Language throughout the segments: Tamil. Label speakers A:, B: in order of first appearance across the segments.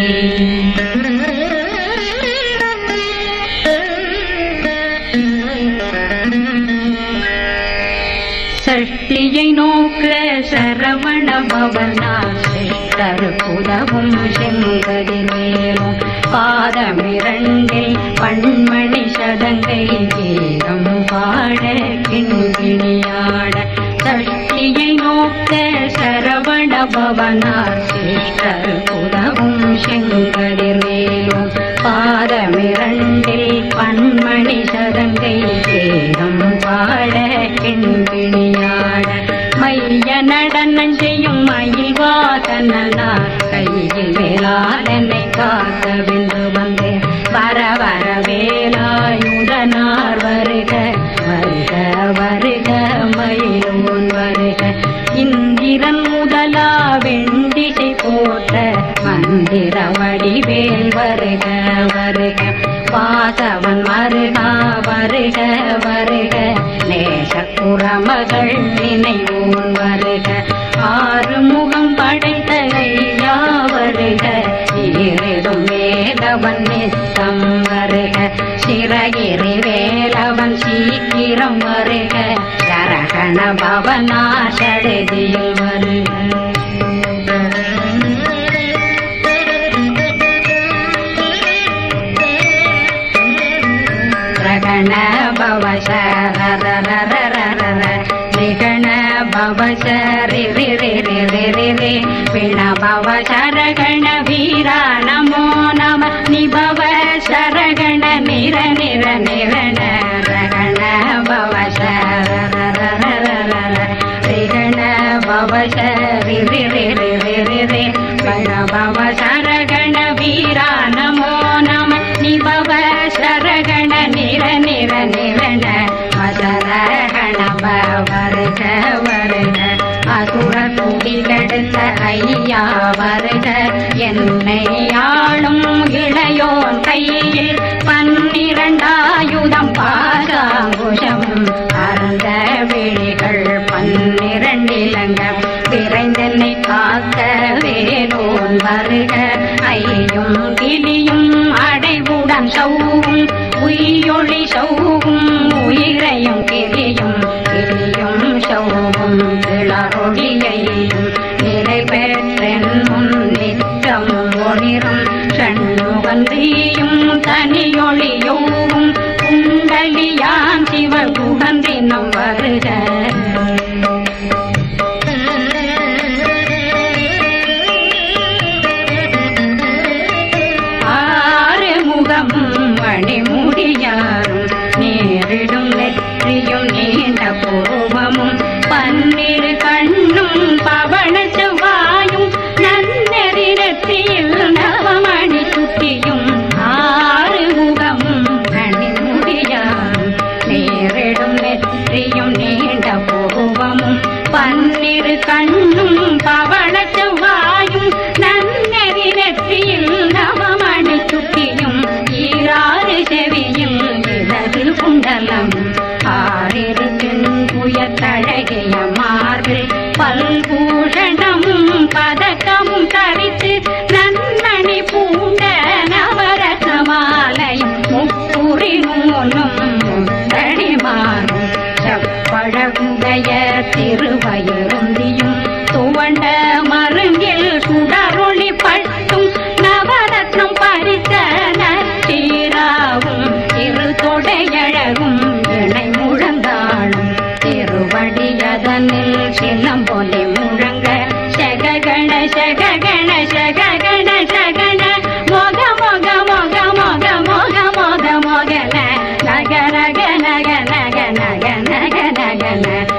A: சஷ்டியை நோக்க சரவண பவனா சிஷ்டருக்குதவும் செங்கதிர் மேலும் பாதமிரண்டில் பண்மணி சதங்கை கீதம் பாட கிண்கிணியாட சஷ்டியை நோக்க சரவண பவனார் சிஷ்டருக்குதவும் செங்கதிர் மேலும் பாதமிரண்டில் பண்மணி சதங்கை கீதம் பாட கிண்கிணியாட மைய நடனம் செய்யும் மயில் வாகனார் கையில் வேளாளனை காக்க வென்று வந்தேன் வர வர வேலாயுதனார் வருக வருக வருக மயிலோன் வருக இந்திரன் முதலா வெண்டிசை போட்ட மந்திர வடிவேல் வருக வருக வாசவன் வருகா வருக வருக நேசக்குறமகள் நினைவோன் வருக ஆறு முகம் படைத்த ஐயா வருக ஈரிடும் வேலவன் நித்தம் வருக சிறகிரி வேலவன் சீக்கிரம் வருக சரகண பவனா சடுதியில் வருக ரகண பவசரரரரரரர நிகண பவசரி ரி ரி ரி ரி ரி ரி பிண பவ சரகண வீரா நமோ நம நிபவ சரகண நிர நிர நிரண ரகண பவசரரரரரர ரிகண பவசரி ரி ரி ரி ரி ரி ரி பிண பவ சரகண வீரா நமோ நம நிபவ சரகண நிர நிர நிரண மசரகண வருக வருக அசுர குடிலெடுத்த ஐயா வருக என்னை ஆளும் இளையோன் கையில் பன்னிரண்டாயுதம் பாசாங்குஷம் அறந்த விழிகள் பன்னிரண்டிலங்க விரைந்தென்னை காக்க வேலோன் வருக ஐயும் கிளியும் அடைவுடன் சௌவும் உயிரொளி சௌவும் உயிரையும் கிளியும் கிளியும் சௌவும் கிளறொளியையும் நிலை பெற்றென் முன் நித்தம் ஒளிரும் சண்முகந்தியும் தனியொளியோவும் குண்டலியான் சிவ குகந்தினம் வருக ஆறு முகமும் மணிமுடியாரும் நேரிடும் நெற்றியும் நீண்ட பூர்வமும் பன்னிரு கண்ணும் பவள செவ்வாயும் நன்னெறி நெற்றியில் நவமணி சுட்டியும் ஆறு முகமும் மணிமுடியாரும் நேரிடும் நெற்றியும் நீண்ட பூர்வமும் பன்னிரு கண்ணும் பவள செவ்வாயும் நன்னெறி நெற்றியில் நவமணி சுட்டியும் ஈராறு செவியும் இடது குண்டலம் ஆறிரு புயத்தழகிய மார்பில் பல்பூஷணமும் பதக்கமும் தரித்து நன்மணி பூண்ட நவரத்ன மாலையும் முப்புரி நூலும் முத்தடிமாறும் செப்பழகுடைய திருவயிருந்தியும் துவண்ட மருங்கில் சுடரொளி பட்டும் நவரத்னம் பறித்த நச்சீராவும் இரு தொடையழகும் இணை முழந்தாளும் திருவடியதனில் சிலம்பொலி முழங்க சககண சககண சககண சகண மொக மொக மொக மொக மொக மொக மொகன நக நக நக நக நக நக நக நக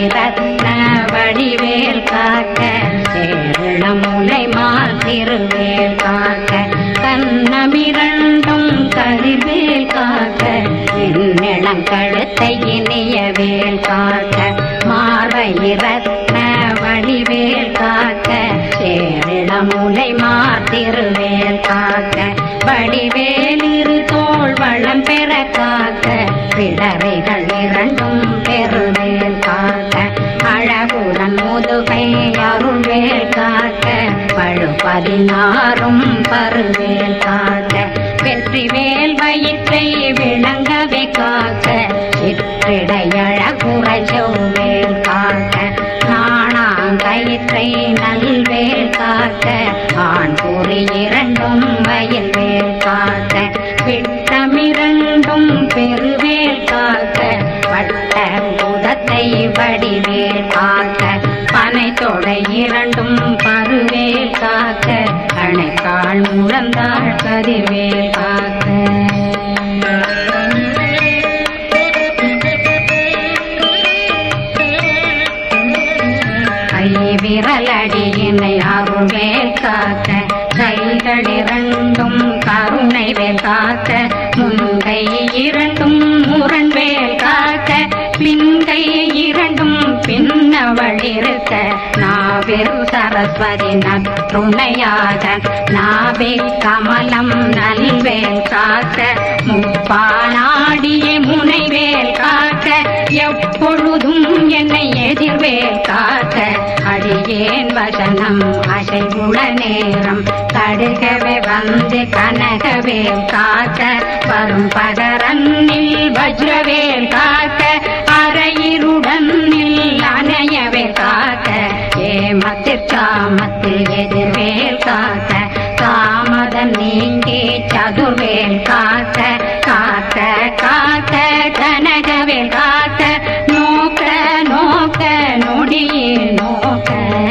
A: ரத்ன வடிவேல் காக்க சேரண முலை மால் திருவேல் காக்க கண்ணமிரண்டும் கதிர்வேல் காக்க என்னிடம் கழுத்தை இனிய வேல் காக்க மார்பை ரத்ன வடிவேல் காக்க சேரிட முலை மார் திருவேல் காக்க வடிவேல் இரு தோள் வளம் பெற காக்க பிடரைகள் இரண்டும் பெருவேல் காக்க அழகுடன் முதுகை அருள்வேல் காக்க பழு பதினாறும் பருவேல் காக்க வெற்றி வேல் வயிற்றை விளங்கவே காக்க சிற்றிடையழகுற செவ்வேல் காக்க நாணாங்கயிற்றை நல்வேல் காக்க ஆண் குறி இரண்டும் வயல் வேல் காக்க விட்டமிரண்டும் பெருவேல் காக்க வட்ட புதத்தை வடிவேல் காக்க பனை தொடை இரண்டும் பருவேல் காக்க அணைக்கால் முழந்தாள் கதிர்வேல் காக்க கை விரலடியினை அருள்வேல் காக்க கைகள் இரண்டும் கருணை வேல் காக்க முன்கை இரண்டும் முரண்வேல் காக்க பின்கை இரண்டும் பின்னவள் இருக்க நாவில் சரஸ்வதி நற்றுணையாக நாவே கமலம் நல்வேல் காக்க முப்பானாடிய முனைவேல் காக்க எப்பொழுதும் என்னை எதிர்வேல் காக்க அடியேன் வசனம் அசைவுள நேரம் கடுகவே வந்து கனகவேல் காக்க வரும் பகரன்னில் வஜ்ரவேல் காக்க அரையிருடன் அணையவே காக்க ஏமத்தில் காமத்தில் எதிர்வேல் காக்க காமதன் நீங்கி சதுர்வேல் காக்க காக்க காக்க கனகவேல் காக்க நோக்க நோக்க நொடியில் நோக்க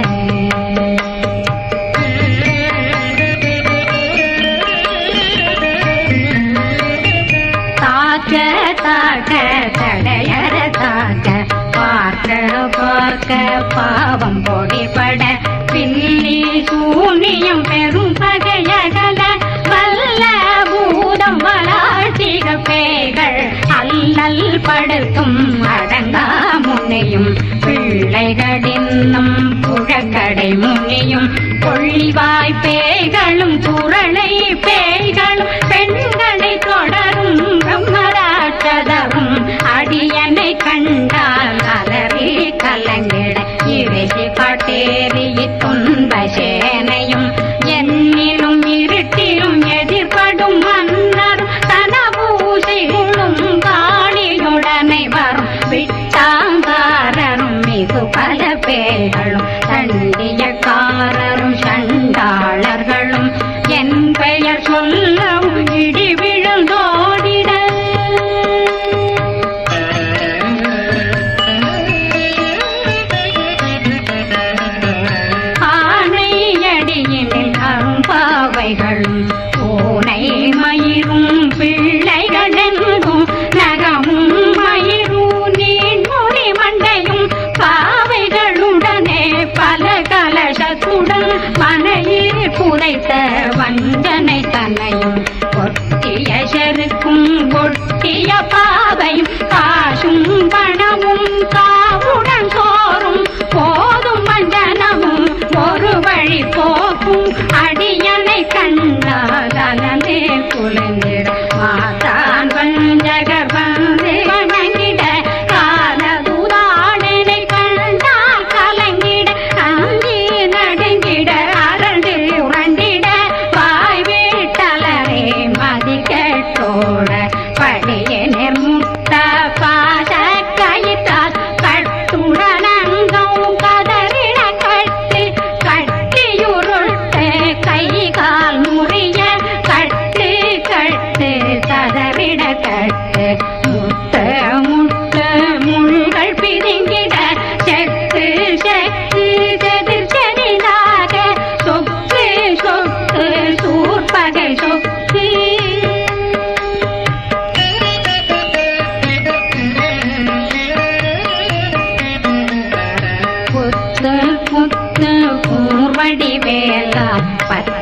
A: தாக்க தாக்க தடையற தாக்க பார்க்க பார்க்க பாவம் பொடிபட பில்லி சூனியம் பெரும் பகையகல வல்ல பூதம் வளாட்சிக பேய்கள் அல்லல் படுத்தும் அடங்கா முனையும் பிள்ளைகளின்னும் புழக்கடை முனியும் கொள்ளிவாய் பேய்களும் குரளை பேய்களும் பெண்களை தொடரும் பிரம்மராட்சதரும் அடியனை கண்டால் அலறி கலங்கிட இறைசி பட்டேறி துன்ப சேனையும் என்னிலும் இருட்டிலும் எதிர்படும் மன்னரும் தனபூசிகளும் காளியுடனை வரும் விட்டாங்காரரும் மிகு பல பேர்களும் தண்டியக்காரரும் சண்டாளர்களும் என் பெயர் சொல்லவும் இடி விழுந்தோடிட ஆனையடியினில் அரும்பாவைகளும் பூனை மயிரும் பிள்ளைகளெங்கும் நகமும் மயிரும் நீண்முடி மண்டையும் பாவைகளுடனே பல கலசத்துடன் மனையில் புதைத்த வஞ்சனை தன்னையும் ஒட்டிய செருக்கும் ஒட்டிய பாவையும் காசும் பணமும் காவுடன் சோறும் போதும் மஞ்சனமும் ஒரு வழி போக்கும் அடியனை கண்டால் அலந்தே குலைந்திட மாதான் வஞ்சகர் வந்து வணங்கிட காலதுதாடனை கண்டால் கலங்கிட அஞ்சி நடுங்கிட அரண்டு உரண்டிட வாய்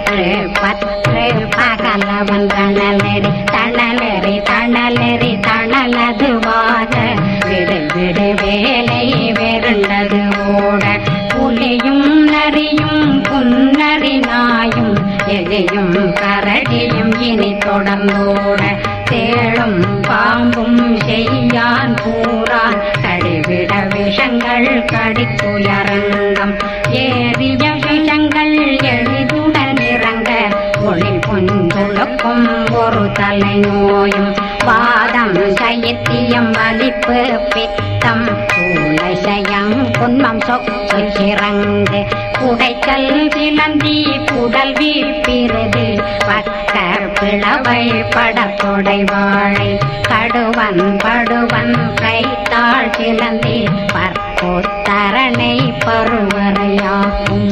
A: பற்று பற்று பகலவன் தணலெறி தணலெறி தணலெறி தணலதுவாக விடு விடு வேலை வெருண்டது ஓட புலியும் நரியும் புன்னரி நாயும் எலியும் கரடியும் இனி தொடர்ந்தோட தேளும் பாம்பும் செய்யான் பூரான் கடிவிட விஷங்கள் கடித்துயரங்கம் ஏறிய விஷங்கள் எளிதுடன் இறங்க ஒளி புஞ்சுழுக்கும் ஒரு தலை நோயும் வாதம் சைத்தியம் வலிப்பு பித்தம் சூளைசயம் குன்மம் சொக்கு சிறங்கு குடைச்சல் சிலந்தி குடல் வீப்பிருது பக்கர் பிளவை படத்தொடை வாழை கடுவன் படுவன் கைத்தாள் சிலந்தி பற்போத்தரணை பருவரையாகும்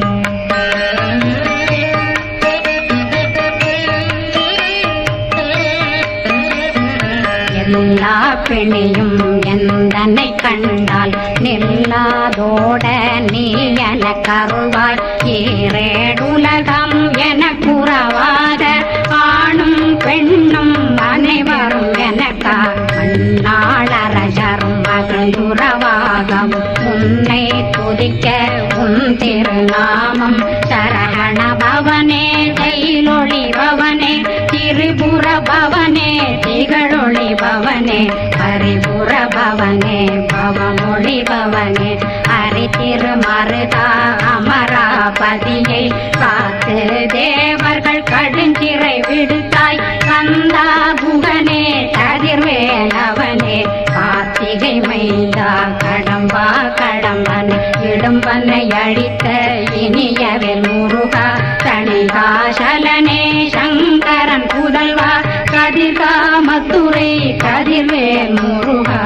A: எல்லா பிணியும் எந்தனை கண்டால் நில்லாதோட நீ என கருவாய் ஈரேடுலகம் என குறவாத ஆணும் பெண்ணும் அனைவரும் எனக்கா மண்ணாளரசரும் மகிழ்ந்துறவாகம் உன்னை துதிக்க உன் திருநாமம் சரகண பவனே தைலொளி பவனே திரிபுர பவனே திகழொளி பவனே பரிபுர பவனே பவமொழி பவனே ஹரி திருமருதா அமராபதியை காத்து தேவர்கள் கடுஞ்சிறை விடுத்தாய் கந்தா குகனே கதிர்வேலவனே கார்த்திகை மைந்தா கடம்பா கடம்பன் இடும்பனை அழித்த இனியவில் முருகா தணிகாசலனே சங்கரன் புதல்வா கதிர்காமத்துரை கதிர்வேல் முருகா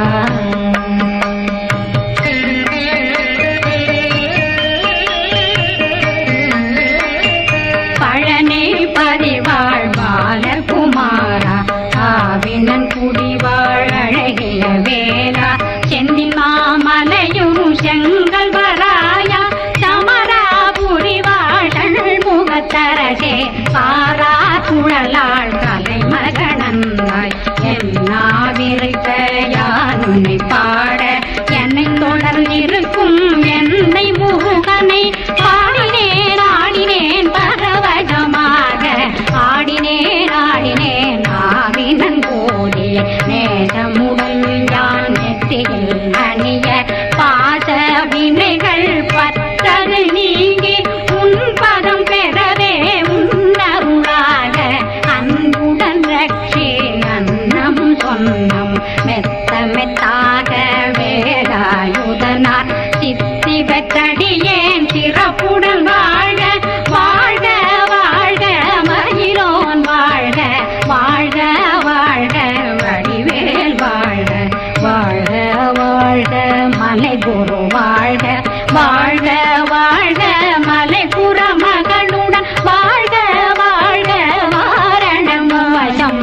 A: பழனி பதிவாழ் பாலகுமாரா ஆவினன் குடிவாழ் அழகிய வேளா செந்தில் மாமலையும் செங்கல் வராயா சமராபுரி வாழல் முகத்தரசே பாரா குழலாள் கலை மகனந்தாய் என்னாவிருக்க யான் உன்னை பாட என்னை தொடர்ந்திருக்கும் என்னை முருகனை பாடினேன் ஆடினேன் பரவசமாக ஆடினேன் ஆடினேன் ஆவினன் கோடி நேசமுடன் யான் நெற்றியில் அணிய பாச வினைகள் பத்தது நீங்கி உன் பதம் பெறவே உன்னருளாக அன்புடன் ரட்சி அன்னம் சொன்னம் மெத்த மெத்தாக வேலாயுதனார் சித்தி பெற்றடியேன் சிறப்புடன் வாழ்க வாழ்க வாழ்க மகிழோன் வாழ்க வாழ்க வாழ்க வடிவேல் வாழ்க வாழ்க வாழ்க மலை குரு வாழ்க வாழ்க வாழ்க மலை புற மகளுடன் வாழ்க வாழ்க வாரணம் வசம்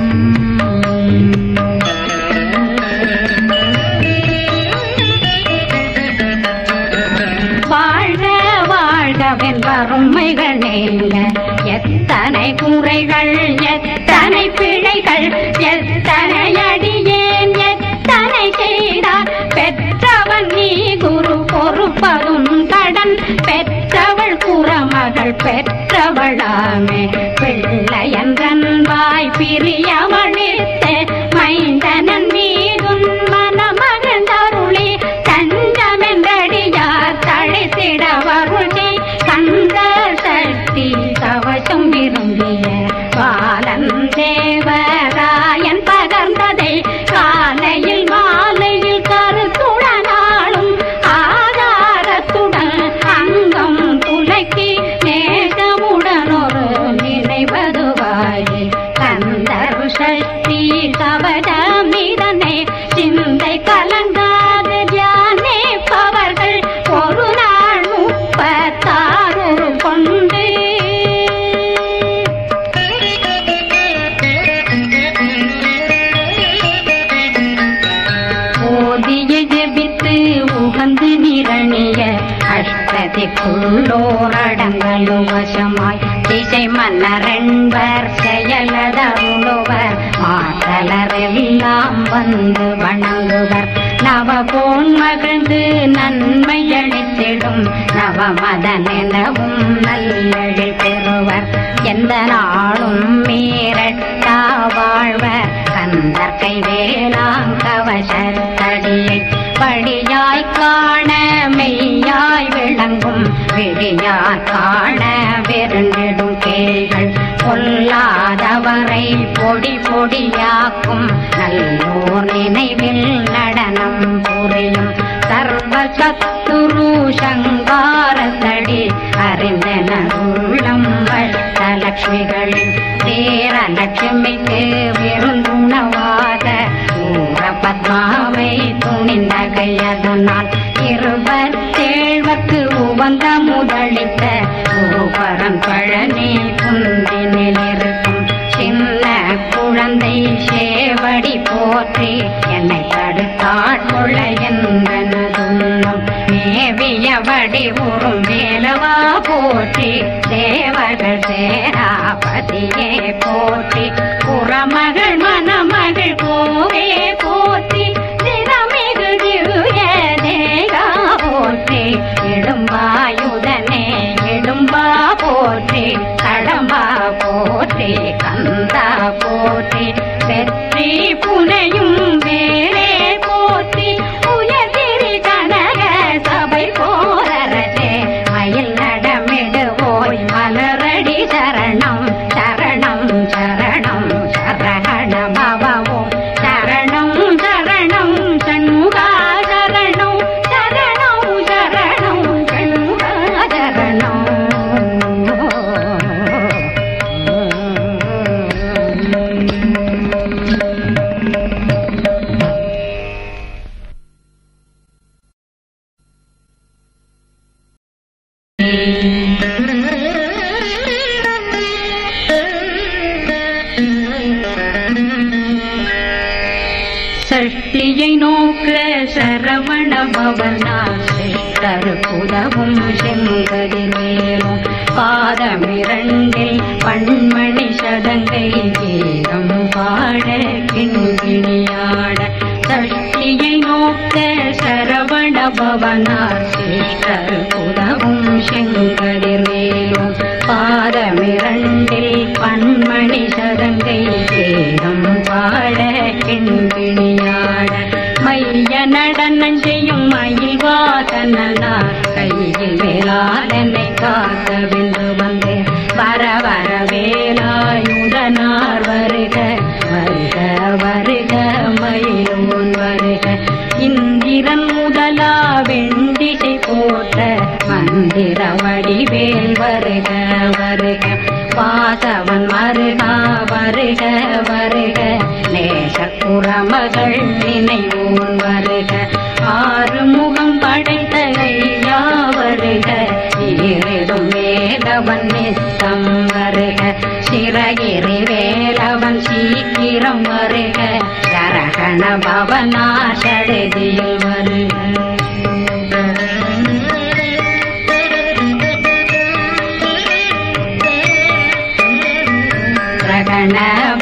A: வாழ்க வாழ்கவென் வறுமைகள் நீங்க எத்தனை குறைகள் எத்தனை பிழைகள் எத்தனை அடியேன் எத்தனை செய்தார் பெற்றவன் நீ குரு பொறுப்பதும் கடன் பெற்றவள் குறமகள் பெற்றவளாமே பிள்ளையன்றன் வாய் பிரியமளித்து மைந்தனன் மீதுன் மனமகந்தருளி தஞ்சமென்றடியார் தழைத்திட வருளி கந்த சக்தி கவசம் விரும்பிய பாலன் தேவராயன் பகர்ந்ததை காலையில் மாலையில் கருத்துடனாலும் ஆதாரத்துடன் அங்கம் துலக்கி நேசமுடன் ஒரு நினைவதுவாயி கந்தர் சக்தி கவடமிதனை சிந்தை கலங்காது தியானிப்பவர்கள் ஒரு நாள் முப்பத்தாறு கொண்டு ஓதிய ஜெபித்து உகந்து நிரணிய அஷ்ட திக்குள்ளோர் அடங்கலும் வசமாய் திசை மன்னரென்பர் செயலதருளுவர் மாற்றலரெல்லாம் வந்து வணங்குவர் நவபோன் மகிழ்ந்து நன்மை அளித்திடும் நவமதனெனவும் நல்லெழில் பெறுவர் எந்த நாளும் மீறட்டா வாழ்வர் கந்தற்கை வேளாங்கவசத்தடியை படியாய் காண மெய்யாய் விளங்கும் விழியார் காண வெருண்டிடும் கேள்கள் பொல்லாதவரை பொடி பொடியாக்கும் நல்லோர் நினைவில் நடனம் புரியும் சர்வ சத்துரு சங்காரத்தடி அறிந்தன உள்ளம் வட்டலட்சுமிகளின் தேரலட்சுமிக்கு விருந்துணவாத ஊர பத்மாவை துணிந்த கையதனால் இருபத்தேழ்வர்க்கு உவந்த முதலித்த குருபரன் பழனி குந்தினில் இருக்கும் சின்ன குழந்தை சேவடி போற்றி என்னை தடுத்தாட்கொள்ள என்பனதுள்ளம் மேவியபடி உறும் வேலவா போற்றி தேவர்கள் சேராபதியே போற்றி புறமகள் மணமகள் கோவே போற்றி திறமிகு திவ்ய தேகா போற்றி இடும்பாயுதனே இடும்பா போற்றி கடம்பா போற்றி கந்தா போற்றி வெற்றி புனையும் வேலே போற்றி உயர்திரி கனக சபை போரரசே மயில் நடமிடுவோய் மலரடி சரணம் சரணம் சரணம் சரண பவவும் சரணம் சரணம் சண்முகா சரணம் சரணம் சரணம் சண்முகா சரணம் சஷ்டியை நோக்க சரவண பவனா சிஷ்டர் புதவும் செங்கதிர் மேலும் பாதமிரண்டில் பண்மணி சதங்கை கீதம் பாட கிண்கிணியாட சஷ்டியை நோக்க சரவண பவனார் சிஷ்டர் புதவும் செங்கதிர் மேலும் பாதமிரண்டில் பண்மணி சதங்கை கீதம் பாட கிண்கிணியாட மைய நடனம் செய்யும் மயில் வாசனார் கையில் வேளாளனை காக்க வென்று வந்தேன் வர வர வேலாயுதனார் வருக வருக வருக மயிலோன் வருக இந்திரன் முதலா வெண்டிசை போற்ற மந்திர வடிவேல் வருக வருக வாசவன் மருகா வருக வருக நேசக்குறமகள் நினைவோன் வருக ஆறு முகம் படைத்த ஐயா வருக ஈரிடும் வேலவன் நித்தம் வருக சிறகிரி வேலவன் சீக்கிரம் வருக சரகண பவனா சடுதியில் வருக ரகண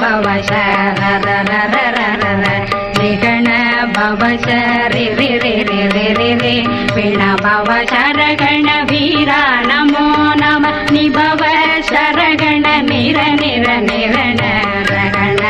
A: பவசரரரரரர நிகண பவசரி ரி ரி ரி ரி ரி ரி பிண பவசரகண வீரா நமோ நம நிபவ சரகண நிர நிர நிரண ரகண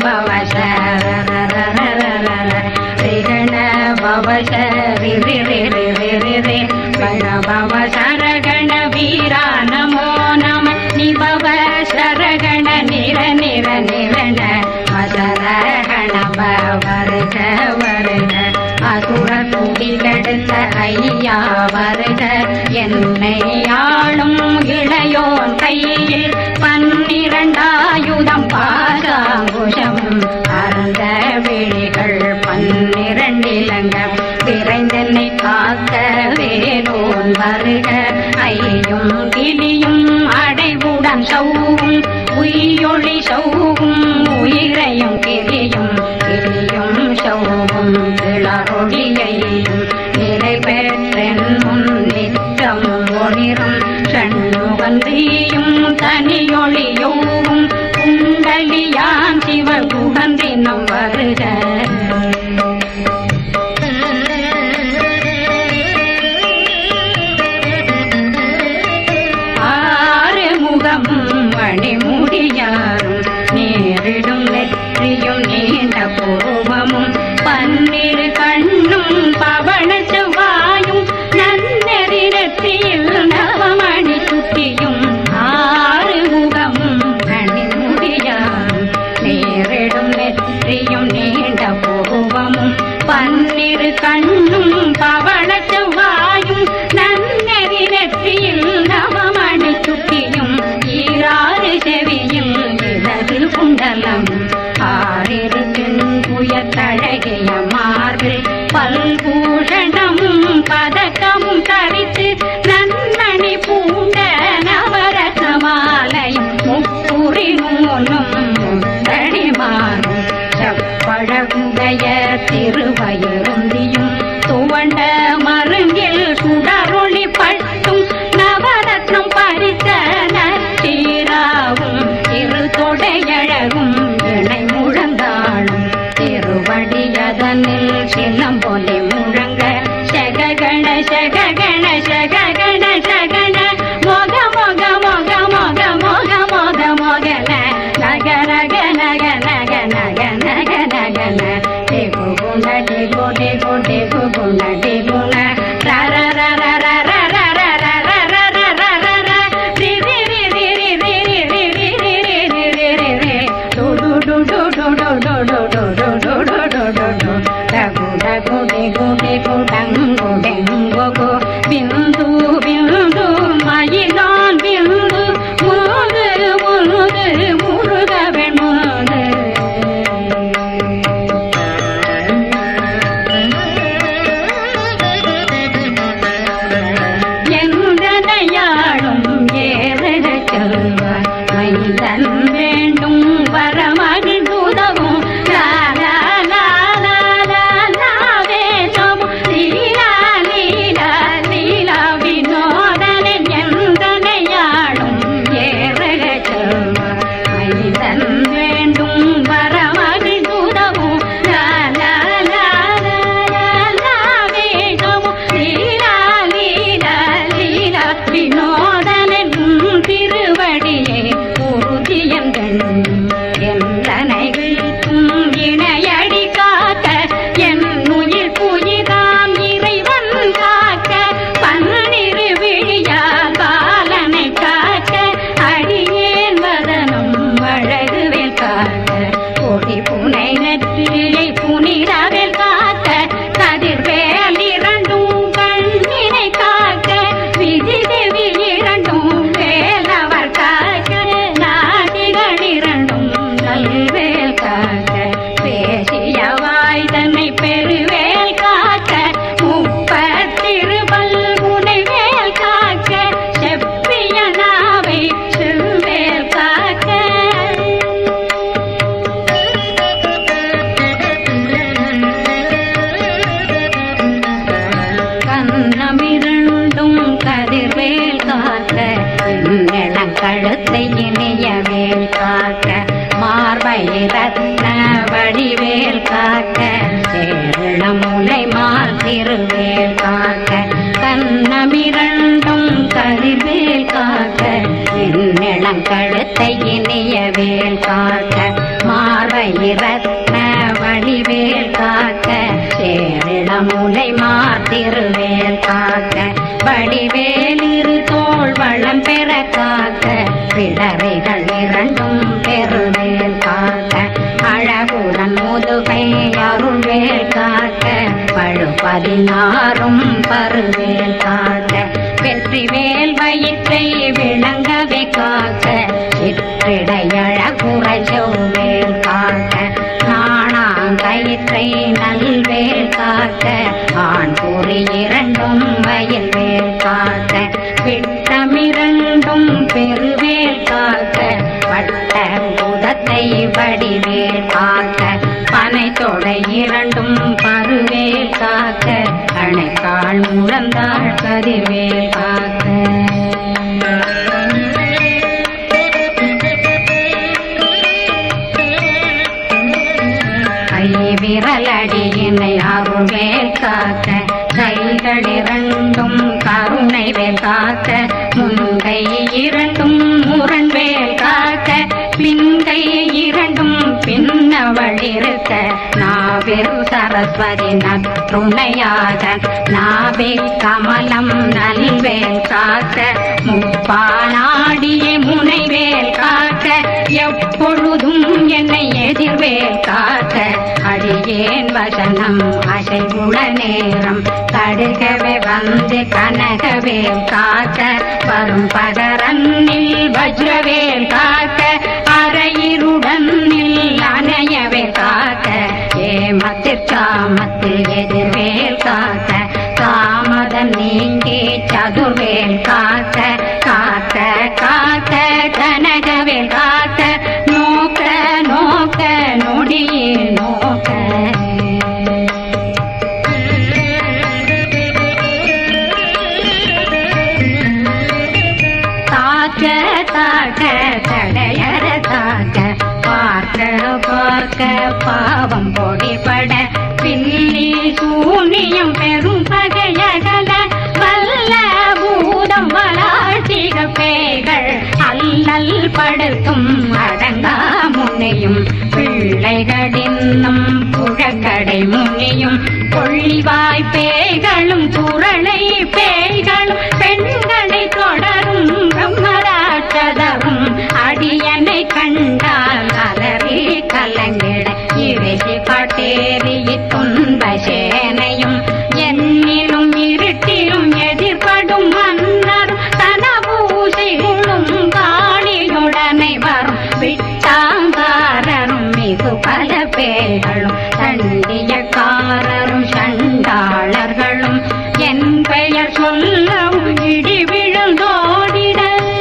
A: பவசரரரரரர ரிகண பவசரி ரி ரி ரி ரி ரி ரி பிண பவசரகண வீரா நமோ நம நிபவ சரகண நிர நிர நிரண மசரகண வருக வருக அசுர குடிலெடுத்த ஐயா வருக என்னை ஆளும் இளையோன் கையில் பன்னிரண்டாயுதம் பாசாங்குஷம் அறந்த விழிகள் பன்னிரண்டிலங்க விரைந்தென்னை காக்க வேலோன் வருக ஐயும் கிளியும் அடைவுடன் சௌவும் உயிரொளி சௌவும் உயிரையும் கிளியும் கிளியும் சௌவும் கிளறொளியையும் நிறை பெற்றென் முன் நித்தம் முன்னம் வருக ஆறு முகமும் மணிமுடியாரும் நேரிடும் நெற்றியும் நீண்ட பூவமும் பன்னிரு கண்ணும் பவள செவ்வாயும் நன்னெறி நெற்றியில் நவமணி சுட்டியும் ஆறு முகமும் மணிமுடியாரும் நேரிடும் நெற்றியும் நீண்ட பூவமும் பன்னிரு கண்ணும் பவள செவ்வாயும் நன்னெறி நெற்றியில் நவமணி சுட்டியும் ஈராறு செவியும் இடது குண்டலம் ஆறிரு புய தழகிய மார்பில் பல்பூஷணமும் பதக்கமும் தரித்து நன்மணி பூண்ட நவரச மாலையும் முப்புரி நூலும் முத்தடிமாறும் செப்பழகுடைய திருவயருந்தியும் துவண்ட மருங்கில் சுடரொளி பட்டும் நவரத்னம் பறித்த நச்சீராவும் இரு தொடையழகும் இணை முழந்தாளும் திருவடியதனில் சிலம்பொலி முழங்க சககண சககண சககண சகண மொக மொக மொக மொக மொக மொக மொகன நக நக நக நக நக நக நகன டிகு குண டிகு டிகு டிகு குண டிகுண ர ர ர ர ர ர ர ர ர ர ர ர ர ர ர ரி ரி ரி ரி ரி ரி ரி ரி ரி ரி ரி ரி ரி ரி டு டு டு டு டு டு டு டு டு டு டு டு டு டு டு டகு டகு டிகு டிகு டங்கு டெங்கு கு பிந்து பிந்து மயிலான் பிந்து முருகு முருகு முருகவன் முருகு எந்தனையாளும் ஏறட செல்வார் மைந்தன் வேண்டும் வரமகிழ் உதவும் லா லா லா லா லா லா வேஷம் லீலா லீலா லீலா வினோதனின் எந்தனையாளும் ஏறட செல்வார் மைந்தன் வேண்டும் வரமகிழ் உதவும் லா லா லா லா லா லா வேஷம் லீலா லீலா லீலா வினோதனின் திருவடியே உறுதியங்கள் எந்தனைகளுக்கும் இணையடி காக்க என் உயிர் புயிதாம் இறைவன் காக்க பன்னிரு விழியால் பாலனை காக்க அடியேன் வதனம் அழகுவில் காக்க கொடி புனை நெற்றியை புனிதவில் காக்க கதிர்வேல் இரண்டும் கண்ணினை காக்க விதி தேவி இரண்டும் வேலவர் காக்க நாடிகள் இரண்டும் நல்வேல் காக்க பேசிய வாய் தன்னை பெருவேல் காக்க முப்பத்திருபல் முனைவேல் காக்க செப்பிய நாவை செவ்வேல் காக்க கண்ணமிரண்டும் கதிர்வேல் காக்க இளங்கழுத்தை இனிய வேல் காக்க மார்பை ரத்ன வடிவேல் காக்க சேரண முலை மால் திருவேல் காக்க கண்ணமிரண்டும் கதிர்வேல் காக்க இளங்கழுத்தை இனிய வேல் காக்க மார்பை ரத்ன வடிவேல் காக்க சேரிள முலை மாத்திருவேல் காக்க வடிவேல் இரு தோள் வளம் பெற காக்க பிடரைகள் இரண்டும் பெருவேல் காக்க அழகுடன் முதுகை அருள்வேல் காக்க பழு பதினாறும் பருவேல் காக்க வெற்றிவேல் வயிற்றை விளங்கவே காக்க சிற்றிடையழகுறை செவ்வேல் காக்க நாணாங்கயிற்றை நல்வேல் காக்க ஆண் குறி இரண்டும் வயல் வேல் காக்க விட்டமிரண்டும் பெருவேல் காக்க வட்ட புதத்தை வடிவேல் காக்க பனை தொடை இரண்டும் பருவேல் காக்க அணைக்கால் முழந்தாள் கதிர்வேல் காக்க கை விரலடியினை அருள்வேல் காக்க கைகள் இரண்டும் கருணை வேல் காக்க முன்கை இரண்டும் முரண்வேல் காக்க பின்கை இரண்டும் பின்னவழிருக்க நாவில் சரஸ்வதி நற்றுணையாக நாவே கமலம் நல்வேல் காக்க முப்பானாடியே முனைவேல் காக்க எப்பொழுதும் என்னை எதிர்வேல் காக்க அடியேன் வசனம் அசைவுள நேரம் கடுகவே வந்து கனகவேல் காக்க வரும் பகரன்னில் வஜ்ரவேல் காக்க அரையிருடன் அணையவே காக்க ஏமத்தில் காமத்தில் எதிர்வேல் காக்க காமதம் நீங்கி சதுர்வேல் காக்க காக்க காக்க கனகவேல் காக்க நோக்க நோக்க நொடியே நோக்க தாக்க தாக்க தடையற தாக்க பார்க்க பார்க்க பாவம் பொடிபட பில்லி சூனியம் பெரும் பகையகல வல்ல பூதம் வளாட்டிக பேய்கள் அல்லல் படுத்தும் அடங்கா முன்னையும் பிள்ளைகளின்னும் புழக்கடை முனியும் கொள்ளிவாய் பேய்களும் குரளை பேய்களும் பெண்களை தொடரும் பிரம்மராட்சதரும் அடியனை கண்டால் அலறி கலங்கிட இறைசி காட்டேறி துன்ப சேனையும் என்னிலும் இருட்டிலும் எதிர்படும் மன்னரும் தனபூசைகளும் காளியுடனை வரும் விட்டாங்காரரும் மிகு பல பேர்களும் தண்டியக்காரரும் சண்டாளர்களும் என் பெயர் சொல்லவும் இடி விழுந்தோடிட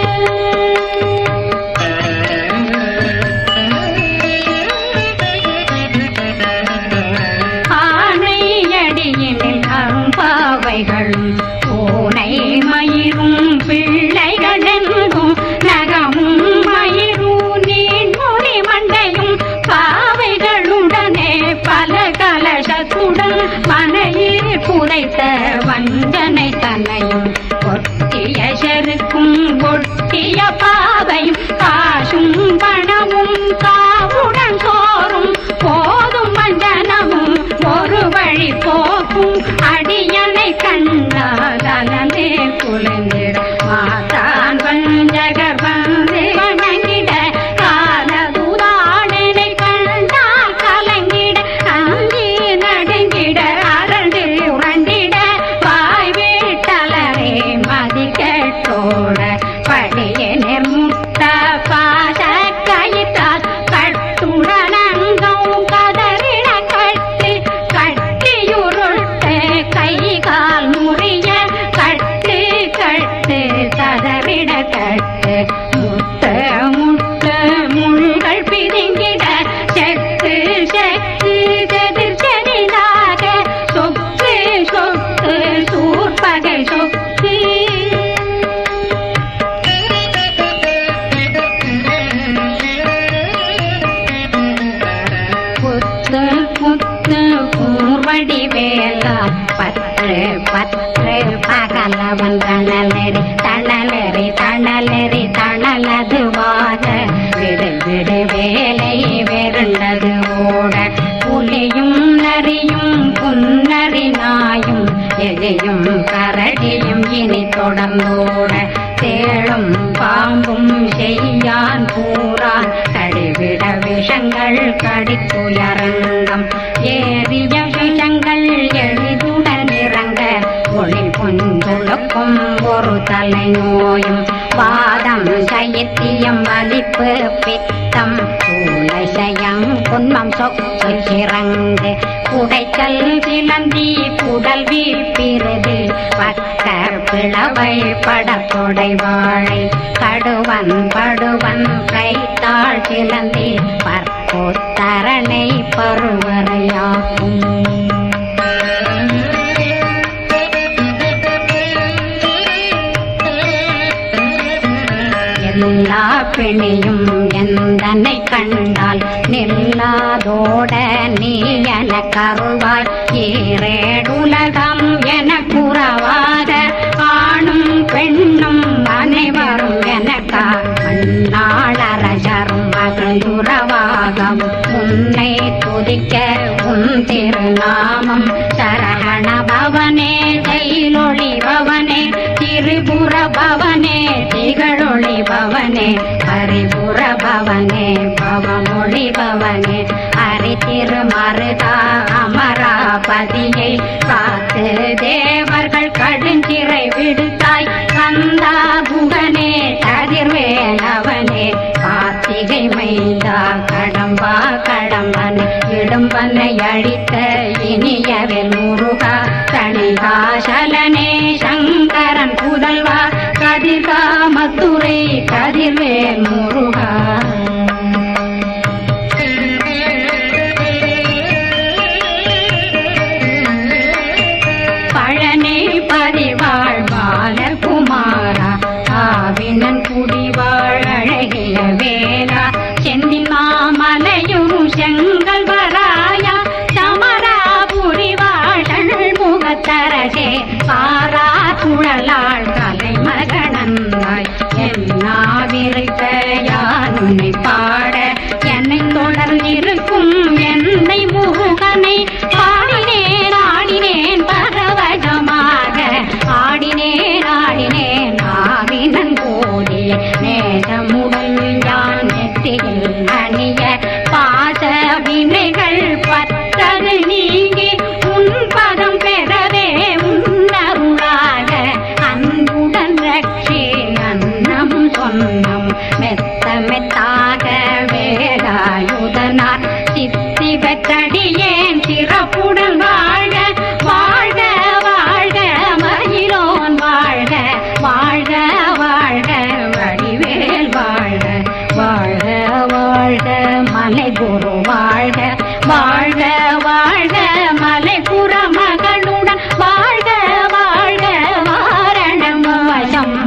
A: ஆனையடியினில் அரும்பாவைகளும் பூனை மயிரும் பிள்ளைகளெங்கும் நகமும் மயிரும் நீண்மொழி மண்டையும் பாவைகளுடனே பல கலசத்துடன் மனையில் புதைத்த வஞ்சனை தன்னையும் ஒட்டிய செருக்கும் ஒட்டிய பாவையும் காசும் பணமும் காவுடன் சோறும் போதும் மஞ்சனமும் ஒரு வழி போக்கும் அடியனை கண்டால் அலமே குலைந்திட மாதான் வஞ்சகர் வந்து வணங்கிட காலதுதாடனை கண்டால் கலங்கிட அங்கி நடுங்கிட அரண்டு உரண்டிட வாய் வீட்டலரே மதி கேட்டோட படியே முட்ட பாச கயிற்றால் கட்டுடனங்கும் கதறிட கட்டு கட்டியுருட்டு கை கால் முறிய கட்டு கட்டு கதறிட கட்டு முட்ட முட்ட முள்கள் பிதுங்கிட செத்து செத்து செதிர் செதிராக சொக்கு சொக்கு சூர்பகை சொக்கு புத்து புத்து பூர்வடி வேலா பற்று பற்று பகலவன் தணலெறி தணலெறி தணலெறி தணலதுவாக விடு விடு வேலை வெருண்டது ஓட புலியும் நரியும் புன்னரி நாயும் எலியும் கரடியும் இனி தொடர்ந்தோட தேளும் பாம்பும் செய்யான் கூறான் கடிவிட விஷங்கள் கடித்துயரங்கம் ஏறிய விஷங்கள் எளிதுடன் இறங்க ஒளி புஞ்சுழுக்கும் ஒரு தலை நோயும் வாதம் சைத்தியம் வலிப்பு பித்தம் சூளைசயம் குன்மம் சொக்கு சிறங்கு குடைச்சல் சிலந்தி குடல் வீப்பிருது பக்க பிளவை படத்தொடை வாழை கடுவன் படுவன் கைத்தாள் சிலந்தி பற்போத்தரணை பருவரையாகும் எல்லா பிணியும் என் எந்தனை கண்டால் நில்லாதோட நீ எனக்கருள்வாய் ஈரேடுலகம் எனக்குறவாத ஆணும் பெண்ணும் அனைவரும் எனக்கா மண்ணாளரசரும் மகிழ்ந்துறவாகவும் உன்னை துதிக்க உன் திருநாமம் சரகண பவனே தைலொளி பவனே திரிபுர பவனே திகழொளி பவனே ஹரிபுர பவனே பவமொழி பவனே ஹரி திருமருதா அமராபதியை காத்து தேவர்கள் கடுஞ்சிறை விடுத்தாய் கந்தா குகனே கதிர்வேலவனே கார்த்திகை மைந்தா கடம்பா கடம்பனை இடும்பனை அழித்த இனியவில் முருகா தணிகாசலனே சங்கரன் புதல்வா கதிர்காமத்துறை கதிர்வேல் முருகா பழனி பதிவாழ் பாலகுமாரா ஆவினன் குடிவாழ் அழகிய வேளா செந்தில் மாமலையும் செங்கல் வராயா சமராபுரி வாழல் முகத்தரசே பாரா குழலாள் கலைமகனந்தாய் என்னாவிருக்க யான் உன்னை பாட என்னை தொடர்ந்திருக்கும் என்னை முருகனை பாடினேன் ஆடினேன் பரவசமாக ஆடினேன் ஆடினேன் ஆவினன் கோடிய நேசமுடன் யான் நெற்றியில் அணிய பாச வினைகள் பற்றது நீங்கி உன் பதம் பெறவே உன்னருளாக அன்புடன் ரட்சி அன்னம் சொன்னம் மெத்த மெத்தாக வேலாயுதனார் சித்தி பெற்றடியேன் சிறப்புடன் வாழ வாழ்க வாழ்க மயிலோன் வாழ்க வாழ்க வாழ்க வடிவேல் வாழ்க வாழ்க வாழ்க மலை குரு வாழ்க வாழ்க வாழ்க மலை புற மகளுடன் வாழ்க வாழ்க வாரணம் வசம்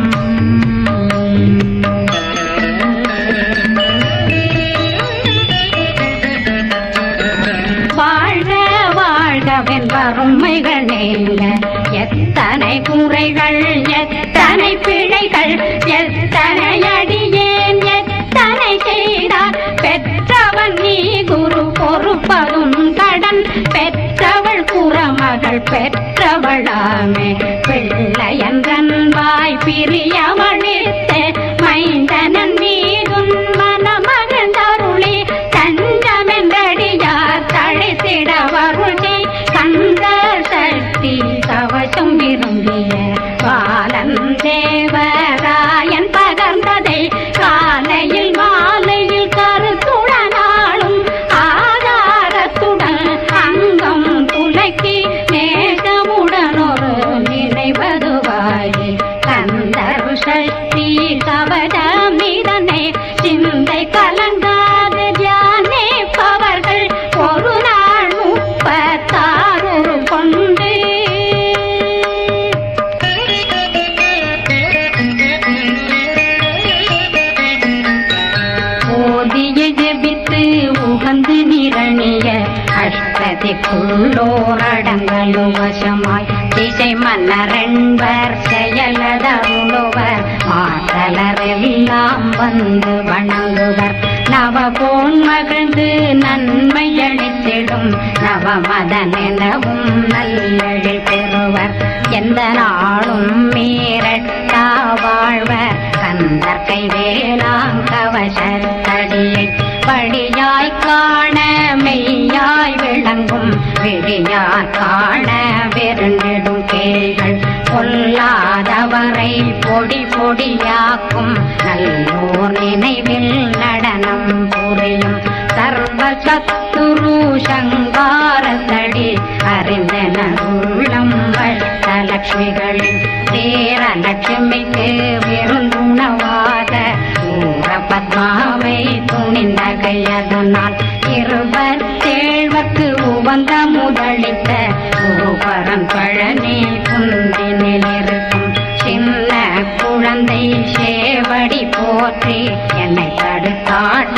A: வாழ்க வாழ்கவென் வறுமைகள் நீங்க எத்தனை குறைகள் எத்தனை பிழைகள் எத்தனை அடியேன் எத்தனை செய்தார் பெற்றவன் நீ குரு பொறுப்பதும் கடன் பெற்றவள் குறமகள் பெற்றவளாமே பிள்ளையன்றன் வாய் பிரியவழித்து மைந்தனன் மீதும் மனமகந்தருளி தஞ்சமென்றடியார் தழைத்திட வருளி கந்த சக்தி கவசம் விரும்பிய பாலன் தேவராயன் பகர்ந்ததை காலையில் மாலையில் கருத்துடனாலும் ஆதாரத்துடன் அங்கம் துலக்கி நேசமுடன் ஒரு நினைவதுவாகி கந்தர் சக்தி கவசமிதனை சிந்தை கலங்காது தியானிப்பவர்கள் ஒரு நாள் முப்பத்தாறு கொண்டு ஓதிய ஜெபித்து உகந்து நிரணிய அஷ்டதிக்குள்ளோரடங்களும் வசமாய் திசை மன்னரென்பர் செயலதருளுவர் மாற்றலரெல்லாம் வந்து வணங்குவர் நவ போன் மகிழ்ந்து நன்மை அளித்திடும் நவமதன் எனவும் நல்லெழில் பெறுவர் எந்த நாளும் மீறட்டா வாழ்வர் கந்தற்கை வேளாங் கவசத்தடியை படியாய் காண மெய்யாய் விளங்கும் விழியார் காண விருண்டிடும் கேள்கள் பொல்லாதவரை பொடி பொடியாக்கும் நல்லோர் நினைவில் நடனம் புரியும் சர்வ சத்துரு சங்காரத்தடி அறிந்தன உள்ளம் வட்டலட்சுமிகளின் தேரலட்சுமிக்கு விருந்துணவாத ஊர பத்மாவை துணிந்த கையதனால் இருபத்தேழ்வக்கு உவந்த முதலித்த குருபரன் பழனி குந்தினில் இருக்கும் சின்ன குழந்தை சேவடி போற்றி என்னை தடுத்தாட்கொள்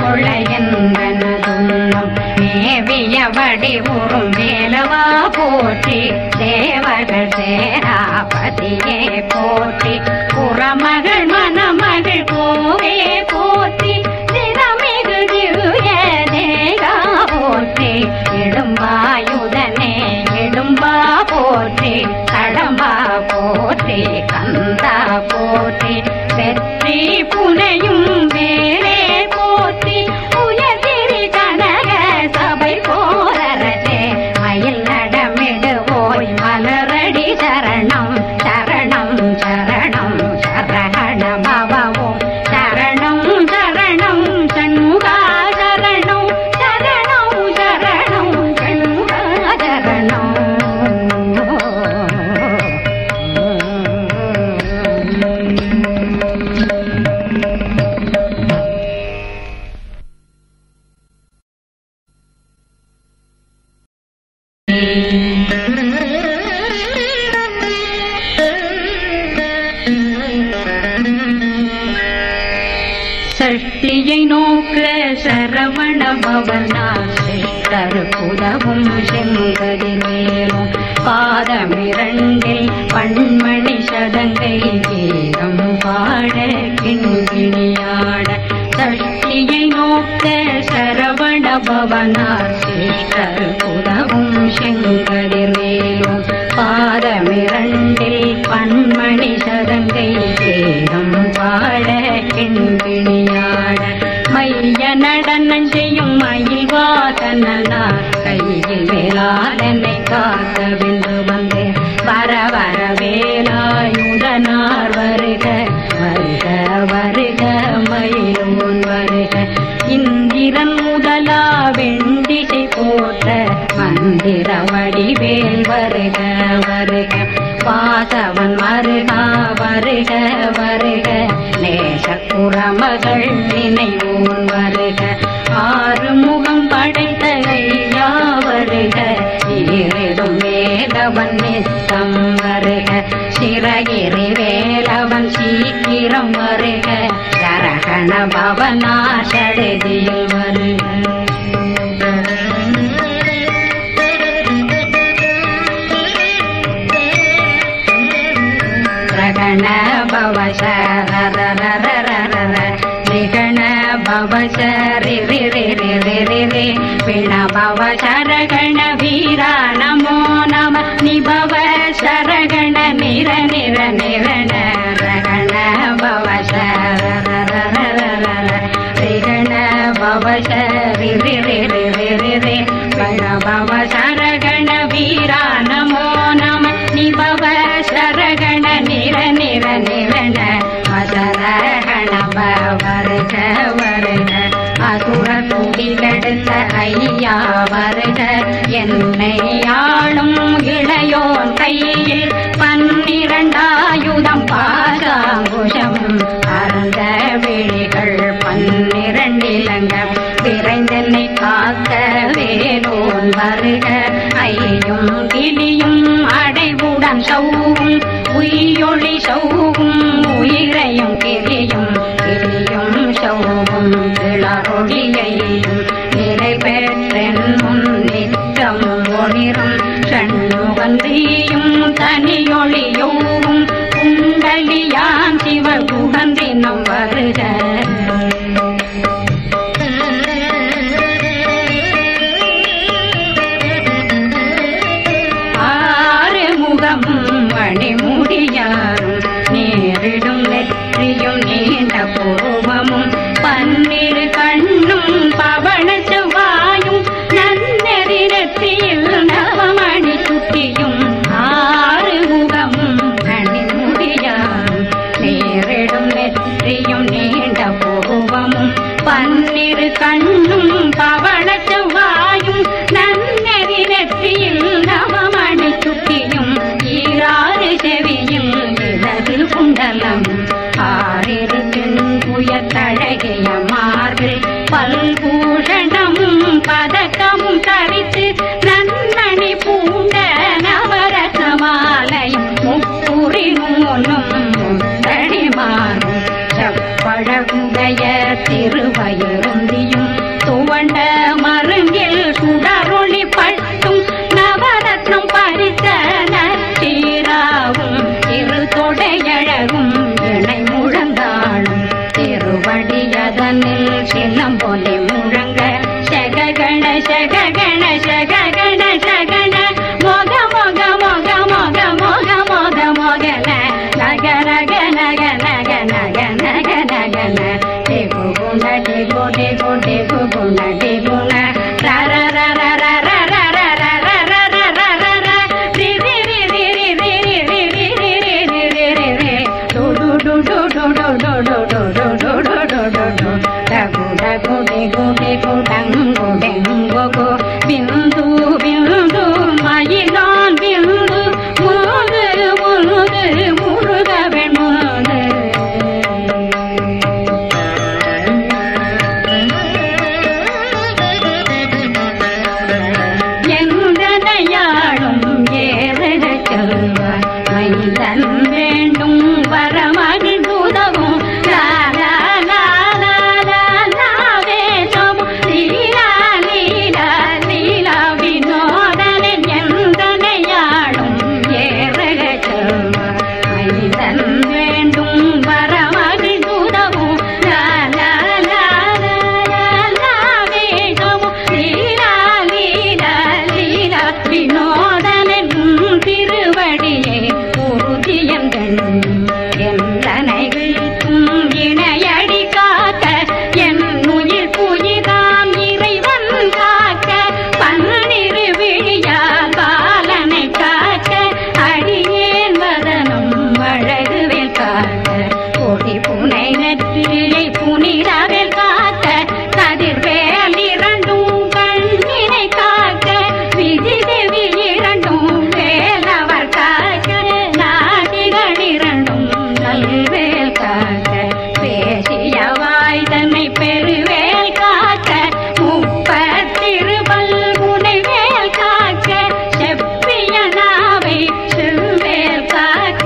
A: தொழ என்பனதுள்ளம் மேவிய வடிவுறும் வேலவா போற்றி தேவர்கள் சேராபதியே போற்றி புறமகள் மணமகள் கோவே போற்றி தினமிகு திவ்ய தேகா போற்றி இடும்பாயுதனே இடும்பா போற்றி கடம்பா போற்றி கந்தா போற்றி வெற்றி புனையும் வேலே போற்றி உயர்திரி கனக சபை போரரசே மயில் நடமிடுவோய் மலரடி சரணம் சரணம் சரணம் சரண பவவும் சரணம் சரணம் சண்முகா சரணம் சரணம் சரணம் சண்முகா சரணம் சஷ்டியை நோக்க சரவண பவனா சித்தர் புதவும் செங்கதிர் மேலும் பாதமிரண்டில் பண்மணி சதங்கை கீதம் பாட கிண்கிணியாட சஷ்டியை நோக்க சரவண பவனா சித்தர் புதவும் செங்கதிர் மேலும் பாதமிரண்டில் பண்மணி சதங்கை கீதம் பாட கிண்கிணியாட மைய நடனம் செய்யும் மயில் வாசனார் கையில் வேளாளனை காக்க வென்று வந்தேன் வர வர வேலாயுதனார் வருக வருக வருக மயிலோன் வருக இந்திரன் முதலா வெண்டிசை போற்ற மந்திர வடிவேல் வருக வருக வாசவன் வருகா வருக வருக நேசக்குறமகள் நினைவோன் வருக ஆறுமுகம் படைத்த ஐயா வருக ஈரிடும் வேலவன் நித்தம் வருக சிறகிரி வேலவன் சீக்கிரம் வருக சரகண பவனா சடதியில் வருக ரகண பவசரரரரரரர நிகண பவசரி ரி ரி ரி ரி ரி ரி விண பவசரகண வீரா நமோ நம நிபவ சரகண நிர நிர நிரண ரகண பவசரரரரரர ரிகண பவசரி ரி ரி ரி ரி ரி ரி விண பவசரகண வீரா நமோ நம நிபவ சரகண நிர நிர நிரண மசரகண வருக வருக அசுர துடி கெடுத்த ஐயா வருக என்னை ஆளும் இளையோன் கையில் பன்னிரண்டாயுதம் பாசாங்குஷம் அறந்த விழிகள் பன்னிரண்டிலங்க விரைந்தென்னை காக்க வேலோன் வருக ஐயும் கிளியும் அடைவுடன் சௌவும் உயிரொளி சௌவும் உயிரையும் கிளியும் கிளியும் சௌவும் கிளறொளியையும் நிலை பெற்றென் முன் நித்தம் ஒளிரும் சண்முகந்தியும் தனியொளியோவும் குண்டலியான் சிவகுகந்தினம் வருக ஆறு முகமும் மணிமுடியாரும் நேரிடும் நெற்றியும் நீண்ட பூர்வமும் பன்னிரு கண்ணும் பவள செவ்வாயும் நன்னெறி நெற்றியில் நவமணி சுட்டியும் சகன மொக மொக மொக மொக மொக மொக மொகன நக நக நக நக நக நக நகன டேகு குண டேகு டேகு டேகு குண டேகுண ர ர ர ர ர ர ர ர ர ர ர ர ர ர ர ரி ரி ரி ரி ரி ரி ரி ரி ரி ரி ரி ரி ரி ரி ரி டு டு டு டு டு டு டு டு டு டு டு டு டு டு டு டகு டகு டெகு டெகு டங்கு டெங்கு கு பிந்து பிந்து மயிலான் பிந்து முருது முருது முருகவன் முருது எங்கனையாளும் ஏறக செல்வார் மைந்தன் வேண்டும் வரமகிழ் உதவும் லா லா லா லா லா லா வேஷம் லீலா லீலா லீலா வினோதனின் எந்தனையாளும் ஏறக செல்வார் மைந்தன் வேண்டும் வரமகிழ் உதவும் லா லா லா லா லா லா வேஷம் லீலா லீலா லீலா வினோதனின் திருவடியே உறுதியங்கள் எந்தனைகளுக்கும் இணையடி காக்க என் உயிர் புயிராம் இறைவன் காக்க பன்னிரு விழியால் பாலனை காக்க அடியேன் வதனம் அழகுவேல் காக்க கொடி புனை நெற்றியை புனிதவேல் காக்க கதிர்வேல் இரண்டும் கண்ணினை காக்க விதிதேவி இரண்டும் வேலவர் காக்க நாடிகள் இரண்டும் நல்வேல் காக்க பேசிய வாய் தன்னை பெருவேல் காக்க முப்பத்திருவல் முனைவேல் காக்க செப்பிய நாவை செல்வேல் காக்க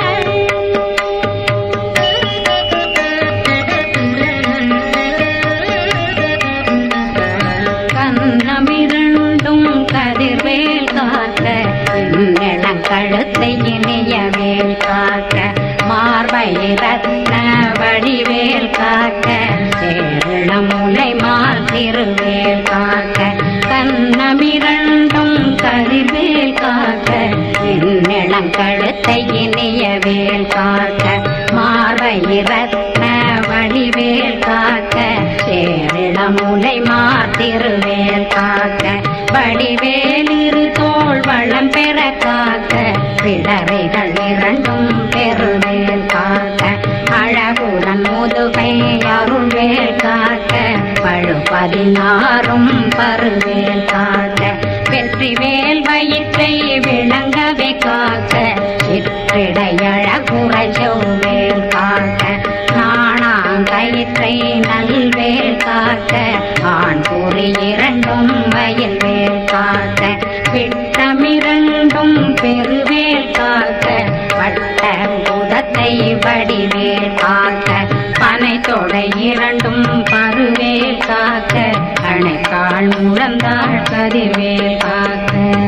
A: கண்ணமிரண்டும் கதிர்வேல் காக்க என்னிடம் கழுத்தை இனிய வேல் காக்க மார்பை ரத்ன வடிவேல் காக்க சேரண முலை மால் திருவேல் காக்க கண்ணமிரண்டும் கதிர்வேல் காக்க என்னிடம் கழுத்தை இனிய வேல் காக்க மார்பை ரத்ன வடிவேல் காக்க சேரிட முலை மாத்திருவேல் காக்க வடிவேல் இரு தோள் வளம் பெற காக்க பிடரைகள் இரண்டும் பெருவேல் காக்க அழகுடன் முதுகை அருள்வேல் காக்க பழு பதினாறும் பருவேல் காக்க வெற்றிவேல் வயிற்றை விளங்கவே காக்க சிற்றிடையழகுறை செவ்வேல் காக்க நாணாங்கயிற்றை நல்வேல் காக்க ஆண் குறி இரண்டும் வயல்வேல் காக்க விட்டமிரண்டும் பெருவேல் காக்க வட்ட குதத்தை வடிவேல் காக்க பனை தொடை இரண்டும் பருவேல் காக்க அணைக்கால் முழந்தாள் கதிர்வேல் காக்க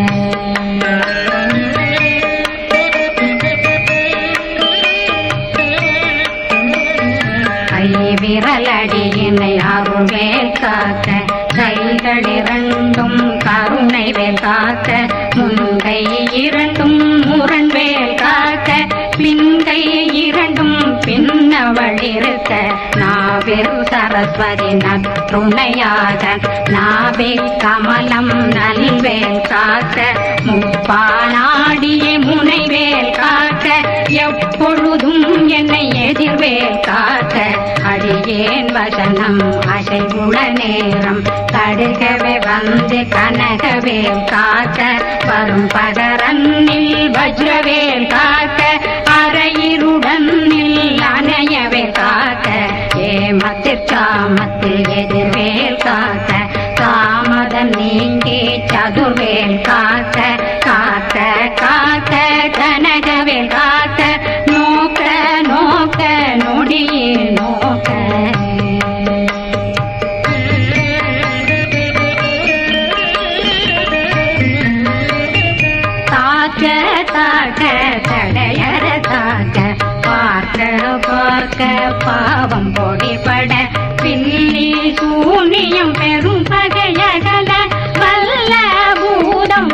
A: கை விரலடியினை அருள்வேல் காக்க கைகள் இரண்டும் கருணை வேல் காக்க முன்கை இரண்டும் முரண்வேல் காக்க பின்கை இரண்டும் பின்னவள் இருக்க நாவில் சரஸ்வதி நற்றுணையாக நாவில் கமலம் நல்வேல் காக்க முப்பானாடிய முனைவேல் காக்க எப்பொழுதும் என்னை எதிர்வேல் காக்க அடியேன் வசனம் அசைவுள நேரம் தடுகவே வந்து கனகவேல் காக்க வரும் பகரன்னில் வஜ்ரவேல் காக்க அரையிருடன் அணையவே காக்க ஏமத்தில் காமத்தில் எதிர்வேல் காக்க காமதம் நீங்கி சதுர்வேல் காக்க காக்க காக்க கனகவேல் காக்க நோக்க நோக்க நொடியே நோக்க தாக்க தாக்க தடையற தாக்க பார்க்க பார்க்க பாவம் பொடிபட பில்லி சூனியம் பெரும் பகையகல வல்ல பூதம்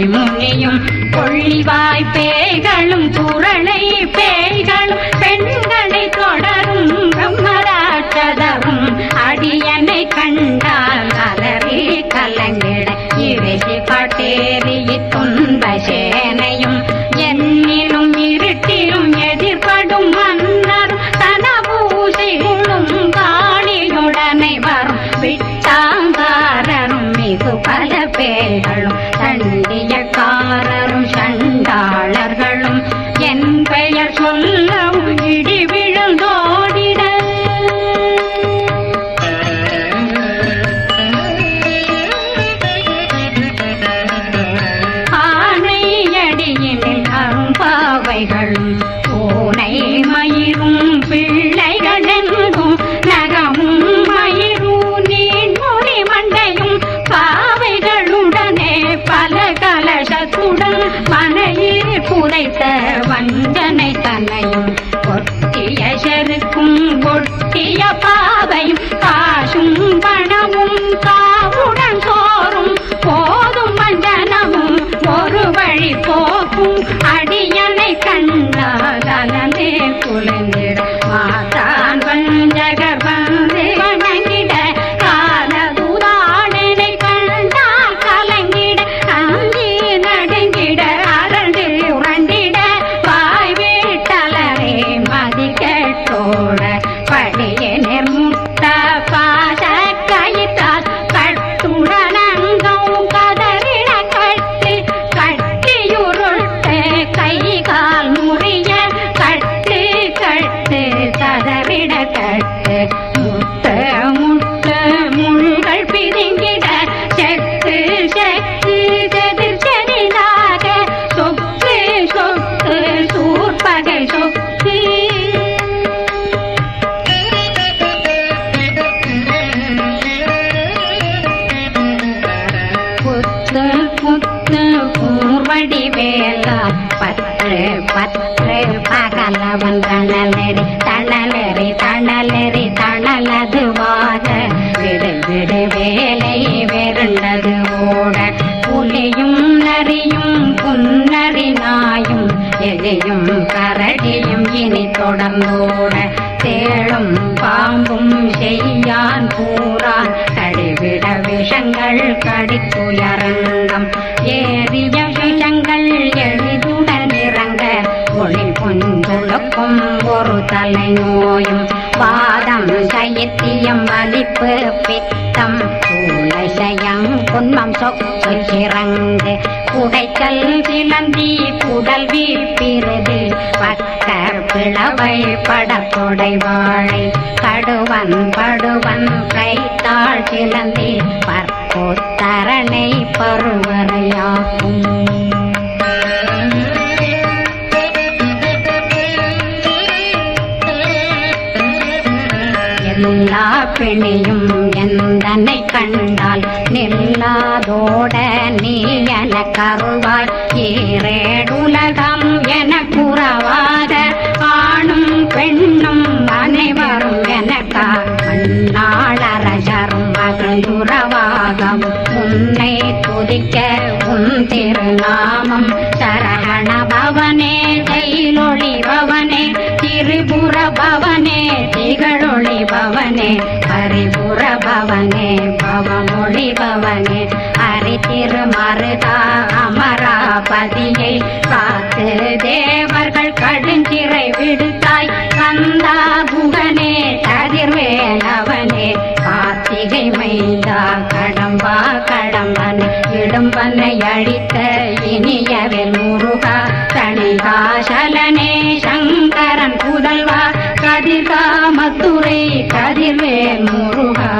A: முனியும் கொள்ளிவாய் பேய்களும் குரளை பேய்களும் பெண்களை தொடரும் பிரம்மராட்சதரும் அடியனை கண்டால் அலறி கலங்கிட இறைசி காட்டேறி துன்ப சேனையும் என்னிலும் இருட்டிலும் எதிர்படும் மன்னரும் தனபூசைகளும் காணியுடனே வரும் விட்டாங்காரரும் மிகு பல பேர்களும் தண்டியக்காரரும் சண்டாளர்களும் என் பெயர் சொல்லவும் இடி விழுந்தோடிட ஆணையடியினில் அரும்பாவைகளும் பூனை மயிரும் பிள்ளைகளெங்கும் நகமும் மயிரும் நீண்மொழி மண்டையும் பாவைகளுடனே பல கலசத்துடன் மனையில் புதைத்த வஞ்சனை தன்னையும் ஒட்டிய செருக்கும் ஒட்டிய பாவையும் காசும் பணமும் காவுடன் சோறும் போதும் வஞ்சனமும் ஒரு வழி போக்கும் அடியனை கண்டாதலே குளிர்ந்திட மாதான் வஞ்சகர் வந்து வணங்கிட காலதுதாடனை கண்டால் கலங்கிட அங்கி நடுங்கிட அரண்டு உரண்டிட வாய் வீட்டலரே மதி கேட்டோட படியனர் முட்ட பாச கயிற்றால் கட்டுடனங்கும் கதறிட கட்டு கட்டியுருட்டு கை கால் முறிய கட்டு கட்டு கதறிட கட்டு முட்ட முட்ட முள்கள் பிதுங்கிட செத்து செத்து செதிர் செதிராக சொக்கு சொக்கு சூர்பகை சொக்கு புத்து புத்து பூர்வடி வேலா பற்று பற்று பகலவன் தணலரி தணலரி தணலரி தணலதுவாக விடு விடு வேலை வெருண்டது ஓட புலியும் நரியும் புன்னரி நாயும் எலியும் கரடியும் இனி தொடர்ந்தோட தேளும் பாம்பும் செய்யான் பூரான் கடிவிட விஷங்கள் கடித்துயரங்கம் ஏறிய விஷங்கள் எளிதுடன் இறங்க ஒளி பொந்துழுக்கும் ஒரு தலை நோயும் வாதம் சைத்தியம் வலிப்பு பித்தம் சூளசயம் குன்மம் சொக்கு சிறங்கு குடைக்கல் சிலந்தி குடல் வீப்பிருது பக்க பிளவை படத்தொடை வாழை கடுவன் படுவன் கைத்தாள் சிலந்தி பற்போத்தரணை பருவரையாகும் எல்லா பிணியும் எந்தனை கண்டால் நில்லாதோட நீ என கருவாய் ஈரேடுலகம் என குறவாத ஆணும் பெண்ணும் அனைவரும் எனக்கா மண்ணாளரசரும் மகளுறவாகம் உன்னை துதிக்க உன் திருநாமம் சரகண பவனே தைலொளி பவனே திரிபுர பவனே திகழொளி பவனே ஹரிபுர பவனே பவமொழி பவனே ஹரி திருமருதா அமராபதியை காத்து தேவர்கள் கடுஞ்சிறை விடுத்தாய் கந்தா புகனே கதிர்வேலவனே கார்த்திகை மைந்தா கடம்பா கடம்பன் இடும்பனை அழித்த இனியவில் முருகா தணிகாசலனே சங்கரன் புதல்வா கதிர்காமத்துறை கதிர்வேல் முருகா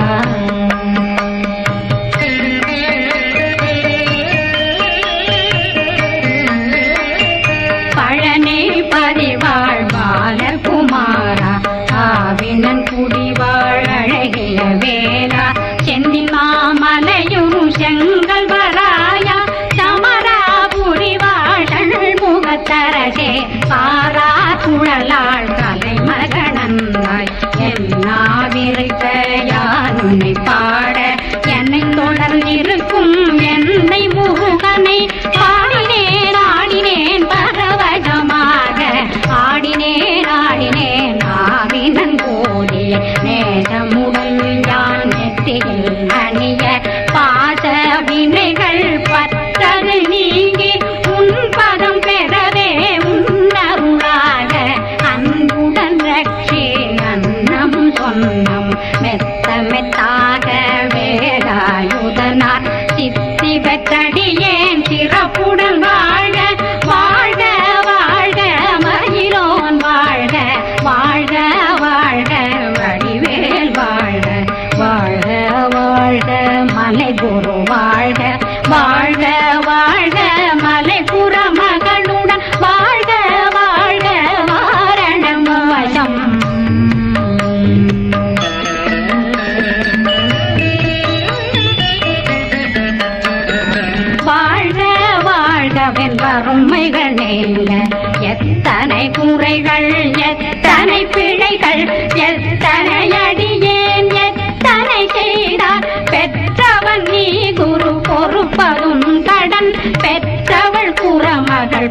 A: பழனி பதிவாழ் பாலகுமாரா ஆவினன் குடிவாழ் அழகிய வேலா செந்தில் மாமலையும் செங்கல் வராயா சமராபுரி வாழல் முகத்தரசே பாரா குழலாள் கலை மகனந்தாய் என்னாவிருக்க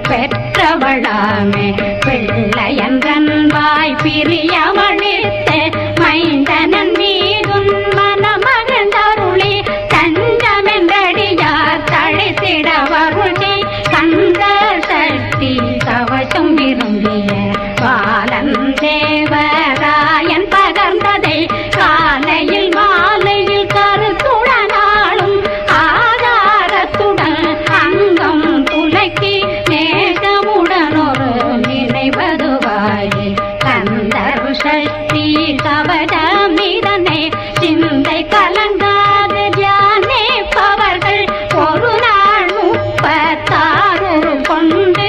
A: பெற்றவளாமே பிள்ளையன்றன்பாய் பிரியமளித்த மைந்தனன் மீதுன் மனமகந்தருளி தஞ்சமென்றடியார் தழைத்திட வருளி கந்த சக்தி கவசம் விரும்பிய பாலன் தேவராயன் பகர்ந்ததை காலையில் மாலையில் கருத்துடனாலும் ஆதாரத்துடன் அங்கம் துலக்கி நேசமுடன் ஒரு நினைவதுவாயி கந்தர் சக்தி கவடமிதனை சிந்தை கலங்காத தியானிப்பவர்கள் ஒரு நாள் முப்பத்தாறு கொண்டு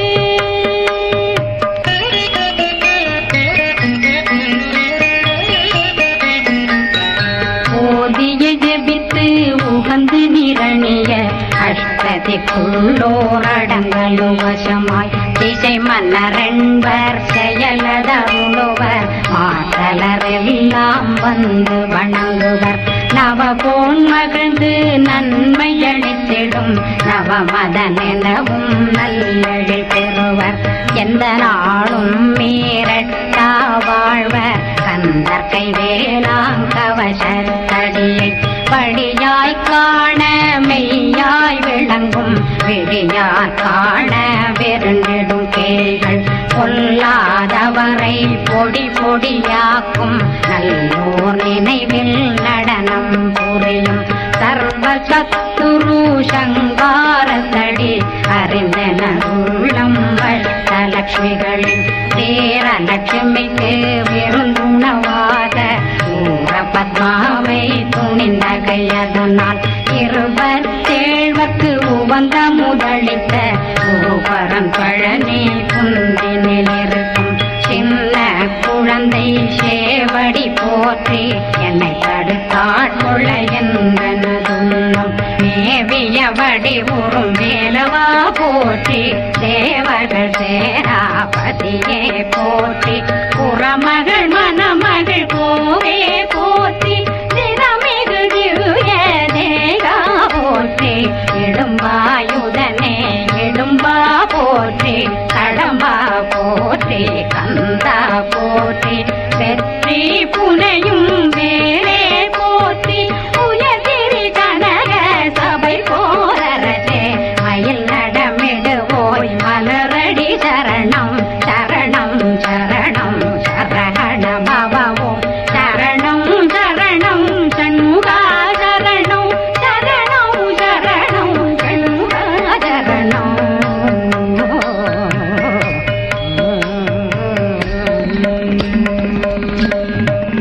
A: ஓதிய ஜெபித்து உகந்து நிரணிய அஷ்டதிக்குள்ளோரடங்களும் வசமாய் திசை மன்னரென்பர் செயலதருளுவர் மாற்றலரெல்லாம் வந்து வணங்குவர் நவபோன் மகிழ்ந்து நன்மை அளித்திடும் நவமதனெனவும் நல்லெழில் பெறுவர் எந்த நாளும் மீறட்டா வாழ்வர் கந்தற்கை வேளாங் கவசத்தடியை படியாய் காண மெய்யாய் விளங்கும் விழியார் காண விருந்திடும் கேள்கள் பொல்லாதவரை பொடி பொடியாக்கும் நல்லோர் நினைவில் நடனம் புரியும் சர்வ சத்துரு சங்காரத்தடி அறிந்தன உள்ளம் வட்டலட்சுமிகளின் தேரலட்சுமிக்கு விருந்துணவாக ஊர பத்மாவை துணிந்த கையதனால் இருபத்தேழ்வர்க்கு உவந்த முதலித்த பூபரம் பழனி குந்தினில் இருக்கும் சின்ன குழந்தை சேவடி போற்றி என்னை தடுத்தாட்கொள்ள என்றனதுள்ளம் மேவியபடி உறும் வேலவா போற்றி தேவர்கள் சேராபதியே போற்றி புறமகள் மணமகள் கோவே போற்றி திறமிகு திவ்ய தேகா போற்றி இடும்பாயுதனே இடும்பா போற்றி கடம்பா போற்றி கந்தா போற்றி வெற்றி புனையும் வேலே போற்றி உயர்திரி கனக சபை போரரசே மயில் நடமிடுவோய் மலரடி சரணம் சரணம் சரணம் சரண பவவோம் சரணம் சரணம் சண்முகா சரணம் சரணம் சரணம் சண்முகா சரணம்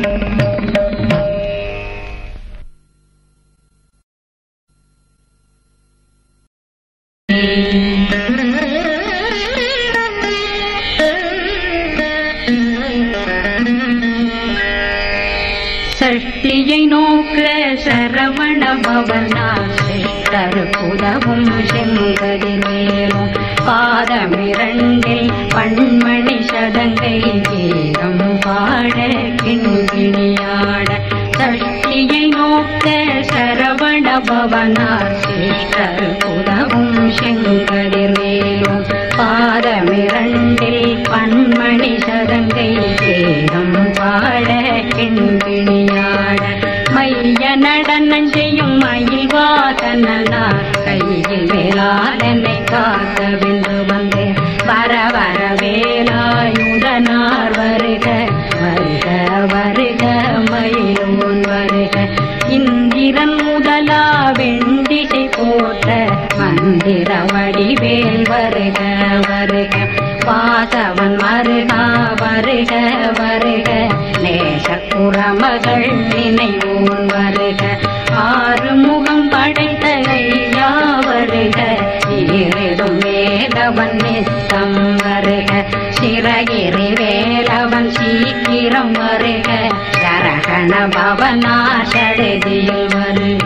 A: சஷ்டியை நோக்க சரவண பவனா சிஷ்டர் புதவும் செங்கதிர் மேலும் பாதமிரண்டில் பண்மணி சதங்கை கீதம் பாட கிண்கிணியாட சஷ்டியை நோக்க சரவண பவனா சிஷ்டர் புதவும் செங்கதிர் மேலும் பாதமிரண்டில் பண்மணி சதங்கை கீதம் பாட கிண்கிணியாட மைய நடனம் செய்யும் மயில் வாசனார் கையில் வேளாளனை காக்க வென்று வந்தேன் வர வர வேலாயுதனார் வருக வருக வருக மயிலோன் வருக இந்திரன் முதலா வெண்டிசை போற்ற மந்திர வடிவேல் வருக வருக வாசவன் வருகா வருக வருக நேசக்குறமகள் நினைவோன் வருக ஆறு முகம் படைத்த ஐயா வருக ஈரிடும் வேலவன் நித்தம் வருக சிறகிரி வேலவன் சீக்கிரம் வருக சரகண பவனா சடுதியில் வருக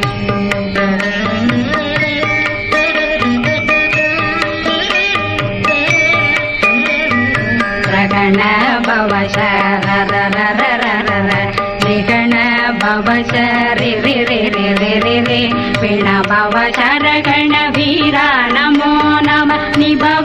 A: ரகண பவசரரரரரர நிகண பவசரி ரி ரி ரி ரி ரி ரி பிண பவசரகண வீரா நமோ நம நிபவ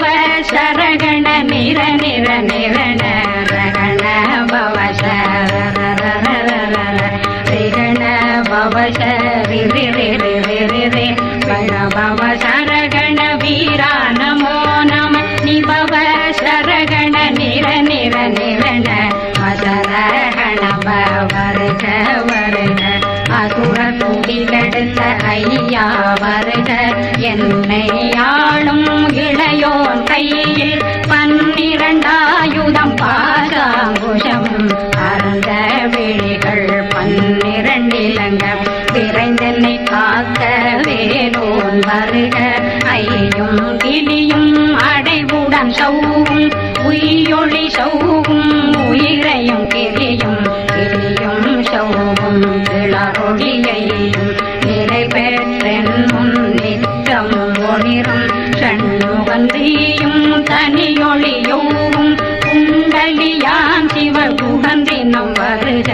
A: ರಿ ರಿ ರಿ ರಿ ರಿ ರಿ ಭವ ಶರಗಣ ವೀರ ನಮೋ ನಮ ನಿಭವ ಶರಗಣ ನಿರ ನಿರ ನಿರಣ அசரகண வருக வருக அசுர குடிகெடுத்த ஐயா வருக என்னை ஆளும் இளையோன் கையில் பன்னிரண்டாயுதம் பாகாங்குஷம் அறந்த விழிகள் பன்னிரண்டிலங்க விரைந்தென்னை காக்க வேலோன் வருக ஐயும் கிளியும் அடைவுடன் சௌவும் உயிரொளி சௌவும் உயிரையும் கிளியும் கிளியும் சௌவும் கிளறொளியையும் நிலை பெற்றென் முன் நிற்கம் ஒளிரும் சண்முகந்தியும் தனியொளியோவும் குண்டலியான் சிவ குகந்தினம் வருக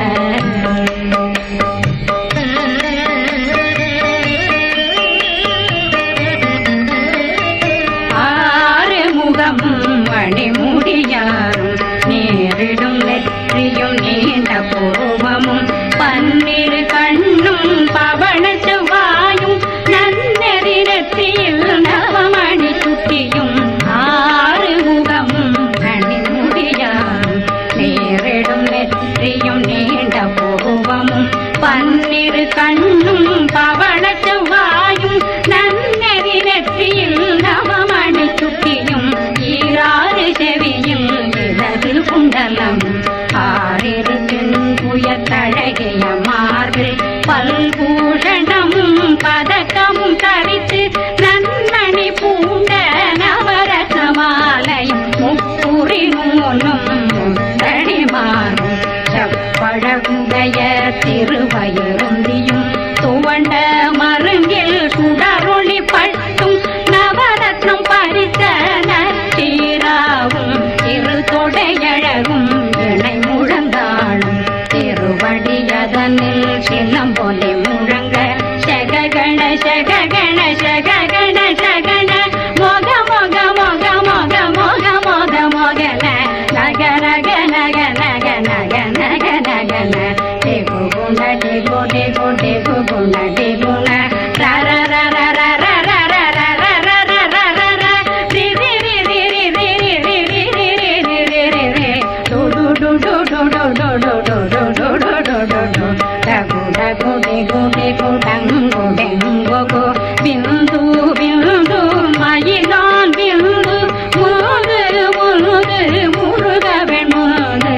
A: ஆறு முகமும் மணிமுடியாரும் நேரிடும் நெற்றியும் நீண்ட பூவமும் பன்னிரு கண்ணும் பவள செவ்வாயும் நன்னெறி நெற்றியில் நவமணி சுட்டியும் ஆறு முகமும் மணிமுடியாரும் நேரிடும் நெற்றியும் நீண்ட பூவமும் பன்னிரு கண்ணும் பவள செவ்வாயும் நன்னெறி நெற்றியில் நவமணி சுட்டியும் ஈராறு செவியும் இடது குண்டலம் ஆறிரு தென்புய தழகிய மார்பில் பல்பூஷணமும் பதக்கமும் தரித்து நன்மணி பூண்ட நவரசமாலயம் முப்புரி நூலும் முத்தடி மாறும் செப்பழகுடைய திருவயிருந்தியும் துவண்ட மருங்கில் சுடரொளி பட்டும் நவரத்னம் பறித்த நச்சீராவும் இரு தொடையழகும் இணை முழந்தாளும் திருவடியதனில் சிலம்பொலி முழங்க சககண சககண சககண சகண மொக மொக மொக மொக மொக மொக மொகன நக நக நக நக நக நக நகன டெகு குண டெகு டெகு டெகு குண டெகுண ர ர ர ர ர ர ர ர ர ர ர ர ர ர ர ரி ரி ரி ரி ரி ரி ரி ரி ரி ரி ரி ரி ரி ரி ரி டு டு டு டு டு டு டு டு டு டு டு டு டு டு டு டகு டகு டெகு டெகு டங்கு டெங்கு கு பிந்து பிந்து மயிலான் பிந்து முருகு முருகு முருக வெண்முருகு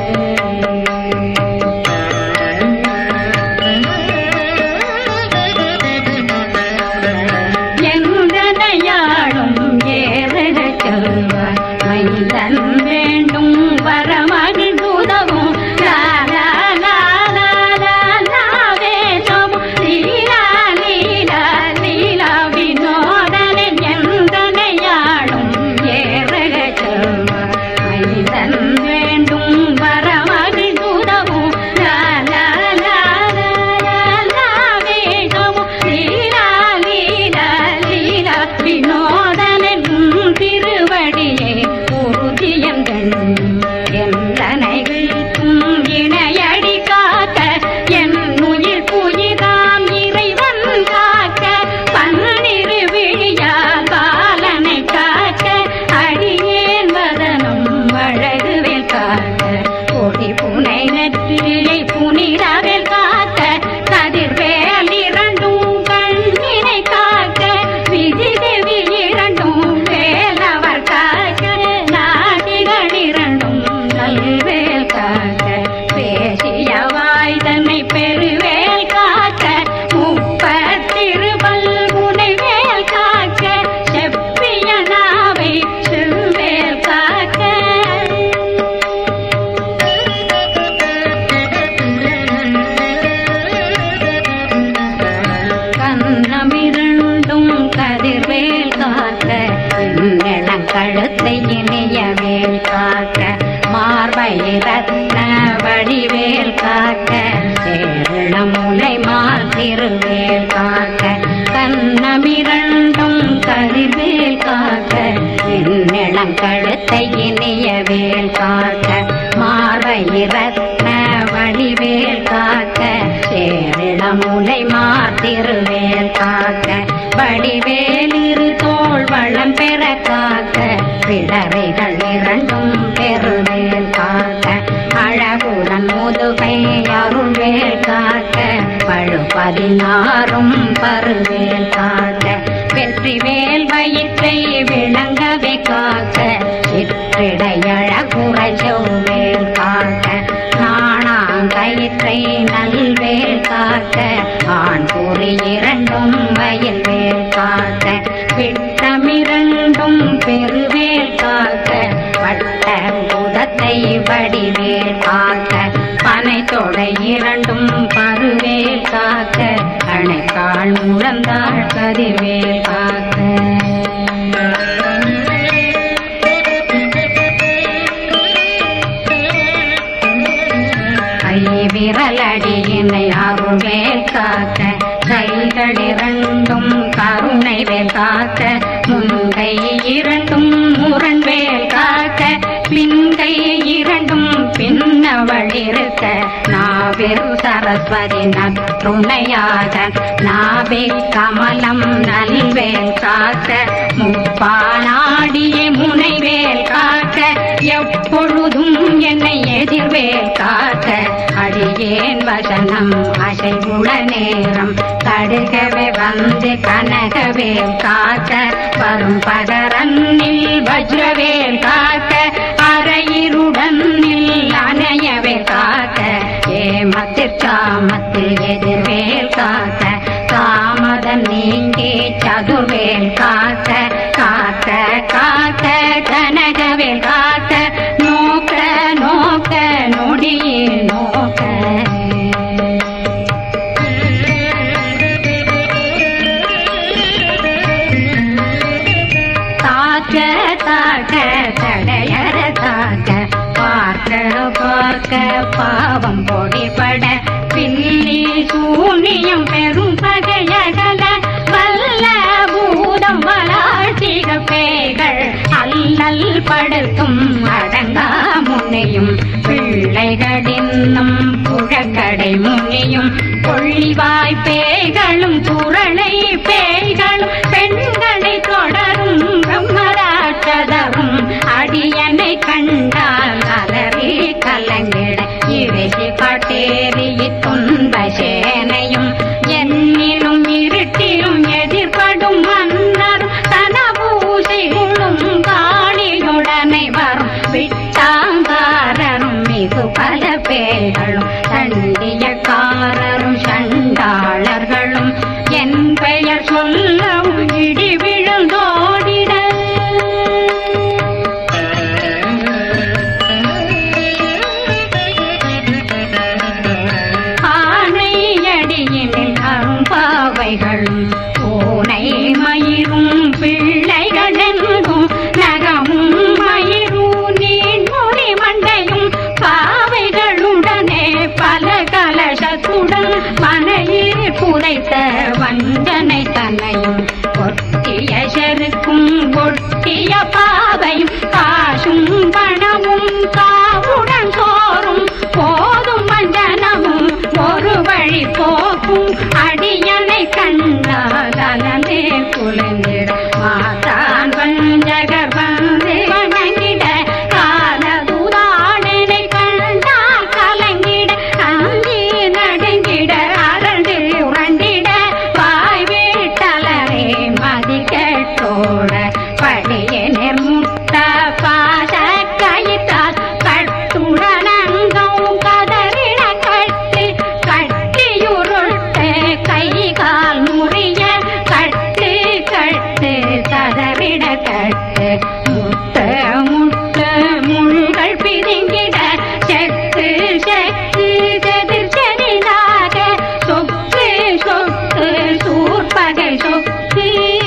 A: எந்தனையாடும் ஏறக செல்வார் மைந்தன் வேண்டும் வரமகிழ் உதவும் லா லா லா லா லா லா வேதம் லீலா லீலா லீலா வினோதனின் எந்தனையாடும் ஏறக செல்வார் மைந்தன் வேண்டும் வரமகிழ் உதவும் லா லா லா லா லா லா வேதம் லீலா லீலா லீலா வினோதனின் திருவடியே உறுதியங்கள் எந்தனைகளுக்கும் இணையடி காக்க என் உயிர் புயிராம் இறைவன் காக்க பன்னிரு விழியால் பாலனை காக்க அடியேன் வதனம் அழகுவில் காக்க கொடி புனை நெற்றியை புனிதவில் காக்க கதிர்வேல் இரண்டும் கண்ணினை காக்க விதி தேவி இரண்டும் வேலவர் காக்க நாடிகள் இரண்டும் நல்வேல் காக்க பேசிய வாய் தன்னை பெருவேல் காக்க முப்பத்திருபல் முனைவேல் காக்க செப்பிய நாவை செவ்வேல் காக்க கண்ணமிரண்டும் கதிர்வேல் காக்க இந்நிலம் கழுத்தை இனிய வேல் காக்க மார்பை ரத்ன வடிவேல் காக்க சேரணம் முனை மால் திருவேல் காக்க கண்ணமிரண்டும் கதிர்வேல் காக்க இந்நிலம் கழுத்தை இனிய வேல் காக்க மார்பை ரத்ன வடிவேல் காக்க சேரண வடமுலை மாத்திருவேல் காக்க வடிவேல் இரு தோள் வளம் பெற காக்க பிடரைகள் இரண்டும் பெருவேல் காக்க அழகுடன் முதுகை அருள்வேல் காக்க பழு பதினாறும் பருவேல் காக்க வெற்றிவேல் வயிற்றை விளங்கவே காக்க சிற்றிடையழகுறை செவ்வேல் காக்க நாணாங்கயிற்றை நல்வேல் காக்க ஆண் குறி இரண்டும் வயல் வேல் காக்க விட்டமிரண்டும் பெருவேல் காக்க வட்ட புதத்தை வடிவேல் காக்க பனை தொடை இரண்டும் பருவேல் காக்க அணைக்கால் முழந்தாள் கதிர்வேல் காக்க கை விரலடியினை அருள்வேல் காக்க கைகள் இரண்டும் கருணை வேல் காக்க முன்கை இரண்டும் முரண்வேல் காக்க பின்கை இரண்டும் பின்னவள் இருக்க நாவில் சரஸ்வதி நற்றுணையாக நாவே கமலம் நல்வேல் காக்க முப்பானாடிய முனைவேல் காக்க எப்பொழுதும் என்னை எதிர்வேல் காக்க அடியேன் வசனம் அசைவுள நேரம் கடுகவே வந்து கனகவேல் காக்க வரும் பகரன்னில் வஜ்ரவேல் காக்க அரையிருடன் அணையவே காக்க ஏமத்தில் காமத்தில் எதிர்வேல் காக்க காமதம் நீங்கி சதுர்வேல் காக்க காக்க காக்க கனகவேல் காக்க நோக்க நோக்க நொடியே நோக்க தாக்க தாக்க தடையற தாக்க பார்க்க பார்க்க பாவம் பொடிபட பில்லி சூனியம் பெரும் பகையகல வல்ல பூதம் வளாழ்த்திக பேய்கள் அல்லல் படுத்தும் அடங்கா முனையும் பிள்ளைகளின்னும் புழக்கடை முனியும் கொள்ளிவாய் பேய்களும் குரளை பேய்களும் பெண்களை தொடரும் பிரம்மராட்சதரும் அடியனை கண்டால் அலறி கலங்கிட இறைசி காட்டேறி துன்ப சேனையும் என்னிலும் இருட்டிலும் எதிர்படும் மன்னரும் தனபூசைகளும் காளியுடனை வரும் விட்டாங்காரரும் மிகு பல பேர்களும் சண்டியக்காரரும் சண்டாளர்களும் என் பெயர் சொல்லவும் இடி விழுந்தோடிட ஆணையடியினில் அரும்பாவைகளும் பூனை மயிரும் பிள்ளைகளெங்கும் நகமும் மயிரும் நீண்மொழி மண்டையும் பாவைகளுடனே பல கலசத்துடன் மனையில் புதைத்த வஞ்சனை தன்னையும் ஒட்டிய செருக்கும் ஒட்டிய பாவையும் காசும் பணமும் காவுடன் சோறும் போதும் மஞ்சனமும் ஒரு வழி போக்கும் அடியனை கண்டால் அலந்தே குலைந்திட மாதான் வஞ்சகர் வந்து வணங்கிட காலதுதாடனை கண்டால் கலங்கிட அஞ்சி நடுங்கிட அரண்டு உரண்டிட வாய் வீட்டலரே மதி கேட்டோட படியனை முட்ட பாச கயிற்றால் கட்டுடனங்கும் கதறிட கட்டு கட்டியுருட்டு கை கால் முறிய கட்டு கட்டு கதறிட கட்டு முட்ட முட்ட முள்கள் பிதுங்கிட செத்து செத்து செதிர் செதிராக சொக்கு சொக்கு சூர்பகை சொக்கு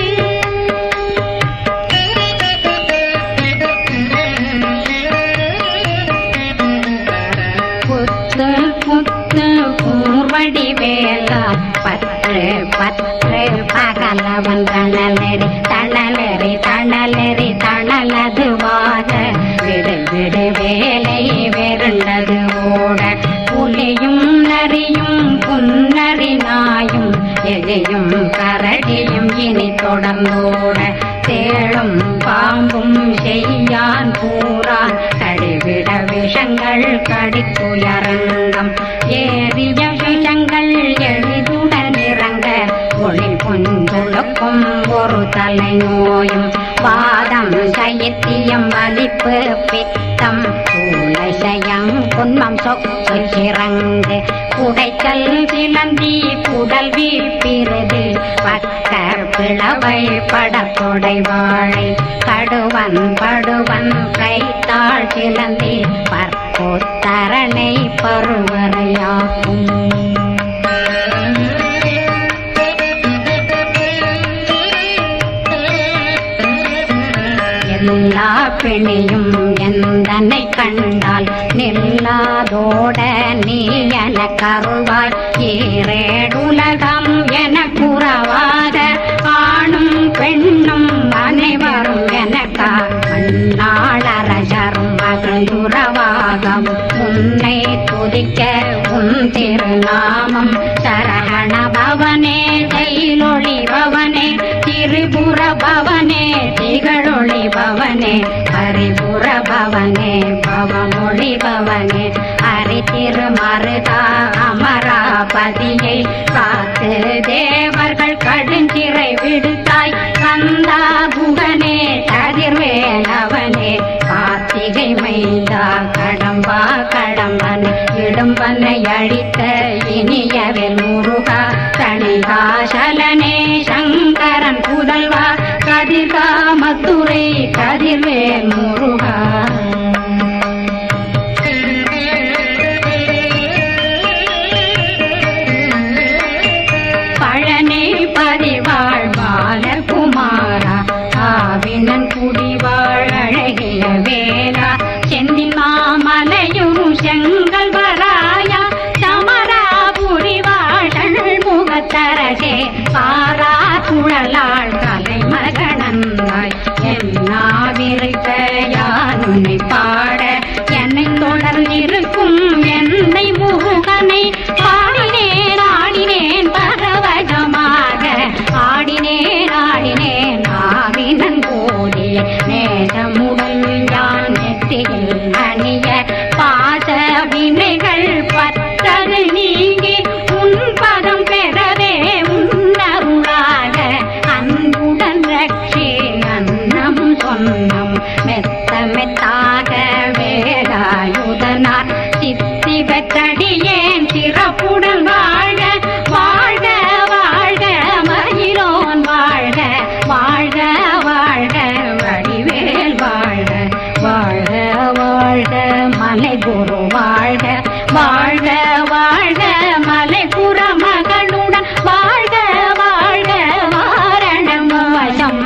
A: புத்து புத்து கூர்வடி வேலா பற்று பற்று பகலவன் தணலெறி தணலெறி தணலெறி தணலதுவாக விடு விடு வேலை வெருண்டது ஓட புலியும் நரியும் புன்னறி பேயையும் கரடியும் இனி தொடர்ந்தோட தேளும் பாம்பும் செய்யான் கூறான் கடிவிட விஷங்கள் கடித்துயரங்கம் ஏறிய விஷங்கள் எளிதுடன் இறங்க ஒளி புந்துழுக்கும் ஒரு தலை நோயும் வாதம் சைத்தியம் வலிப்பு பித்தம் சூளைசயம் குன்மம் சொக்கு சிறங்கு குடைச்சல் சிலந்தி குடல் வீப்பிருது பக்க பிளவை படத்தொடை வாழை கடுவன் படுவன் கைத்தாள் சிலந்தி பற்போத்தரணை பருவரையாகும் எல்லா பிணியும் எந்தனை கண்டால் நில்லாதோட நீ என கருவாய் ஈரேடுலகம் என குறவாத ஆணும் பெண்ணும் அனைவரும் எனக்கா மண்ணாளரசரும் மகிழ்ந்துறவாகம் உன்னை துதிக்க உன் திருநாமம் சரகண பவனே தைலொளி பவனே திரிபுர பவனே திகழொளி பவனே ஹரிபுர பவனே பவமொழி பவனே ஹரி திருமருதா அமராபதியை காத்து தேவர்கள் கடுஞ்சிறை விடுத்தாய் கந்தா குகனே கதிர்வேலவனே கார்த்திகை மைந்தா கடம்பா கடம்பன் இடும்பனை அழித்த இனியவில் முருகா தணிகாசலனே சங்கரன் புதல்வா கதிர்காமத்துறை கதிர்வேல் முருகா பழனி பதிவாழ் பாலகுமாரா ஆவினன் குடிவாழ் அழகிய வேலா செந்தில் மாமலையும் செங்கல் வராயா சமராபுரி வாழல் முகத்தரசே பாரா குழலாள் கலை மகனந்தாய் என்னாவிருக்க யான் உன்னை பாட என்னை தொடர்ந்திருக்கும் என்னை முருகனை பாடினேன் ஆடினேன் பரவசமாக ஆடினேன் ஆடினேன் ஆவினன் கோடிய நேசமுடன் யான் நெற்றியில் அணிய பாச வினைகள் பற்றது நீங்கி உன் பதம் பெறவே உன்னருளாக அன்புடன் ரட்சி அன்னம் சொன்னம் மெத்த மெத்தாக வேலாயுதனார் சித்தி பெற்றடியேன் சிறப்புடன் வாழ்க வாழ்க வாழ்க மயிலோன் வாழ்க வாழ்க வாழ்க வடிவேல் வாழ்க வாழ்க வாழ்க மலை குரு வாழ்க வாழ்க வாழ்க மலை புற மகளுடன் வாழ்க வாழ்க வாரணம் வசம்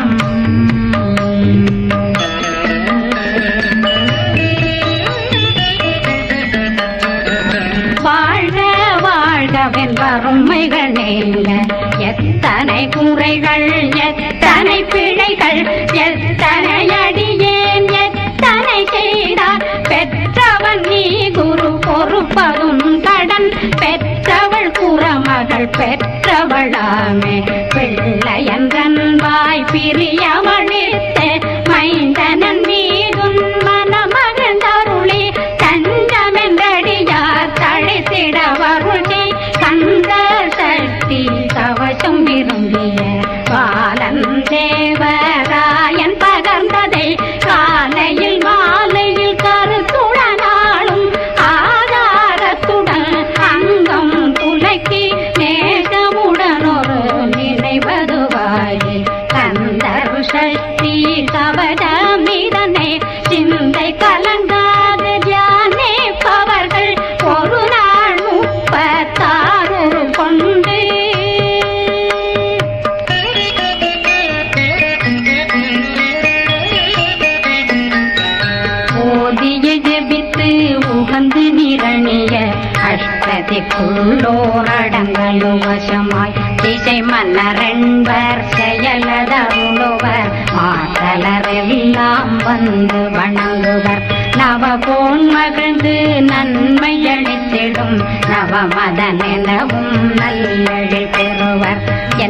A: வாழ்க வாழ்கவென் வறுமைகள் நீங்க எத்தனை குறைகள் எத்தனை பிழைகள் எத்தனை அடியேன் எத்தனை செய்தார் பெற்றவன் நீ குரு பொறுப்பதும் கடன் பெற்றவள் குறமகள் பெற்றவளாமே பிள்ளையன்றன் வாய் பிரியமழித்து மைந்தனன் மீதுன் மனமகந்தருளி தஞ்சமென்றடியார் தழைத்திட வருளி கந்த சக்தி கவசம் விரும்பிய பாலன் தேவராயன் பகர்ந்ததை காலையில் மாலையில் கருத்துடனாலும் ஆதாரத்துடன் அங்கம் துலக்கி நேசமுடன் ஒரு நினைவதுவாயி கந்தர் சக்தி கவதமிதனை சிந்தை கலங்காது தியானிப்பவர்கள் ஒரு நாள் முப்பத்தாறு கொண்டு ஓதிய ஜெபித்து உகந்து நிரணிய அஷ்டதிக்குள்ளோரடங்கலு வசமாய் திசை மன்னரென்பர் செயலதருளுவர் மாற்றலரெல்லாம் வந்து வணங்குவர் நவபோன் மகிழ்ந்து நன்மை அளித்திடும் நவமதனெனவும் நல்லெழில் பெறுவர்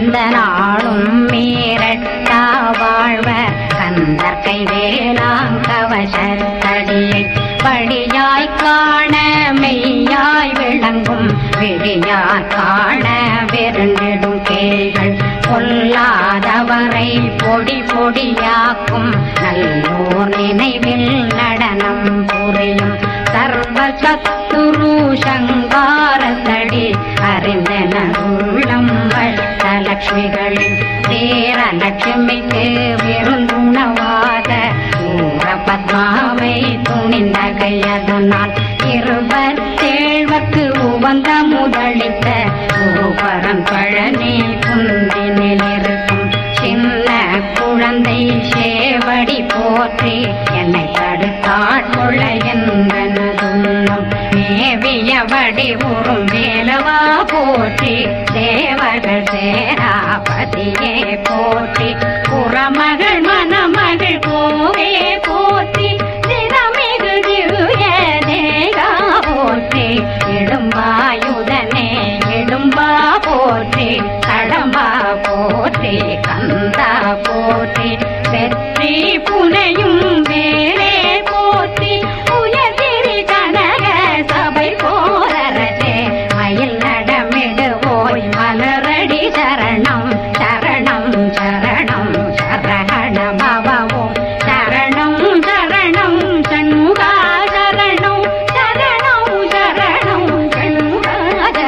A: எந்த நாளும் மீறட்டா வாழ்வர் கந்தற்கை வேளாங் கவசத்தடியை படியாய் காண மெய்யாய் விளங்கும் விழியார் காண வெருண்டிடும் கேள்கள் பொல்லாதவரை பொடி பொடியாக்கும் நல்லோர் நினைவில் நடனம் புரியும் சர்வ சத்துரு சங்காரத்தடி அறிந்தன உள்ளம் வட்டலட்சுமிகளின் தேரலட்சுமிக்கு விருந்துணவாத ஊர பத்மாவை துணிந்த கையதனால் இருபத்தேழ்வக்கு உவந்த முதலித்த குருபரன் பழனி குந்தினில் இருக்கும் சின்ன குழந்தை சேவடி போற்றி என்னை தடுத்தாட்கொள்ள என்பனதுள்ளம் மேவியபடி உறும் வேலவா போற்றி தேவர்கள் சேராபதியே போற்றி புறமகள் மணமகள் கோவே போற்றி தினமிகு திவ்ய தேகா போற்றி இடும்பாயுதனே இடும்பா போற்றி கடம்பா போற்றி கந்தா போற்றி வெற்றி புனையும் வேலே போற்றி உயர்திரி கனக சபை போரரசே மயில் நடமிடுவோய் மலரடி சரணம் சரணம் சரணம் சரஹண பவவும் சரணம் சரணம் சண்முகா சரணம் சரணம் சரணம் சண்முகா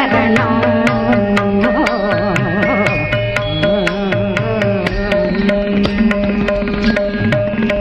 A: சரணம்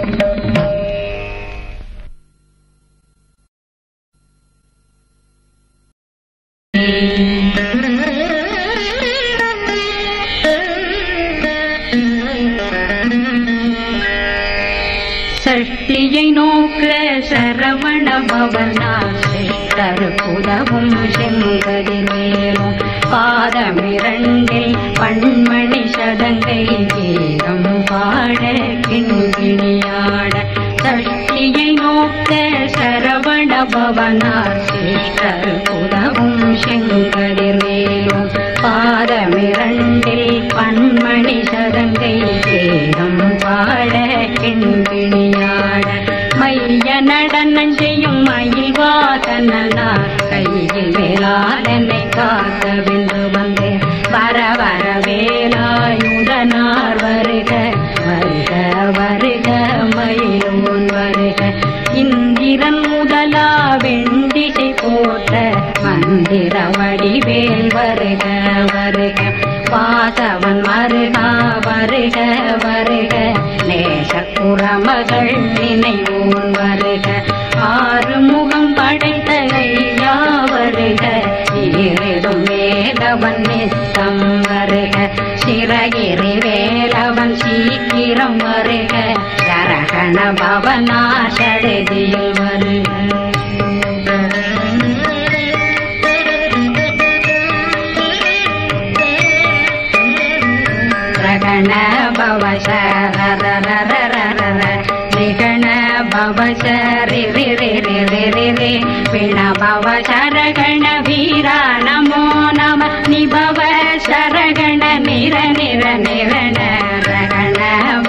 A: சஷ்டியை நோக்க சரவண பவனா கருப்புதவும் செங்கதிர் மேலும் பாதமிரண்டில் பண்மணி சதங்கை கீதம் பாட கிண்கிணியாட சஷ்டியை நோக்க சரவண பவனார் சிஷ்டர் புதவும் செங்கதிர் மேலும் பாதமிரண்டில் பண்மணி சதங்கை கீதம் பாட கிண்கிணியாட மைய நடனம் செய்யும் மயில் வாசனார் கையில் வேளாதனை காக்க வென்று வந்தேன் வர வர வேலாயுதனார் வருக வருக வருக மயிலோன் வருக இந்திரன் முதலா வெண்டிசை போற்ற மந்திர வடிவேல் வருக வருக வாசவன் வருகா வருக வருக நேசக்குறமகள் நினைவோன் வருக ஆறு முகம் படைத்த ஐயா வருக ஈரிடும் வேலவன் நித்தம் வருக சிறகிரி வேலவன் சீக்கிரம் வருக சரகண பவனா சடுதியில் வருக ரகண பவசரரரரரர நிகண பவசரி ரி ரி ரி ரி ரி ரி பிண பவசரகண வீரா நமோ நம நிபவ சரகண நிர நிர நிரண ரகண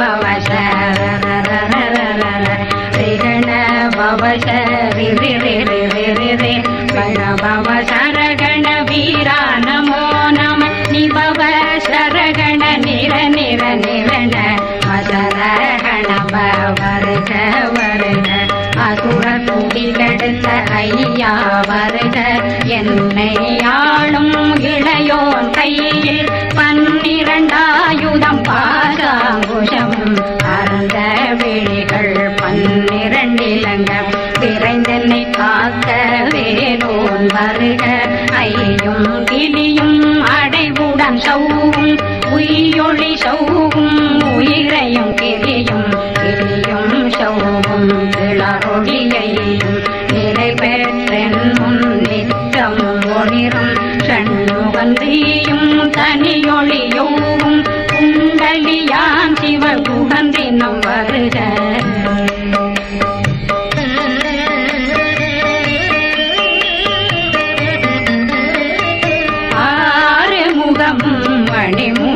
A: பவசரரரரரர ரிகண பவசரி ரி ரி ரி ரி ரி ரி பிண பவசரகண வீரா நமோ நம நிபவ சரகண நிர நிர நிரண மசரகண வருக வருக அசுர குடி கெடுத்த ஐயா வருக என்னை ஆளும் இளையோன் கையில் பன்னிரண்டாயுதம் பாசாங்குஷம் அறந்த விழிகள் பன்னிரண்டிலங்க விரைந்தென்னை காக்க வேலோன் வருக ஐயும் கிளியும் அடைவுடன் சௌவும் உயிரொளி சௌவும் உயிரையும் கிளியும் கிளியும் சௌவும் கிளறொளியையும் நிலை பெற்றென் முன் நித்தம் ஒளிரும் சண்முகந்தியும் தனியொளியோவும் குண்டலியான் சிவ குகந்தினம் வருக ஆறு முகம் மணிமு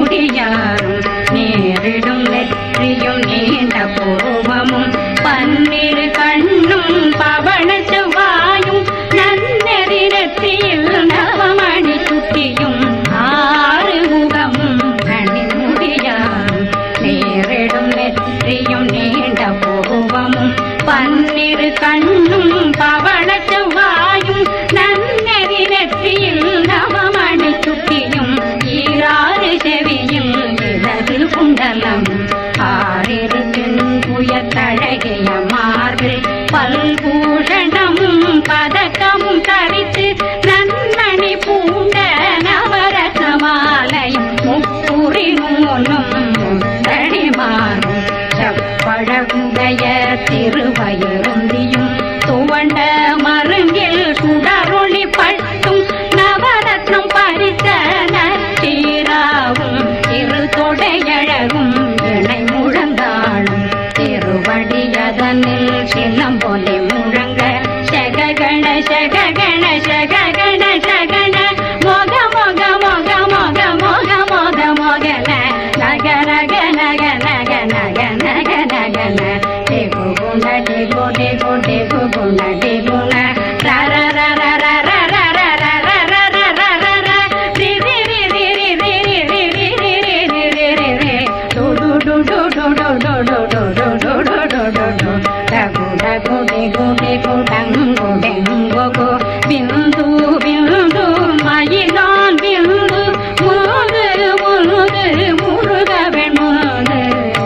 A: சககண சகண மொக மொக மொக மொக மொக மொக மொகல நக நக நக நக நக நக நக ந டிகு குண டிகு டிகு டிகு குண டிகுண ர ர ர ர ர ர ர ர ர ர ர ர ர ர ர ரி ரி ரி ரி ரி ரி ரி ரி ரி ரி ரி ரி ரி ரி டு டு டு டு டு டு டு டு டு டு டு டு டு டு டு டகு டகு டிகு டிகு டங்கு டெங்கு கு பிந்து பிந்து மயிலான் பிந்து முழுது முழுது முருகவன் முழுது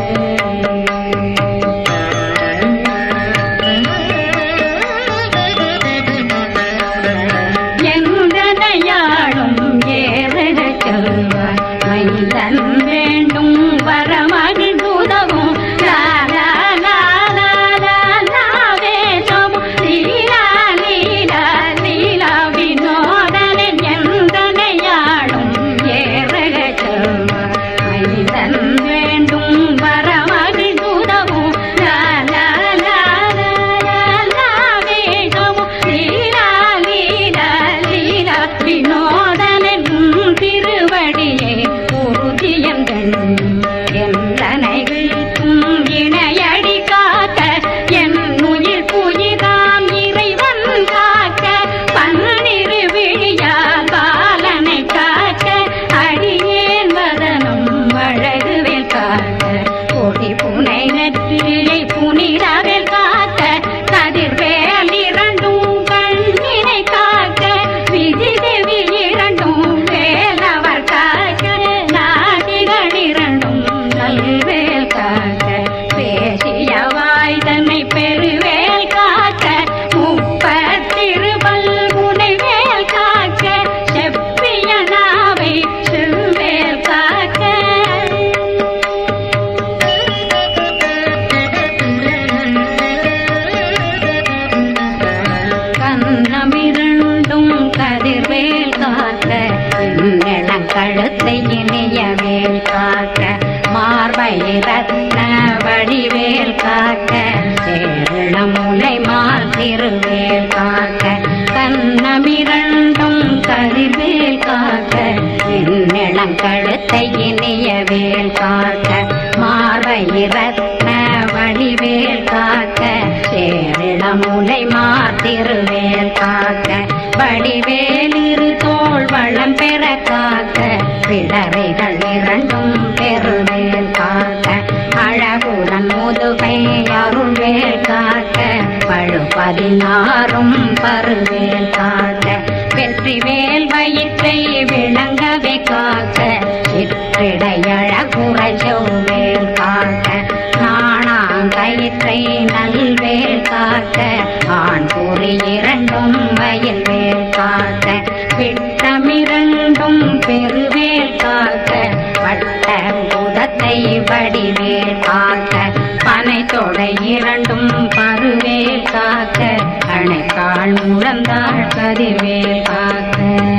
A: எந்தனையாளும் ஏறட செல்வார் மைந்தன் வேண்டும் வரமகிழ் உதவும் லா லா லா லா லா லா வேஷம் லீலா லீலா லீலா வினோதனின் எந்தனையாளும் ஏறட செல்வார் மைந்தன் வேண்டும் வரமகிழ் உதவும் லா லா லா லா லா லா வேஷம் லீலா லீலா லீலா வினோதனின் திருவடியே உறுதியங்கள் எந்தனைகளுக்கும் இணையடி காக்க என் உயிர் புயிராம் இறைவன் காக்க பன்னிரு விழியால் பாலனை காக்க அடியேன் வதனம் அழகுவேல் காக்க கொடி புனை நெற்றியை புனிதவேல் காக்க கதிர்வேல் இரண்டும் கண்ணினை காக்க விதி தேவி இரண்டும் வேலவர் காக்க நாடிகள் இரண்டும் நல்வேல் காக்க பேசிய வாய் தன்னை பெருவேல் காக்க முப்பத்திருபல் முனைவேல் காக்க செப்பிய நாவை செவ்வேல் காக்க கண்ணமிரண்டும் கதிர்வேல் காக்க கழுத்தை இணைய வேல் காக்க மார்பை ரத்ன வடிவேல் காக்க சேரண முலை மால் திருவேல் காக்க கண்ணமிரண்டும் கதிர்வேல் காக்க கழுத்தை இணைய வேல் காக்க மார்பை ரத்ன வடிவேல் காக்க சேரிட முலை மாத்திருவேல் காக்க வடிவேல் இரு தோள் வளம் பெற காக்க பிடரைகள் இரண்டும் பெருவேல் காக்க அழகுடன் முதுகை அருள்வேல் காக்க பழு பதினாறும் பருவேல் காக்க வெற்றிவேல் வயிற்றை விளங்கவே காக்க சிற்றிடையழகுறை செவ்வேல் காக்க நாணாங்கயிற்றை நல்வேல் காக்க ஆண் குறி இரண்டும் வயல்வேல் காக்க விட்டமிரண்டும் பெருவேல் காக்க வட்ட புதத்தை வடிவேல் காக்க பனை தொடை இரண்டும் பருவேல் காக்க அணைக்கால் முழந்தாள் கதிர்வேல் காக்க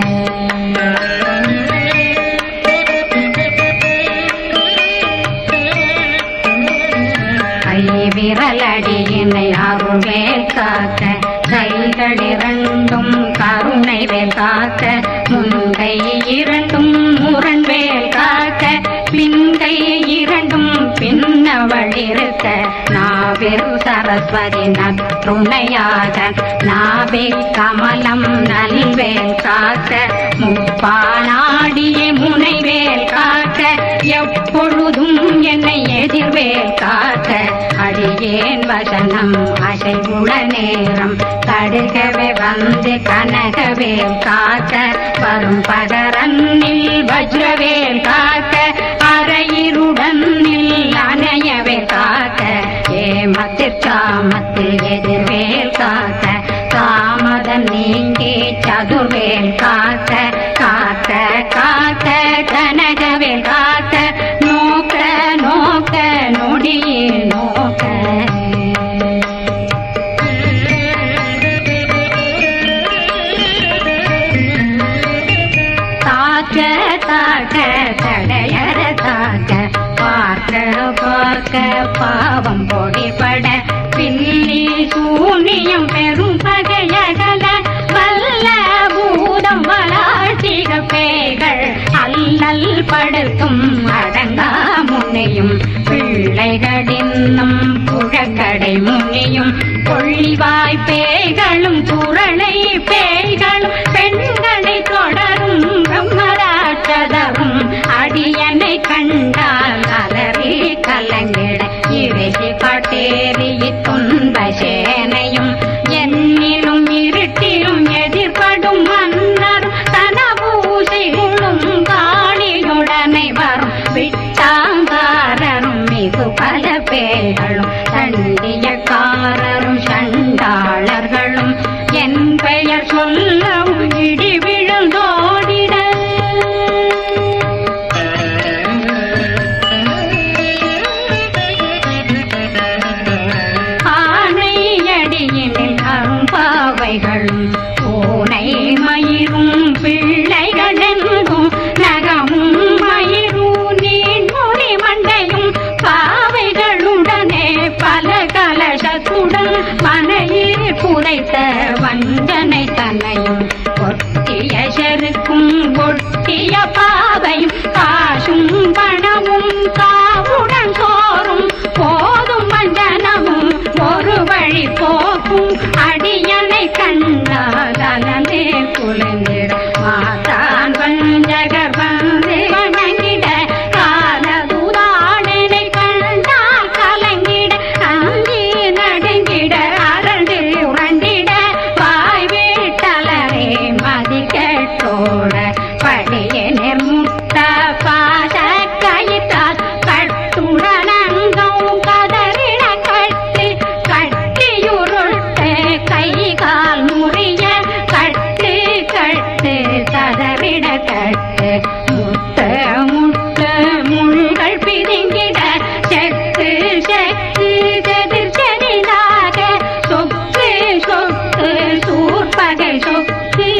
A: கை விரலடியினை அருள்வேல் காக்க கைகள் இரண்டும் கருணை வேல் காக்க முன்கை இரண்டும் முரண்வேல் காக்க பின்கை இரண்டும் பின்னவள் இருக்க நாவில் சரஸ்வதி நற்றுணையாக நாவே கமலம் நல்வேல் காக்க முப்பானாடிய முனைவேல் காக்க எப்பொழுதும் என்னை எதிர்வேல் காக்க அடியேன் வசனம் அசைவுள நேரம் கடுகவே வந்து கனகவேல் காக்க வரும் பகரன்னில் வஜ்ரவேல் காக்க அரையிருடன் அணையவே காக்க ஏமத்தில் காமத்தில் எதிர்வேல் காக்க காமதம் நீங்கி சதுர்வேல் காக்க காக்க காக்க கனகவேல் காக்க நோக்க நோக்க நொடியே நோக்க தாக்க தாக்க தடையற தாக்க பார்க்க பார்க்க பாவம் பொடிபட பின்னி சூனியம் பெரும் பகையகல வல்ல படுத்தும் அடங்கா முனையும் பிள்ளைகளின்னும் புழக்கடை முனியும் கொள்ளிவாய் பேய்களும் குரளை பேய்களும் பெண்களை தொடரும் பிரம்மராட்சதரும் அடியனை கண்டால் அலறி கலங்கிட இறுகி காட்டேறி துன்ப சேனையும் என்னிலும் இருட்டிலும் எதிர்படும் மன்னரும் தனபூசைகளும் காளியுடனை வரும் விட்டாங்காரரும் மிகு பல பேர்களும் தண்டியக்காரரும் சண்டாளர்களும் என் பெயர் சொல்லவும் இடி விழுந்தோடிட ஆனையடியினில் அரும்பாவைகளும் பூனை மயிரும் பிள்ளைகளெங்கும் நகமும் மயிரும் நீண்முடி மண்டையும் பாவைகளுடனே பல கலசத்துடன் மனையில் புதைத்த வஞ்சனை தன்னையும் ஒட்டிய செருக்கும் ஒட்டிய பாவையும் காசும் பணமும் காவுடன் சோறும் போதும் மஞ்சனமும் ஒரு வழி போக்கும் அடியனை கண்டால் அலந்தே குளிர்ந்திட மாதான் வஞ்சகர் வந்து வணங்கிட காலதுதாடனை கண்டால் கலங்கிட அங்கி நடுங்கிட அரண்டு உரண்டிட வாய் வீட்டலரே மதி கேட்டோட படிய நிர்முட்ட பாச கயிற்றால் கட்டுடனங்கும் கதறிட கட்டு கட்டியுருட்டு கை கால் முறிய கட்டு கட்டு கதறிட கட்டு முட்டு முட்டு முள்கள் பிதுங்கிட செத்து செத்து செதிர் செறிதாக சொக்கு சொக்கு சூர்பகை சொக்கு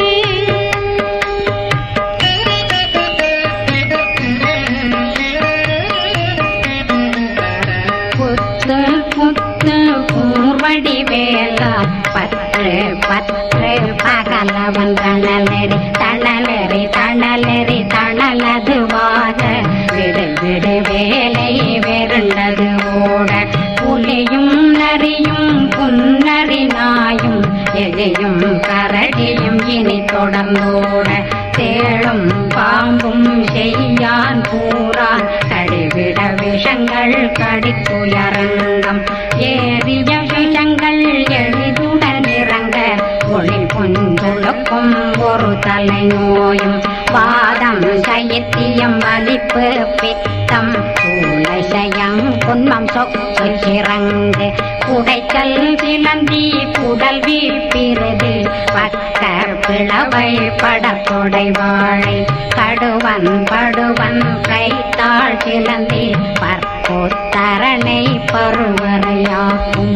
A: புத்து புத்து பூர்வடி வேலா பற்று பற்று பகலவன் தணலரி தணலரி தணலரி தணலதுவாக விடு விடு வேலை வெருண்டது ஓட புலியும் நரியும் புன்னரி நாயும் எலியும் கரடியும் இனி தொடர்ந்தோட தேளும் பாம்பும் செய்யான் பூரான் கடிவிட விஷங்கள் கடித்துயரங்கம் ஏறிய விஷங்கள் எளிதுடன் இறங்க ஒளி பொந்துழுக்கும் ஒரு தலை நோயும் வாதம் சைத்தியம் வலிப்பு பித்தம் சூளைசயம் குன்மம் சொக்கு சிறங்கு குடைச்சல் சிலந்தி குடல் வீழ்பிறது பக்க பிளவை படத்தொடை வாழை கடுவன் படுவன் கைத்தாள் சிலந்தி பற்போத்தரணை பருவரையாகும்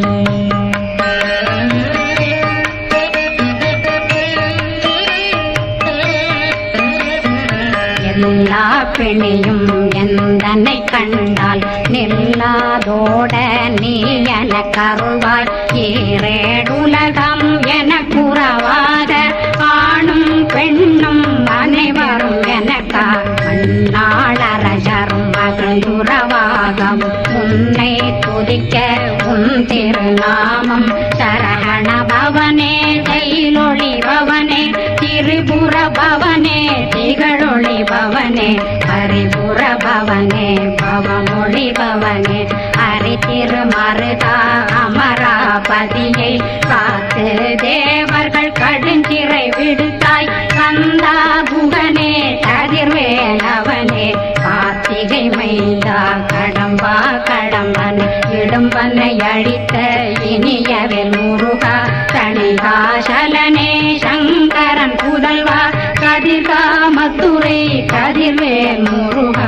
A: எல்லா பிணியும் எந்தனை கண்டால் நில்லாதோட நீ என கருவாய் ஈரேடுலகம் என குறவாத ஆணும் பெண்ணும் அனைவரும் எனக்கா மண்ணாளரசரும் மகிழ்ந்துறவாகவும் உன்னை துதிக்க உன் திருநாமம் சரகண பவனே கைலொளி பவனே திரிபுர பவனே திகழொளி பவனே ஹரிபுர பவனே பவமொழி பவனே ஹரி திருமருதா அமராபதியை காத்து தேவர்கள் கடுஞ்சிறை விடுத்தாய் கந்தா புகனே கதிர்வேலவனே கார்த்திகை மைந்தா கடம்பா கடம்பன் இடும்பனை அழித்த இனியவில் முருகா தணிகாசலனே சங்கரன் புதல்வா கதிர்காமத்துறை கதிர்வேல் முருகா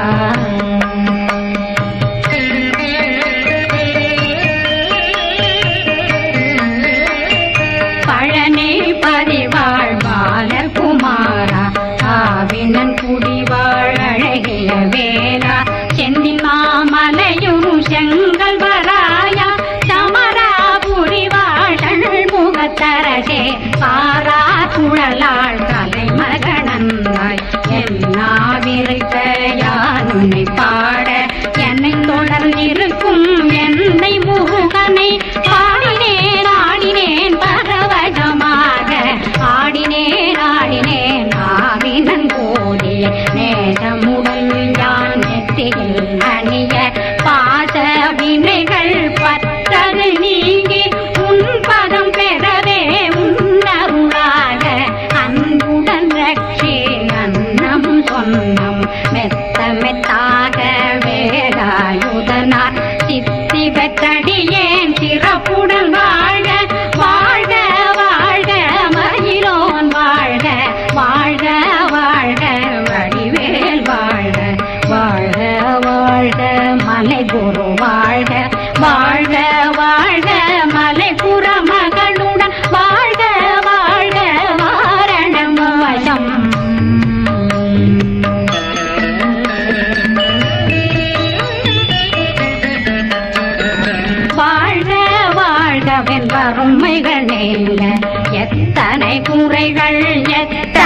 A: பழனி பதிவாழ் பாலகுமாரா ஆவினன் குடிவாழ் அழகிய வேலா செந்தில் மாமலையும் செங்கல் வராயா சமராபுரி வாழல் முகத்தரசே பாரா குழலாள் கலை மகனந்தாய் என்னாவிருக்கையா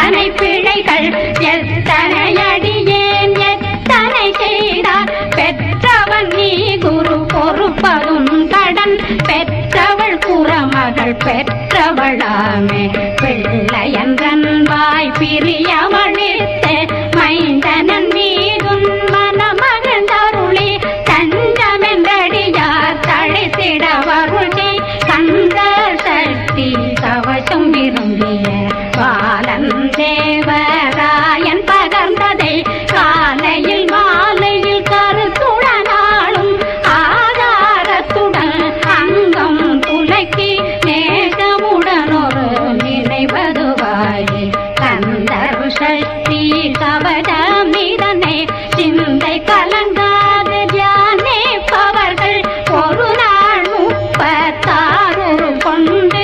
A: எத்தனை பிழைகள் எத்தனை அடியேன் எத்தனை செய்தார் பெற்றவன் நீ குரு பொறுப்பதும் கடன் பெற்றவள் குறமகள் பெற்றவளாமே பிள்ளையன்றன் வாய் பிரியவழித்து மைந்தனன் மீதுன் மனமகந்தருளி தஞ்சமென்றடியார் தழைத்திட வருளி கந்த சக்தி கவசம் விரும்பிய பாலன் தேவராயன் பகர்ந்ததை காலையில் மாலையில் கருத்துடனாலும் ஆதாரத்துடன் அங்கம் துலக்கி நேசமுடன் ஒரு நினைவதுவாயே கந்தர் சக்தி கவடமிதனை சிந்தை கலங்காது தியானிப்பவர்கள் ஒரு நாள் முப்பத்தாறு கொண்டு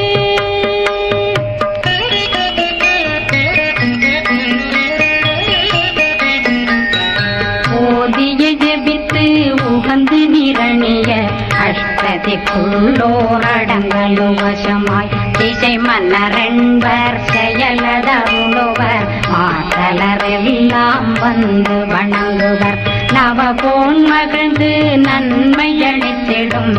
A: ஓதிய ஜெபித்து உகந்து நிரணிய அஷ்டதிக்குள்ளோரடங்களும் வசமாய் திசை மன்னரென்பர் செயலதருளுவர் மாற்றலரெல்லாம் வந்து வணங்குவர் நவபோன் மகிழ்ந்து நன்மை அளித்திடும்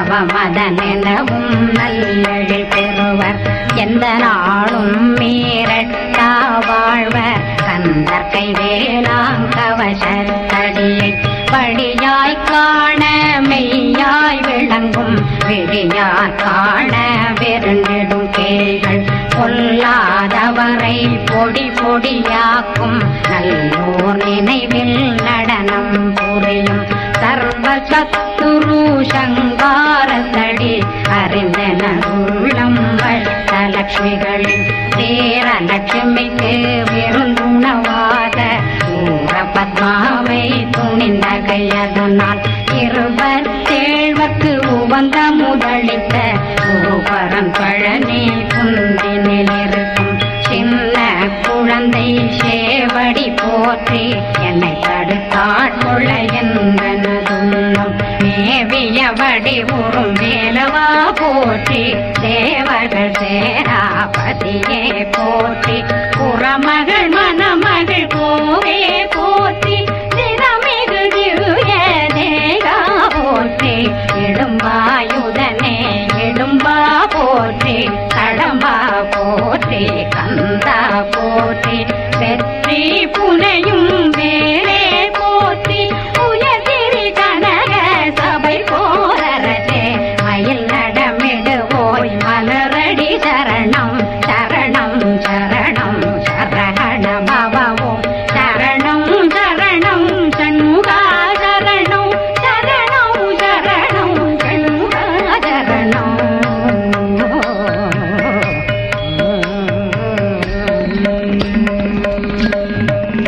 A: நவமதனெனவும் நல்லெழில் பெறுவர் எந்த நாளும் மீறட்டா வாழ்வர் கந்தற்கை வேளாங் கவசத்தடியை படியாய் காண மெய்யாய் விளங்கும் விழியார் காண விருந்திடும் கேள்கள் பொல்லாதவரை பொடி பொடியாக்கும் நல்லோர் நினைவில் நடனம் புரியும் சர்வ சத்துரு சங்காரத்தடி அறிந்தன உள்ளம் வட்டலட்சுமிகளின் தேரலட்சுமிக்கு விருந்துணவாத ஊர பத்மாவை துணிந்த கையதனால் இருபத்தேழ்வர்க்கு உவந்த முதலித்த குருபரன் பழனி குந்தினில் இருக்கும் சின்ன குழந்தை சேவடி போற்றி என்னை தடுத்தாட்கொள்ள என்பனதுள்ளம் மேவியபடி உறும் வேலவா போற்றி தேவர்கள் சேராபதியே போற்றி புறமகள் மணமகள் கோவே போற்றி திறமிகு திவ்ய தேகா போற்றி இடும்பாயுதனே இடும்பா போற்றி கடம்பா போற்றி கந்தா போற்றி வெற்றி புனையும் வேலே போற்றி உயர்திரி கனக சபை போரரசே மயில் நடமிடுவோய் மலரடி சரணம் சரணம் சரணம் சரண பவோ சரணம் சரணம் சண்முகா சரணம் சரணம் சரணம் சண்முகா சரணம்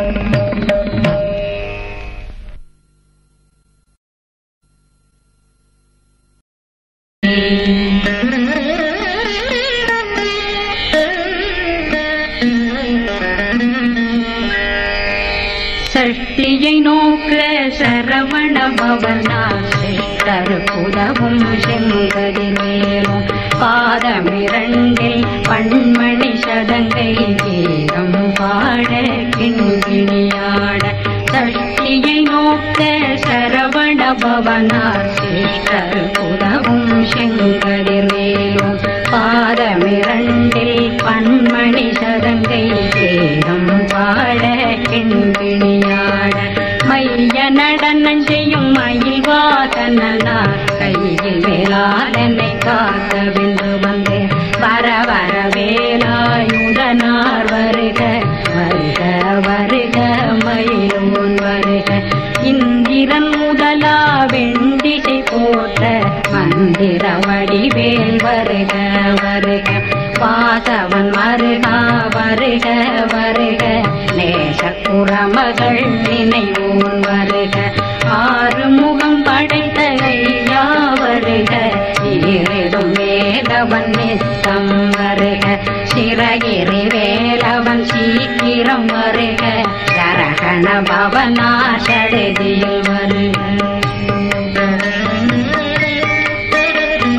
A: சஷ்டியை நோக்க சரவண பவனா சித்தர் புதவும் செங்கதி மேலும் பாதமிரண்டில் பண்மணி சதங்கை கீதம் பாட கிண்கிணியாட சஷ்டியை நோக்க சரவண பவனார் சித்தர் புதவும் செங்கதிர் மேலும் பாதமிரண்டில் பண்மணி சதங்கை கீதம் பாட கிண்கிணியாட மைய நடனம் செய்யும் மயில் வாசனார் கையில் வேளாளனை காக்க வென்று வந்தேன் வர வர வேலாயுதனார் வருக வருக வருக மயிலோன் வருக இந்திரன் முதலா வெண்டிசை போட்ட மந்திர வடிவேல் வருக வருக வாசவன் வருகா வருக வருக நேசக்குறமகள் நினைவோன் வருக ஆறு முகம் படைத்த ஐயா வருக ஈரிடும் வேலவன் நித்தம் வருக சிறகிரி வேலவன் சீக்கிரம் வருக சரகண பவனா சடுதியில் வருக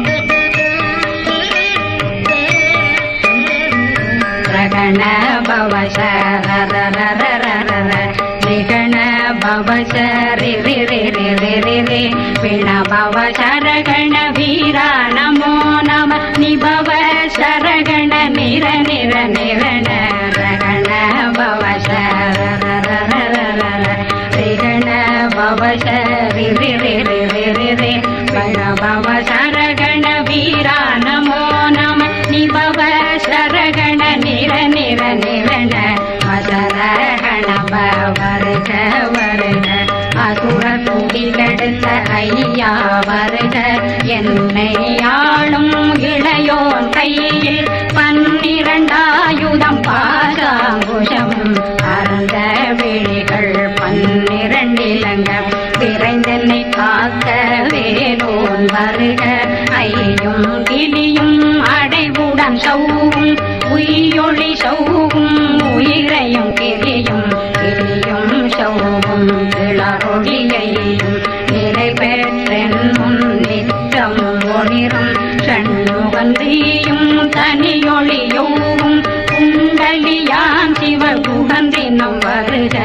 A: ரகண பவ பவ சரரரரரரர நிகண பவ சரி ரி ரி ரி ரி ரி ரி பிண பவ சரகண வீரா நமோ நம நிபவ சரகண நிர நிர நிரண ரகண பவ சரரரரரர ரிகண பவ சரி ரி ரி ரி ரி ரி ரி பிண பவ சரகண வீரா நமோ நம நிபவ சரகண நிர நிர நிரண மசரகண வருக வருக அசுர குடிலெடுத்த ஐயா வருக என்னை ஆளும் இளையோன் கையில் பன்னிரண்டாயுதம் பாசாங்குஷம் அறந்த விழிகள் பன்னிரண்டிலங்க விரைந்தென்னை காக்க வேலோன் வருக ஐயும் கிளியும் அடைவுடன் சௌவும் உயிரொளி சௌவும் உயிரையும் கிளியும் கிளியும் சௌவும் கிளறொளியையும் நிலை பெற்றென் முன் நிற்றம் ஒளிரும் சண்முகந்தியும் தனியொளியோவும் குண்டலியான் சிவ குகந்தினம் வருக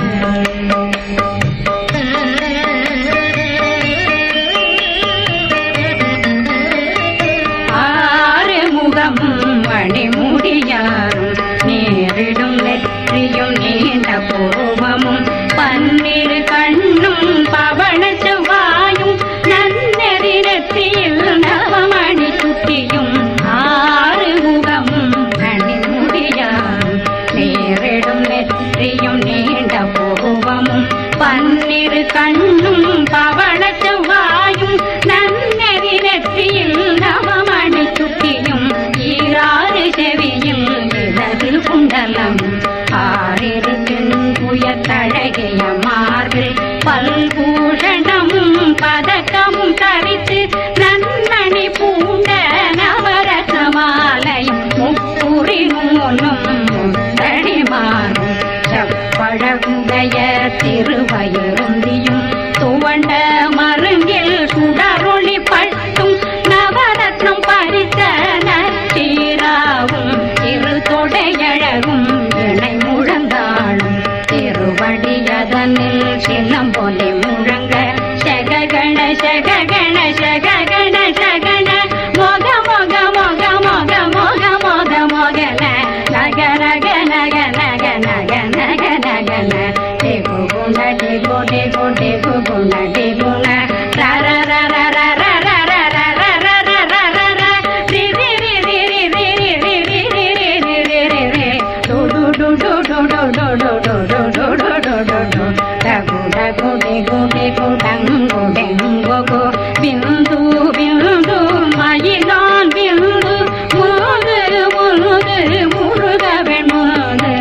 A: ஆறு முகமும் மணிமுடியாரும் நேரிடும் நெற்றியும் நீண்ட பூர்வமும் பன்னிரு கண்ணும் பவள செவ்வாயும் நன்னெறி நெற்றியில் நவமணி சுட்டியும் ஆறு முகமும் மணிமுடியாரும் நேரிடும் நெற்றியும் நீண்ட பூர்வமும் பன்னிரு கண்ணும் பவள செவ்வாயும் நன்னெறி நெற்றியில் நவமணி சுட்டியும் ஈராறு செவியும் இடது குண்டலம் ஆறிரு புயத்தழகிய மார்பில் பல்பூஷணமும் பதக்கமும் தரித்து நன்மணி பூண்ட நவரத்ன மாலையும் முப்புரி நூலும் முத்தடிமாறும் செப்பழகுடைய திருவயிருந்தியும் துவண்ட மருங்கில் சுடரொளி பட்டும் நவரத்னம் பறித்த நச்சீராவும் இரு தொடையழகும் இணை முழந்தாளும் திருவடியதனில் சிலம்பொலி முழங்க சககண சககண சககண சகண மொக மொக மொக மொக மொக மொக மொகன நக நக நக நக நக நக நகன டிகு குண டிகு டிகு டிகு குண டிகுண ரர ரர ரர ரர ரர ரர ரர ர ரி ரி ரி ரி ரி ரி ரி ரி ரி ரி ரி ரி ரி ரி டு டு டு டு டு டு டு டு டு டு டு டு டு டு டு டகு டகு டிகு டிகு டங்கு டெங்கு கு பிந்து பிந்து மயிலான் பிந்து முருகு முருகு முருக வெண்முருகு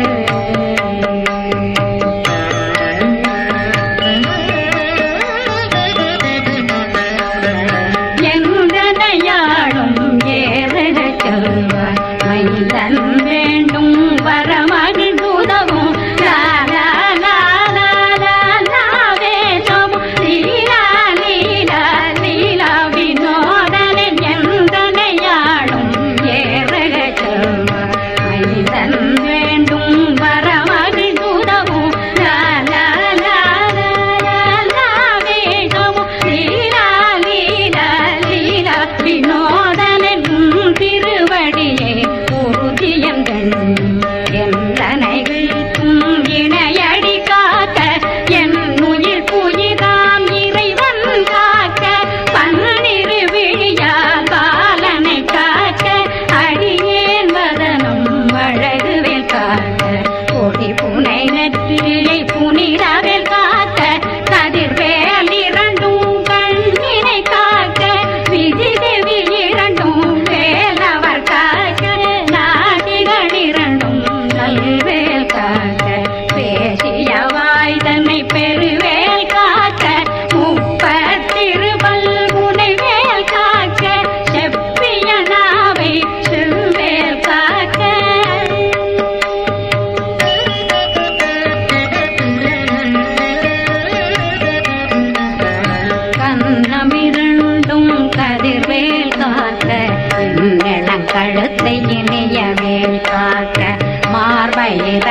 A: எந்தனையாளும் ஏறக செல்வ மைந்தன் வேண்டும் வரமகிழ் உதவும் லா லா லா லா லா லா வேஷம் லீலா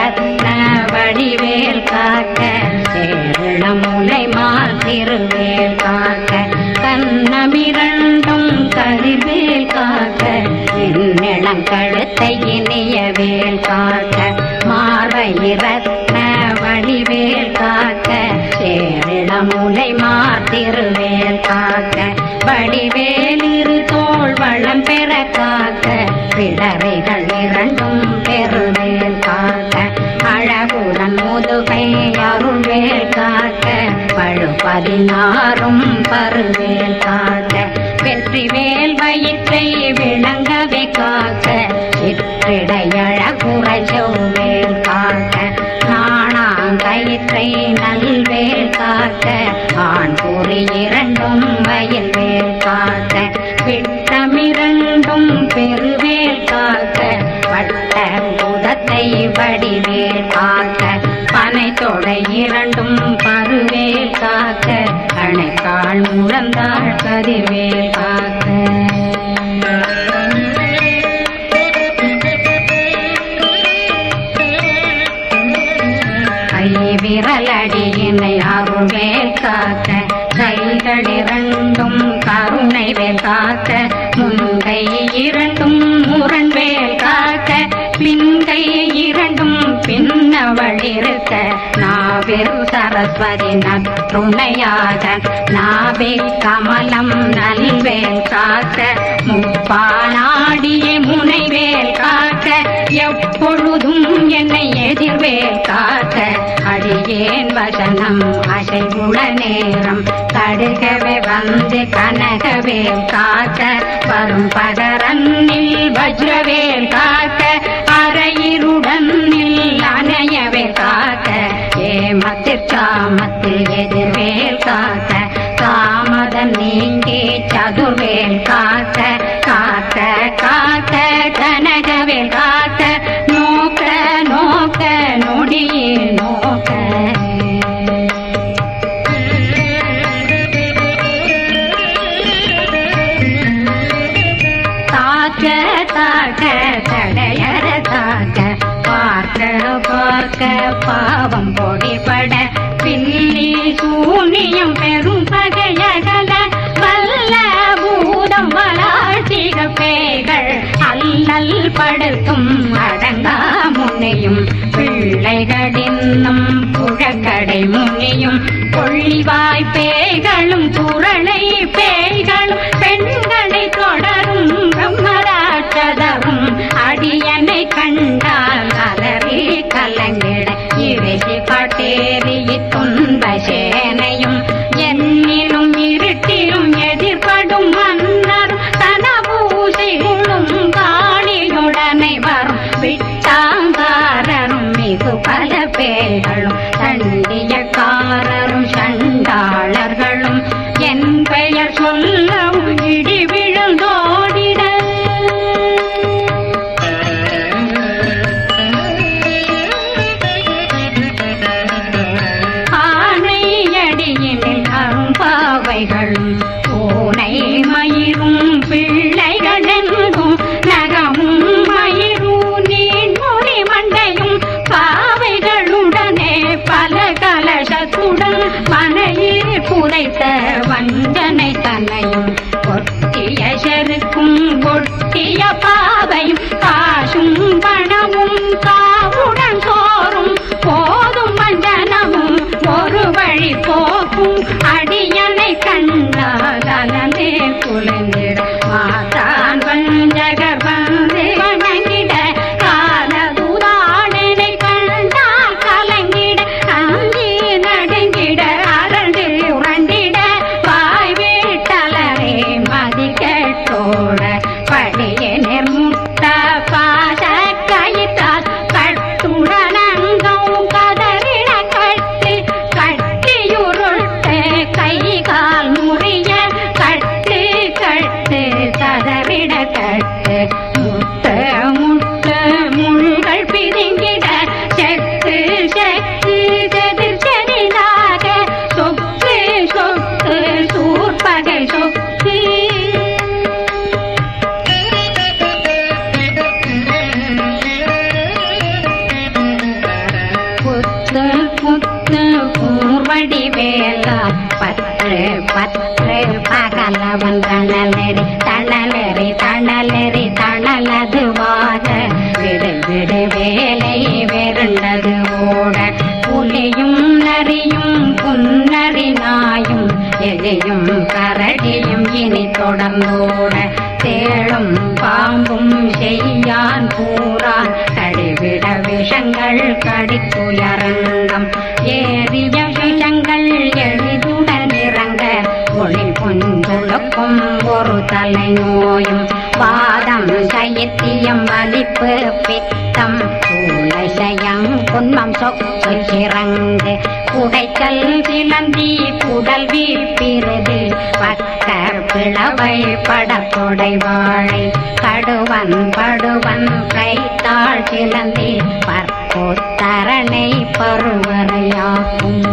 A: ரத்ன வடிவேல் காக்க சேரண முலை மால் திருவேல் காக்க கண்ணமிரண்டும் கரிவேல் காக்க என்னிடம் கழுத்தை இனிய வேல் காக்க மார்பை ரத்ன வடிவேல் காக்க சேரிட முலை மார் திருவேல் காக்க வடிவேல் இரு தோள் வளம் பெற காக்க பிடரைகள் இரண்டும் பெருவேல் காக்க அழகுடன் முதுகை அருள்வேல் காக்க பழு பதினாறும் பருவேல் காக்க வெற்றி வேல் வயிற்றை விளங்கவே காக்க சிற்றிடையழகுற செவ்வேல் காக்க நாணாங்கயிற்றை நல்வேல் காக்க ஆண் குறி இரண்டும் வயல் வேல் காக்க விட்டமிரண்டும் பெருவேல் காக்க வட்ட புதத்தை வடிவேல் காக்க பனை தொடை இரண்டும் பருவேல் காக்க அணைக்கால் முழந்தாள் கதிர்வேல் காக்க கை விரலடியினை அருள்வேல் காக்க கைகள் இரண்டும் கருணை வேல் காக்க முன்கை இரண்டும் முரண்வேல் காக்க பின்கை இரண்டும் பின்னவள் இருக்க நாவில் சரஸ்வதி நற்றுணையாக நாவே கமலம் நல்வேல் காக்க முப்பானாடிய முனைவேல் காக்க எப்பொழுதும் என்னை எதிர்வேல் காக்க அடியேன் வசனம் அசைவுள நேரம் கடுகவே வந்து கனகவேல் காக்க வரும் பகரன்னில் வஜ்ரவேல் காக்க அரையிருடன் அணையவே காக்க ஏமத்தில் காமத்தில் எதிர்வேல் காக்க காமதன் நீங்கி சதுர்வேல் காக்க காக்க காக்க கனகவேல் காக்க நோக்க நோக்க நொடியில் நோக்க தாக்க தாக்க தடையற தாக்க பார்க்க பார்க்க பாவம் பொடிபட பில்லி சூனியம் பெரும் பகையகல வல்ல பூதம் வளாழ்த்திக பேய்கள் அல்லல் படுத்தும் அடங்கா முனையும் பிள்ளைகளின்னும் புழக்கடை முனியும் கொள்ளிவாய் பேய்களும் குரளை பேய்களும் பெண்களை தொடரும் பிரம்மராட்சதரும் அடியனை கண்டால் அலறி கலங்கிட இறைசி பட்டேறி துன்ப சேனையும் என்னிலும் இருட்டிலும் எதிர்படும் மன்னரும் தனபூசைகளும் காணியுடனே வரும் விட்டாங்காரரும் மிகு பல பேர்களும் தண்டியக்காரரும் சண்டாளர்களும் என் பெயர் சொல்லவும் இடி விழுந்தோடிட ஆனையடியினில் அரும்பாவைகளும் பூனை மயிரும் பிள்ளைகளெங்கும் நகமும் மயிரும் நீண்முறி மண்டையும் பாவைகளுடனே பல கலசத்துடன் மனையில் புதைத்த வஞ்சனை தன்னையும் ஒட்டிய செருக்கும் ஒட்டிய பாவையும் காசும் பணமும் காவுடன் சோறும் போதும் மஞ்சனமும் ஒரு வழி போக்கும் அடியனை கண்டால் அலந்தே குலைந்திட மாதான் வஞ்சகர் வந்து வணங்கிட காலதுதாடனை கண்டால் கலங்கிட அஞ்சி நடுங்கிட அரண்டு உரண்டிட வாய் குத்து குத்து கூர்வடி வேலா பற்று பற்று பகலவன் தணலெறி தணலெறி தணலெறி தணலதுவாக விடு விடு வேலை வெருண்டது ஓட புலியும் நரியும் புன்னரி நாயும் எலியும் கரடியும் இனி தொடர்ந்தோட தேளும் பாம்பும் செய்யான் பூரான் கடிவிட விஷங்கள் கடித்துயரங்கம் ஏறிய விஷங்கள் எளிதுடன் இறங்க ஒளி புஞ்சுழுக்கும் ஒரு தலை நோயும் வாதம் சைத்தியம் வலிப்பு பித்தம் சூளைசயம் குன்மம் சொக்கு சிறங்கு குடைச்சல் சிலந்தி குடல் வீப்பிருது பக்கர் பிளவை படத்தொடை வாழை கடுவன் படுவன் கைத்தாள் சிலந்தி பற்போத்தரணை பருவரையாகும்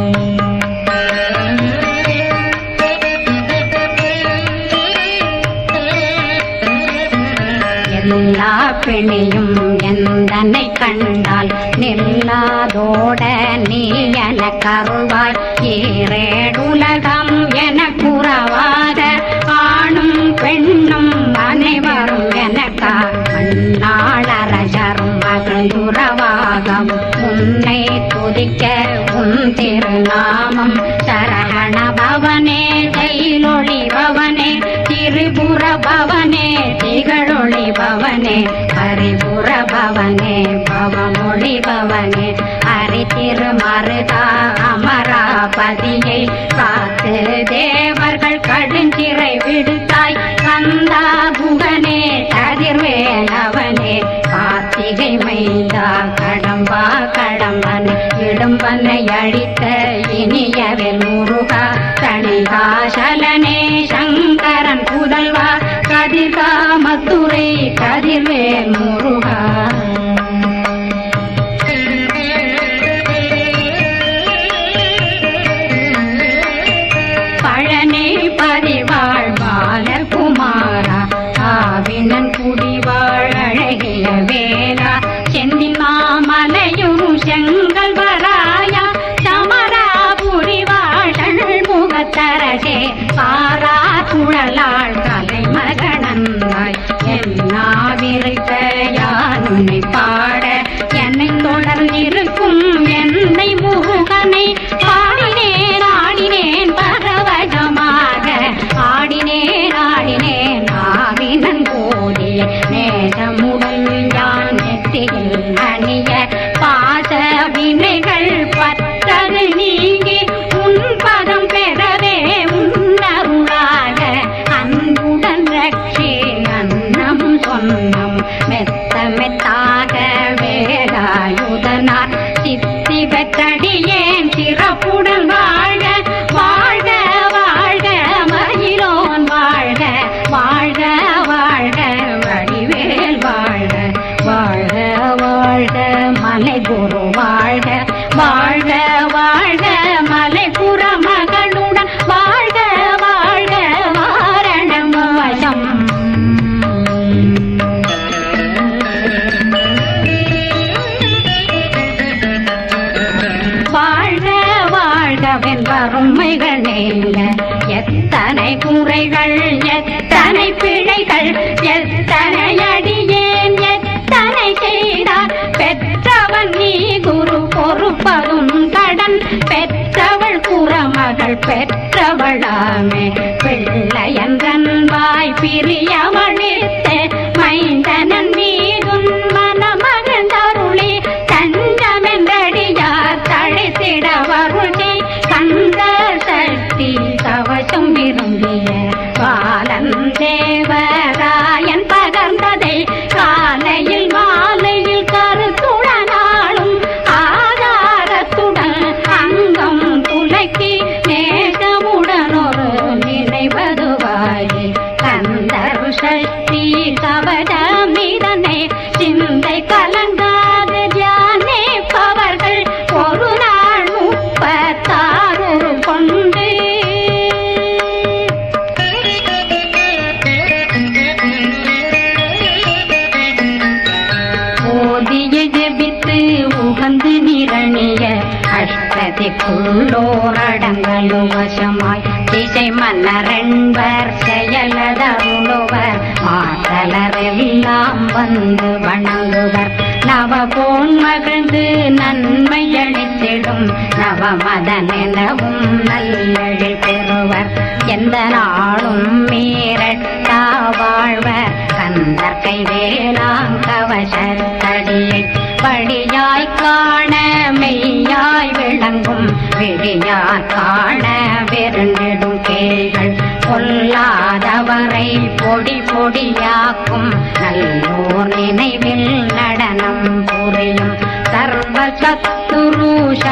A: எல்லா பிணியும் எந்தனை கண்டால் நில்லாதோட நீ என கருவாய் ஈரேடுலகம் என குறவாத ஆணும் பெண்ணும் அனைவரும் எனக்கா மண்ணாளரசரும் மகிழ்ந்துறவாகம் உன்னை துதிக்க உன் திருநாமம் சரகண பவனே தைலொளி பவனே திரிபுர பவனே திகழொளி பவனே ஹரிபுர பவனே பவமொழி பவனே ஹரி திருமருதா அமராபதியை காத்து தேவர்கள் கடுஞ்சிறை விடுத்தாய் கந்தா குகனே கதிர்வேலவனே கார்த்திகை மைந்தா கடம்பா கடம்பன் இடும்பனை அழித்த இனியவில் முருகா தணிகாசலனே சங்கரன் புதல்வா கதிர்காமத்துரை கதிர்வேல் முருகா பழனி பதிவாழ் பாலகுமாரா ஆவினன் குடிவாழ் அழகிய வேலா செந்தில் மாமலையும் செங்கல் வராயா சமராபுரி வாழல் முகத்தரசே பாரா குழலாள் கலை மகனந்தாய் என்னாவிருக்க யான் உன்னை பாட என்னை தொடர்ந்திருக்கும் என்னை முருகனை பாடினேன் ஆடினேன் பரவசமாக ஆடினேன் ஆடினேன் ஆவினன் கோடி நேசமுடன் யான் நெற்றியில் அணிய பாச வினைகள் பத்தது நீங்கி உன் பதம் பெறவே உன்னருளாக அன்புடன் ரட்சி அன்னம் சொன்னம் மெத்த மெத்தாக வேலாயுதனார் சித்தி பெற்றடியேன் சிறப்புடன் வாழ்க வாழ்க வாழ்க மயிலோன் வாழ்க வாழ்க வாழ்க வடிவேல் வாழ்க வாழ்க வாழ்க மலை குரு வாழ்க வாழ்க வாழ்க மலை புற மகளுடன் வாழ்க வாழ்க வாரணம் வசம் வாழ்க வாழ்கவென் வறுமைகள் நீங்க எத்தனை குறைகள் எத்தனை பிழைகள் எத்தனை அடியேன் எத்தனை செய்தார் பெற்றவன் நீ குரு பொறுப்பதும் கடன் பெற்றவள் குறமகள் பெற்றவளாமே பிள்ளையன்றன் வாய் பிரியமழித்து மைந்தனன் மீதுன் மனமகந்தருளி தஞ்சமென்றடியார் தழைத்திட வருளி கந்த சக்தி கவசம் விரும்பிய பாலன் தேவராயன் பகர்ந்ததை காலையில் மாலையில் கருத்துடனாலும் ஆதாரத்துடன் அங்கம் துலக்கி நேசமுடன் ஒரு தணிய அஷ்டதிக்குள்ளோரடங்களும் வசமாய் திசை மன்னரென்பர் செயலதருளுவர் மாதலரெல்லாம் வந்து வணங்குவர் நவபோன் மகிழ்ந்து நன்மை அளித்திடும் நவமதனெனவும் நல்லெழில் பெறுவர் எந்த நாளும் மீறட்டா வாழ்வர் கந்தற்கை வேளாங் கவசத்தடியை படியாய் காண மெய்யாய் விளங்கும் விழியார் காண வெருண்டிடும் கேள்கள் பொல்லாதவரை பொடி பொடியாக்கும் நல்லோர் நினைவில் நடனம் புரியும் சர்வ சத்துரு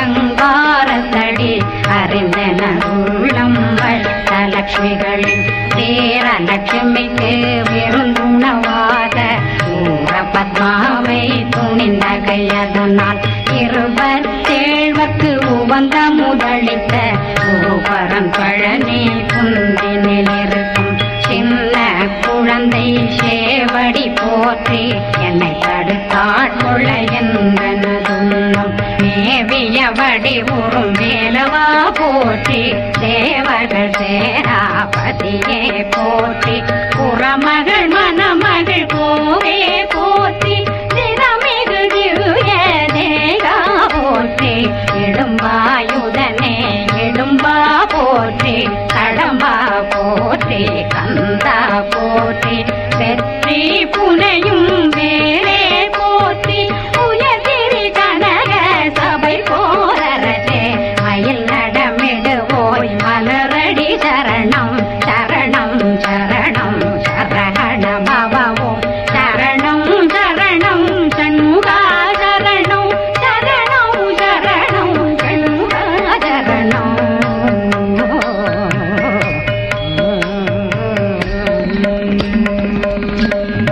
A: சங்காரத்தடி அறிந்தன உள்ளம் வட்டலட்சுமிகளின் தேரலட்சுமிக்கு விருந்துணவாத ஊர பத்மாவை துணிந்த கையதனால் இருபத்தேழ்வர்க்கு உவந்த முதலித்த குருபரன் பழனி குந்தினில் இருக்கும் சின்ன குழந்தை சேவடி போற்றி என்னை தடுத்தாட்கொள்ள என்பனதுள்ளம் மேவியபடி உறும் வேலவா போற்றி தேவர்கள் சேராபதியே போற்றி புறமகள் மணமகள் கோவே போற்றி திறமிகு திவ்ய தேகா போற்றி இடும்பாயுதனே இடும்பா போற்றி கடம்பா போற்றி கந்தா போற்றி வெற்றி புனையும் வேலே போற்றி உயர்திரி கனக சபை போரரசே மயில் நடமிடுவோய் மலரடி சரணம் சரணம் சரணம் சரண பவவும் சரணம் சரணம் சண்முகா சரணம் சரணம் சரணம் சண்முகா சரணம்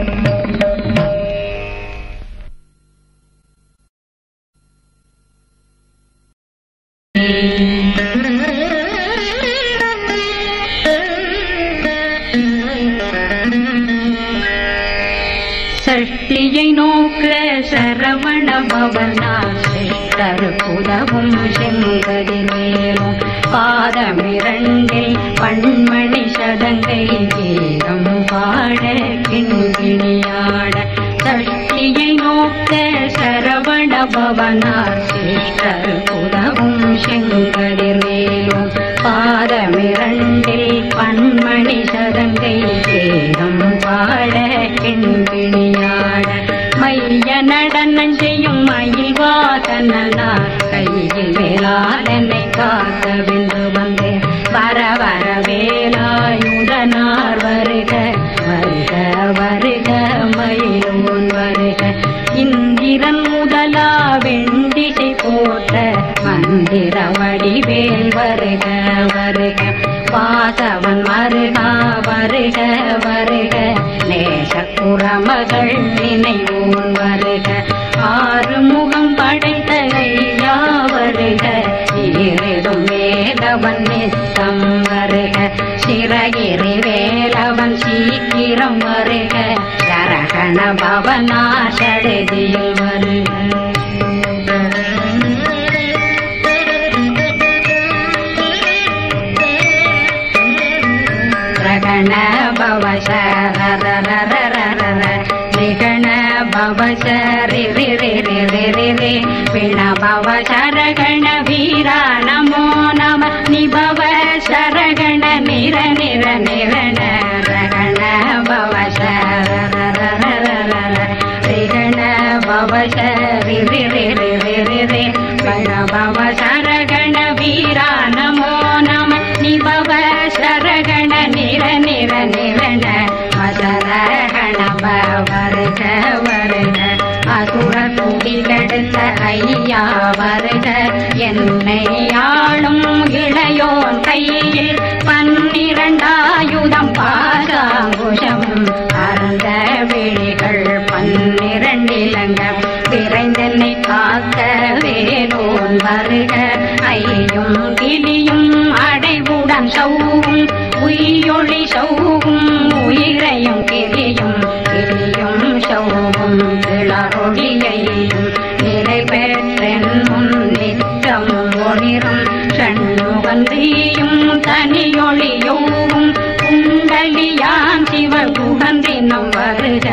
A: சஷ்டியை நோக்க சரவண பவனா சிஷ்டர் புதவும் செங்கதிர் மேலும் பாதமிரண்டில் பண்மணி சதங்கை கீதம் பாட கிண்கிணியாட சஷ்டியை நோக்க சரவண பவனார் சிஷ்டர் புதவும் செங்கதிர் மேலும் பாதமிரண்டில் பண்மணி சதங்கை கீதம் பாட கிண்கிணியாட மைய நடனம் செய்யும் மயில் வாசனார் கையில் வேளாளனை காக்க வென்று வந்தேன் வர வர வேலாயுதனார் வருக வருக வருக மயிலோன் வருக இந்திரன் முதலா வெண்டிசை போற்ற மந்திர வடிவேல் வருக வருக வாசவன் மருகா வருக வருக நேச குரமகள் நினைவோன் வருக ஆறு முகம் படைத்த ஐயா வருக ஈரிடும் வேலவன் நித்தம் வருக சிறகிரி வேலவன் சீக்கிரம் வருக சரகண பவனா சடுதியில் வருக ரகண பவசரரரரரர நிகண பவசரி ரி ரி ரி ரி ரி ரி பிண பவசரகண வீரா நமோ நம நிபவ சரகண நிர நிர நிரண ரகண பவசரரரரரர ரிகண பவசரி ரி ரி ரி ரி ரி ரி பிண பவசரகண வீரா நமோ நம நிபவ சரகண நிர நிர நிரண மசரகண வருக வருக அசுர குடிலெடுத்த ஐயா வருக என்னை ஆளும் இளையோன் கையில் பன்னிரண்டாயுதம் பாசாங்குஷம் அறந்த விழிகள் பன்னிரண்டிலங்க விரைந்தென்னை காக்க வேலோன் வருக ஐயும் கிளியும் அடைவுடன் சௌவும் உயிரொளி சௌவும் உயிரையும் கிளியும் கிளியும் சௌவும் கிளறொளியையும் நிறை பெற்றென் முன் நித்தமும் ஒளிரும் சண்முகந்தியும் தனியொளியோவும் குண்டலியான் சிவ குகந்தினம் வருக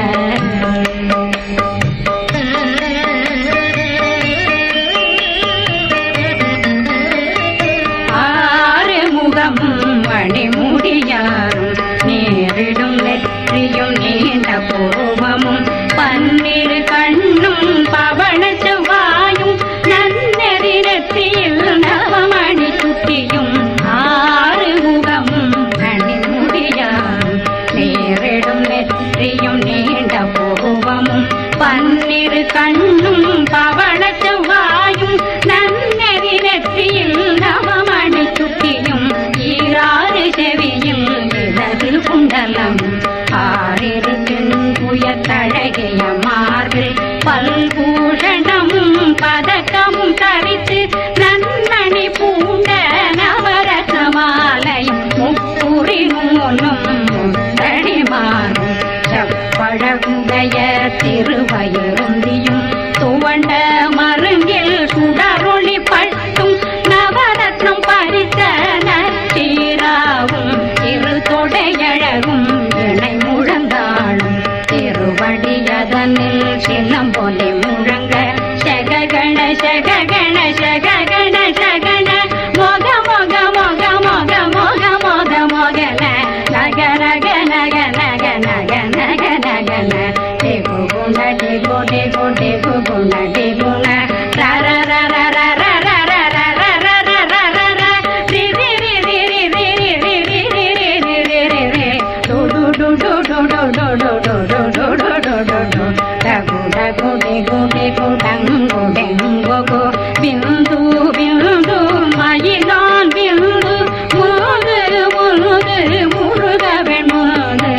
A: ஆறு முகமும் மணிமுடியாரும் நேரிடும் நெற்றியும் நீண்ட பூர்வமும் பன்னிரு கண்ணும் பவள செவ்வாயும் நன்னெறி நெற்றியில் நவமணி சுட்டியும் ஆறு முகமும் மணிமுடியாரும் நேரிடும் நெற்றியும் நீண்ட பூர்வமும் பன்னிரு கண்ணும் பவள செவ்வாயும் நன்னெறி நெற்றியில் நவமணி சுட்டியும் ஈராறு செவியும் இடது குண்டலம் ஆறிரு தென்புய தழகிய மார்பில் பல்பூஷணமும் பதக்கமும் தரித்து நன்மணி பூண்ட நவரச மாலையும் முப்புரி நூலும் முத்தடிமாறும் செப்பழகுடைய திருவயருந்தியும் துவண்ட மருங்கில் சுடரொளி பட்டும் நவரத்னம் பறித்த நச்சீராவும் இரு தொடையழகும் இணை முழந்தாளும் திருவடியதனில் சிலம்பொலி முழங்க சககண சககண சககண சகண மொக மொக மொக மொக மொக மொக மொகன நக நக நக நக நக நக நகன டிகு குண டிகு டிகு டிகு குண டிகுண ர ர ர ர ர ர ர ர ர ர ர ர ர ர ர ரி ரி ரி ரி ரி ரி ரி ரி ரி ரி ரி ரி ரி ரி டு டு டு டு டு டு டு டு டு டு டு டு டு டு டு டகு டகு டிகு டிகு டங்கு டெங்கு கு பிந்து பிந்து மயிலான் பிந்து முருகு முருகு முருகவன் முருகு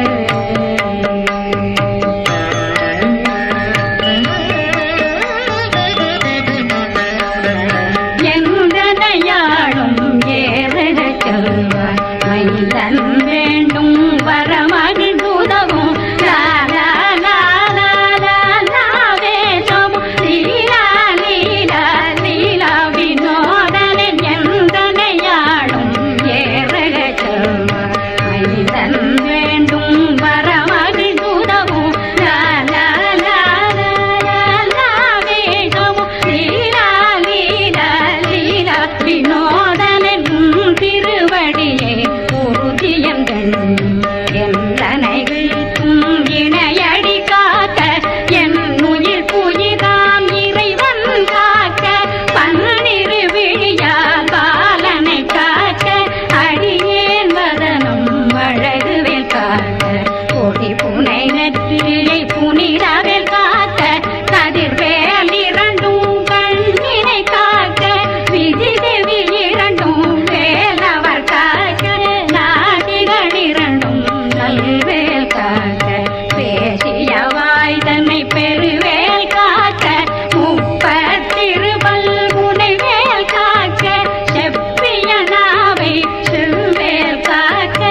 A: எந்தனையாளும் ஏறக செல்வார் மைந்தன் வேண்டும் வரமகிழ் உதவும் லா லா லா லா லா லா வேஷம் லீலா லீலா லீலா வினோதனின் எந்தனையாளும் ஏறக செல்வார் மைந்தன் வேண்டும் வரமகிழ் உதவும் லா லா லா லா லா லா வேஷம் லீலா லீலா லீலா வினோதனின் திருவடியே உறுதியங்கள் எந்தனைகளுக்கும் இணையடி காக்க என் உயிர் புயிராம் இறைவன் காக்க பன்னிரு விழியால் பாலனை காக்க அடியேன் வதனம் அழகுவில் காக்க கொடி புனை நெற்றியை புனிதவில் காக்க கதிர்வேல் இரண்டும் கண்ணினை காக்க விதி தேவி இரண்டும் வேலவர் காக்க நாடிகள் இரண்டும் நல்வேல் காக்க பேசிய வாய் தன்னை பெருவேல் காக்க முப்பத்திருபல் முனைவேல் காக்க செப்பிய நாவை செல்வேல் காக்க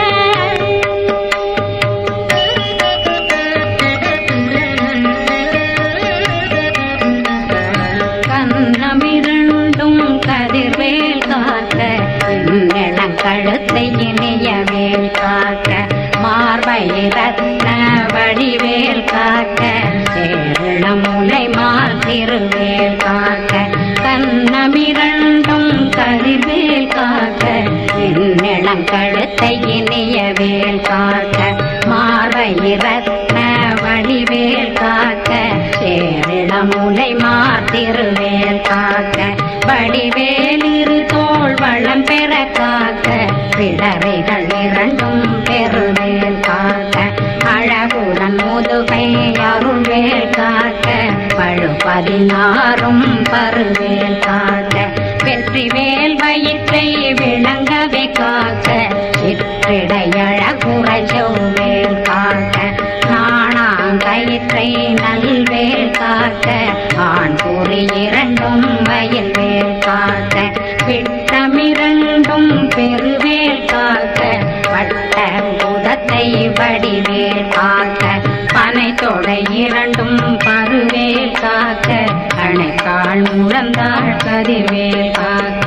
A: கண்ணமிரண்டும் கதிர்வேல் காக்க இளங்கழுத்தை இனிய வேல் காக்க மார்பை ரத்ன வடிவேல் காக்க சேரண முலை மால் திருவேல் காக்க கண்ணமிரண்டும் கதிர்வேல் காக்க இளங்கழுத்தை இனிய வேல் காக்க மார்பை ரத்ன வடிவேல் காக்க சேரிள முலை மாத்திருவேல் காக்க வடிவேல் இரு தோள் வளம் பெற காக்க பிடரைகள் இரண்டும் பெருவேல் காக்க அழகுடன் முதுகை அருள்வேல் காக்க பழு பதினாறும் பருவேல் காக்க வெற்றிவேல் வயிற்றை விளங்கவே காக்க சிற்றிடையழகுறை செவ்வேல் காக்க நாணாங்கயிற்றை நல்வேல் காக்க ஆண் குறி இரண்டும் வயல் வேல் காக்க விட்டமிரண்டும் பெருவேல் காக்க வட்ட பட்டை வடிவேல் காக்க பனை தொடை இரண்டும் பருவேல் காக்க அணைக்கால் முழந்தாள் கதிர்வேல் காக்க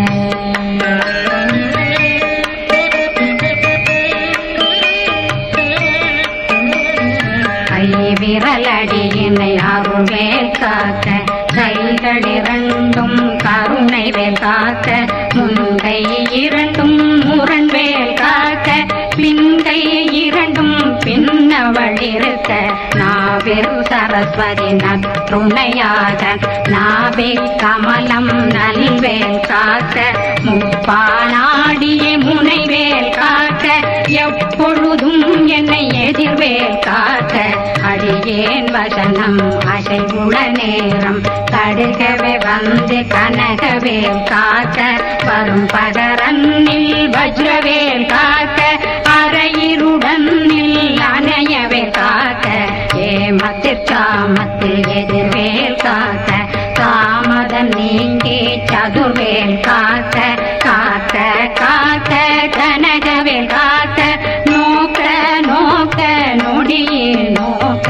A: கை விரலடியினை அருள்வேல் காக்க கைகள் இரண்டும் கருணை வேல் காக்க முன்கை இரண்டும் முரண்வேல் காக்க பின்கை இரண்டும் பின்னவழிருக்க நாவில் சரஸ்வதி நற்றுணையாக நாவே கமலம் நல்வேல் காக்க முப்பானாடியே முனைவேல் காக்க எப்பொழுதும் என்னை எதிர்வேல் காக்க அடியேன் வசனம் அசைவுள நேரம் கடுகவே வந்து கனகவேல் காக்க வரும் பகரன்னில் வஜ்ரவேல் காக்க அரையிருடன் அணையவே காக்க ஏமத்தில் காமத்தில் எதிர்வேல் காக்க காமதம் நீங்கி சதுர்வேல் காக்க காக்க காக்க கனகவேல் காக்க நோக்க நோக்க நொடியே நோக்க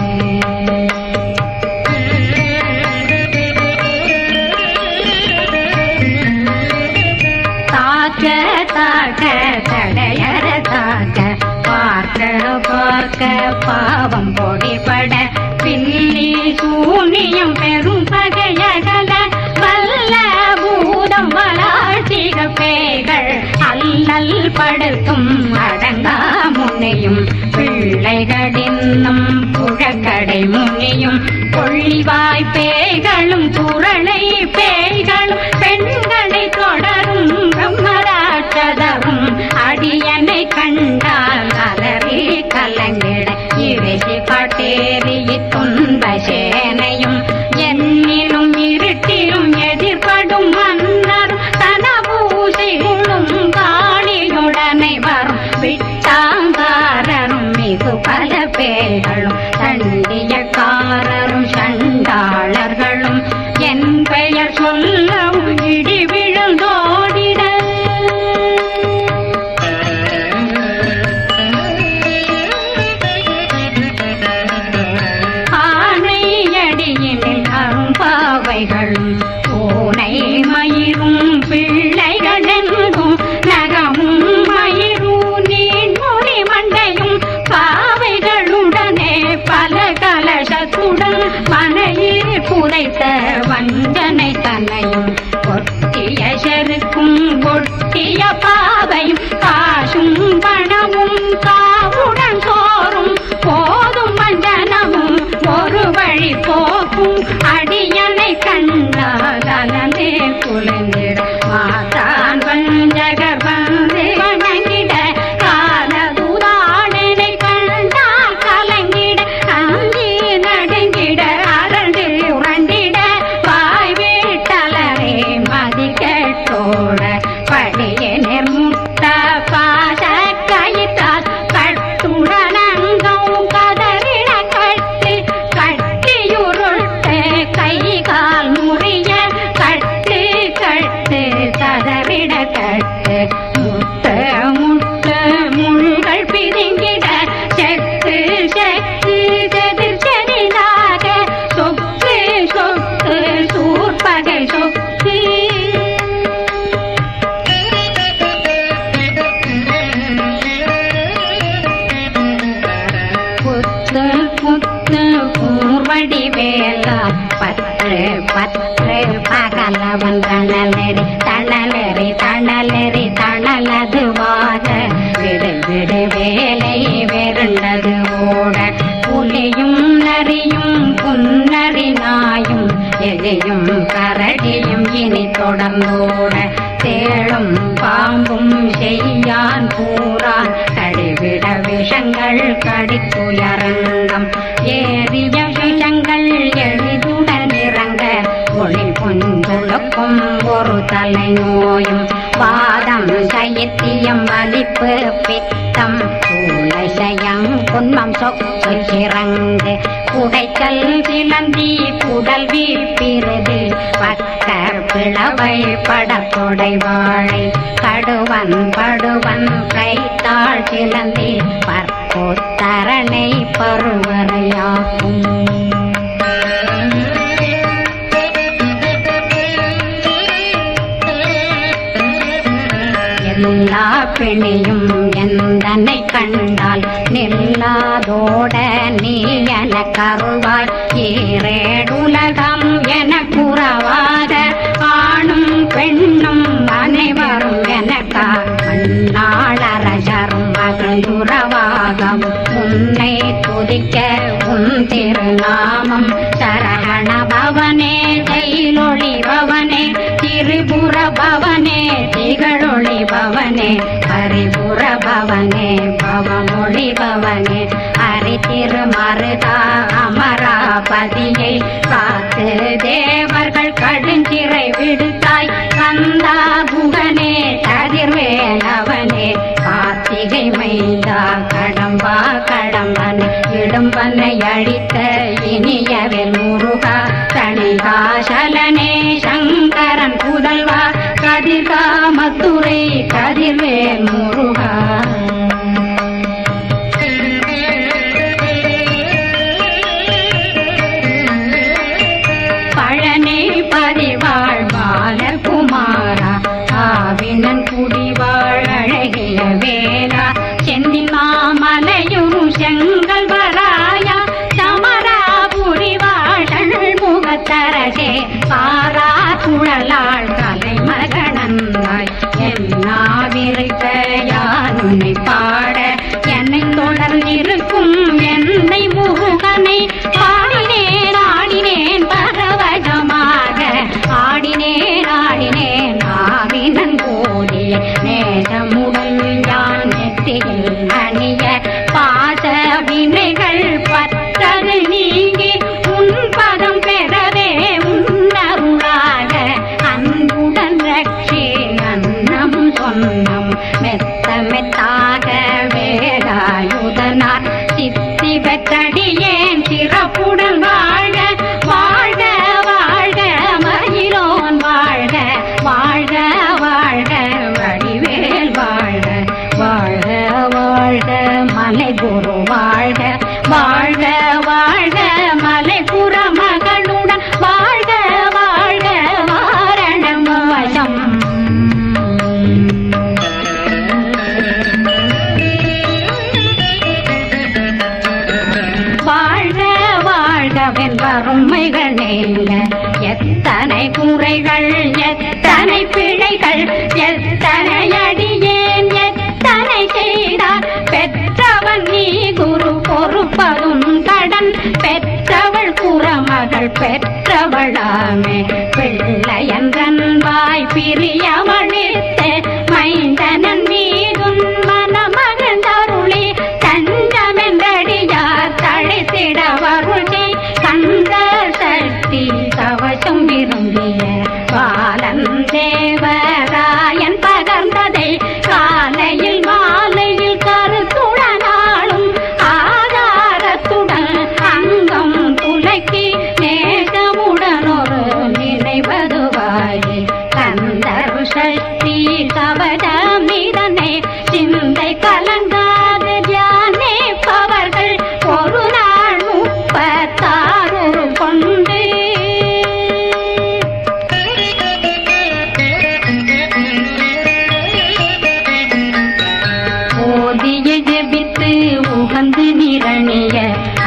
A: தாக்க தாக்க தடையற தாக்க பார்க்க பார்க்க பாவம் பொடிபட பில்லி சூனியம் பெரும் பகையகல வல்ல பூதம் வளாட்சிக பேய்கள் அல்லல் படுத்தும் அடங்கா முனையும் பிள்ளைகளின்னும் புழக்கடை முனியும் கொள்ளிவாய் பேய்களும் குரளை பேய்களும் பெண்களை தொடரும் பிரம்மராட்சதரும் அடியனை கண்டால் அலறி கலங்கிட இறைசி காட்டேறி துன்ப சேனையும் என்னிலும் இருட்டிலும் எதிர்படும் மன்னரும் தனபூசைகளும் காணியுடனே வரும் விட்டாங்காரரும் மிகு பல பேர்களும் தண்டியக்காரரும் சண்டாளர்களும் என் பெயர் சொல்லவும் இடி விழுந்தோடிட ஆனையடியினில் அரும்பாவைகளும் பூனை மயிரும் பிள்ளைகளெங்கும் நகமும் மயிரும் நீண்மொழி மண்டையும் பாவைகளுடனே பல கலசத்துடன் மனையில் புதைத்த வஞ்சனை தன்னையும் ஒட்டிய செருக்கும் ஒட்டிய பாவையும் காசும் பணமும் காவுடன் சோறும் போதும் வஞ்சனமும் ஒரு வழி போக்கும் அடியனை கண்டால் அலந்தே குலைந்திட மாதான் வஞ்சகர் வந்து வணங்கிட காலதுதாடனை கண்டால் கலங்கிட அங்கி நடுங்கிட அரண்டு உரண்டிட வாய் வீட்டலரே மதி கேட்டோட படியே நிர்முட்ட பாச கயிற்றால் கட்டுடனங்கும் கதறிட கட்டு கட்டியுருட்டு கை கால் முறிய கட்டு கட்டு கதறிட கட்டு முட்ட முட்ட முள்கள் பிதுங்கிட செத்து செத்து செதிர் செதிராக சொக்கு சொக்கு சூர்பகை சொக்கு புத்து புத்து கூர்வடி வேலா பற்று பற்று பகலவன் தணலெறி தணலெறி தணலெறி தணலதுவாக விடு விடு வேலை வெருண்டது ஓட புலியும் நரியும் புன்னரி நாயும் எலியும் கரடியும் இனி தொடர்ந்தோட தேளும் பாம்பும் செய்யான் கூறான் கடிவிட விஷங்கள் கடித்துயரங்கம் ஏறிய விஷங்கள் எளிதுடன் இறங்க ஒளி புன் பெண்களுக்கும் ஒரு தலை நோயும் வாதம் சைத்தியம் வலிப்பு பித்தம் சூளசயம் குன்மம் சொக்கு சிறங்கு குடைச்சல் சிலந்தி குடல் வீப்பிருது பக்க பிளவை படத்தொடை வாழை கடுவன் படுவன் கைத்தாள் சிலந்தி பற்போத்தரணை பருவரையாகும் எல்லா பிணியும் எந்தனை கண்டால் நில்லாதோட நீ என கருவாய் ஈரேடுலகம் என குறவாத ஆணும் பெண்ணும் அனைவரும் எனக்கா மண்ணாளரசரும் மகிழ்ந்துறவாகம் உன்னை துதிக்க உன் திருநாமம் சரகண பவனே தைலொளி பவனே திரிபுர பவனே திகழொளி பவனே ஹரிபுர பவனே பவமொழி பவனே ஹரி திருமருதா அமராபதியை காத்து தேவர்கள் கடுஞ்சிறை விடுத்தாய் கந்தா குகனே கதிர்வேலவனே கார்த்திகை மைந்தா கடம்பா கடம்பனை இடும்பனை அழித்த இனியவில் முருகா தணிகாசலனே சங்கரன் புதல்வா கதிர்காமத்துறை கதிர்வேல் முருகா பழனி பதிவாழ் பாலகுமாரா ஆவினன் குடிவாழ் அழகிய வேளா செந்தில் மாமலையும் செங்கல் வராயா சமராபுரி வாழல் முகத்தரசே பாரா குழலாள் கலைமகனந்தாய் என்னாவிருக்க யான் உன்னை பாட என்னை தொடர்ந்திருக்கும் என்னை முருகனை பாடினேன் ஆடினேன் பரவசமாக ஆடினேன் ஆடினேன் ஆவினன் கோடிய நேசமுடன் யான் நெற்றியில் அணிய பாச வினைகள் பற்றது நீங்கி உன் பதம் பெறவே உன்னருளாக அன்புடன் ரட்சி அன்னம் சொன்னம் மெத்த மெத்தாக வேலாயுதனார் சித்தி பெற்றடியேன் சிறப்புடன் வாழ வாழ்க வாழ்க மயிலோன் வாழ்க வாழ்க வாழ்க வடிவேல் வாழ்க வாழ்க வாழ்க மலை குரு வாழ்க வாழ்க வாழ்க மலை புற மகளுடன் வாழ்க வாழ்க வாரணம் வசம் வாழ்க வாழ்கவென் வறுமைகள் நீங்க எத்தனை குறைகள் எத்தனை பிழைகள் எத்தனை அடியேன் எத்தனை செய்தார் பெற்றவன் நீ குரு பொறுப்பதும் கடன் பெற்றவள் குறமகள் பெற்றவளாமே பிள்ளையன்றன் வாய் பிரியவழித்து மைந்தனன் மீதும் மனமகந்தருளி தஞ்சமென்றடியார் தழைத்திட வருளி கந்த சக்தி கவசம் விரும்பிய பாலன் தேவராயன் பகர்ந்ததை காலையில் மாலையில் கருத்துடனாலும் ஆதாரத்துடன் அங்கம் துலக்கி நேசமுடன் ஒரு நினைவதுவாகி கந்தர் சக்தி கவசமிதனை சிந்தை கலங்காது தியானிப்பவர்கள் ஒரு நாள் முப்பத்தாறு கொண்டு ஓதிய ஜெபித்து உகந்து நிரணிய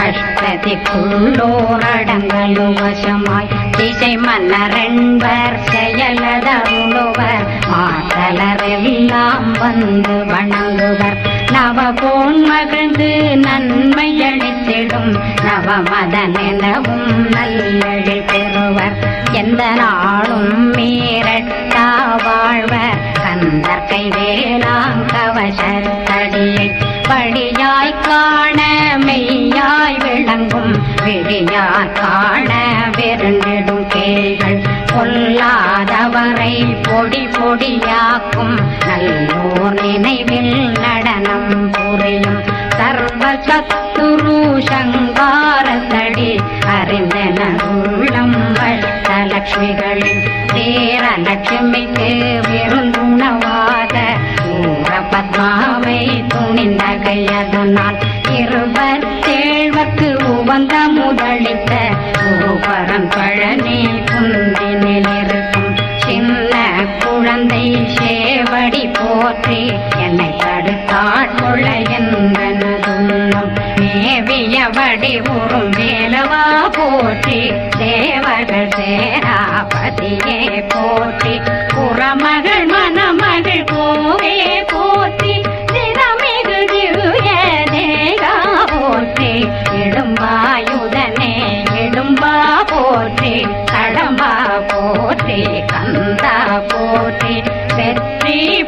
A: அஷ்டதிக்குள்ளோரடங்களும் வசமாய் திசை மன்னரென்பர் செயலதருளுவர் மாற்றலரெல்லாம் வந்து வணங்குவர் நவபோன் மகிழ்ந்து நன்மை அளித்திடும் நவமதன் எனவும் நல்லெழில் பெறுவர் எந்த நாளும் மீறட்டா வாழ்வர் கந்தர் கை வேளாங் கவசத்தடியை படியாய் காண மெய்யாய் விளங்கும் விழியார் காண விருந்திடும் கேள்கள் கொல் பொல்லாதவரை பொடி பொடியாக்கும் நல்லோர் நினைவில் நடனம் புரியும் சர்வ சத்துரு சங்காரத்தடி அறிந்தன உள்ளம் வட்டலட்சுமிகளின் சேர லட்சுமிக்கு விருந்துணவாத ஊர பத்மாவை துணிந்த கையதனால் இருபத்தேழ்வக்கு உவந்த முதலித்த குருபரன் பழனி குந்தினில் இருக்கும் சின்ன குழந்தை சேவடி போற்றி என்னை தடுத்தாட்கொள்ள என்பனதுள்ளம் மேவியபடி உறும் வேலவா போற்றி தேவர்கள் சேராபதியே போற்றி புறமகள் மணமகள் கோவே போற்றி தினமிகு திவ்ய தேகா போற்றி இடும்பாயுதனே இடும்பா போற்றி கடம்பா போற்றி கந்தா போற்றி வெற்றி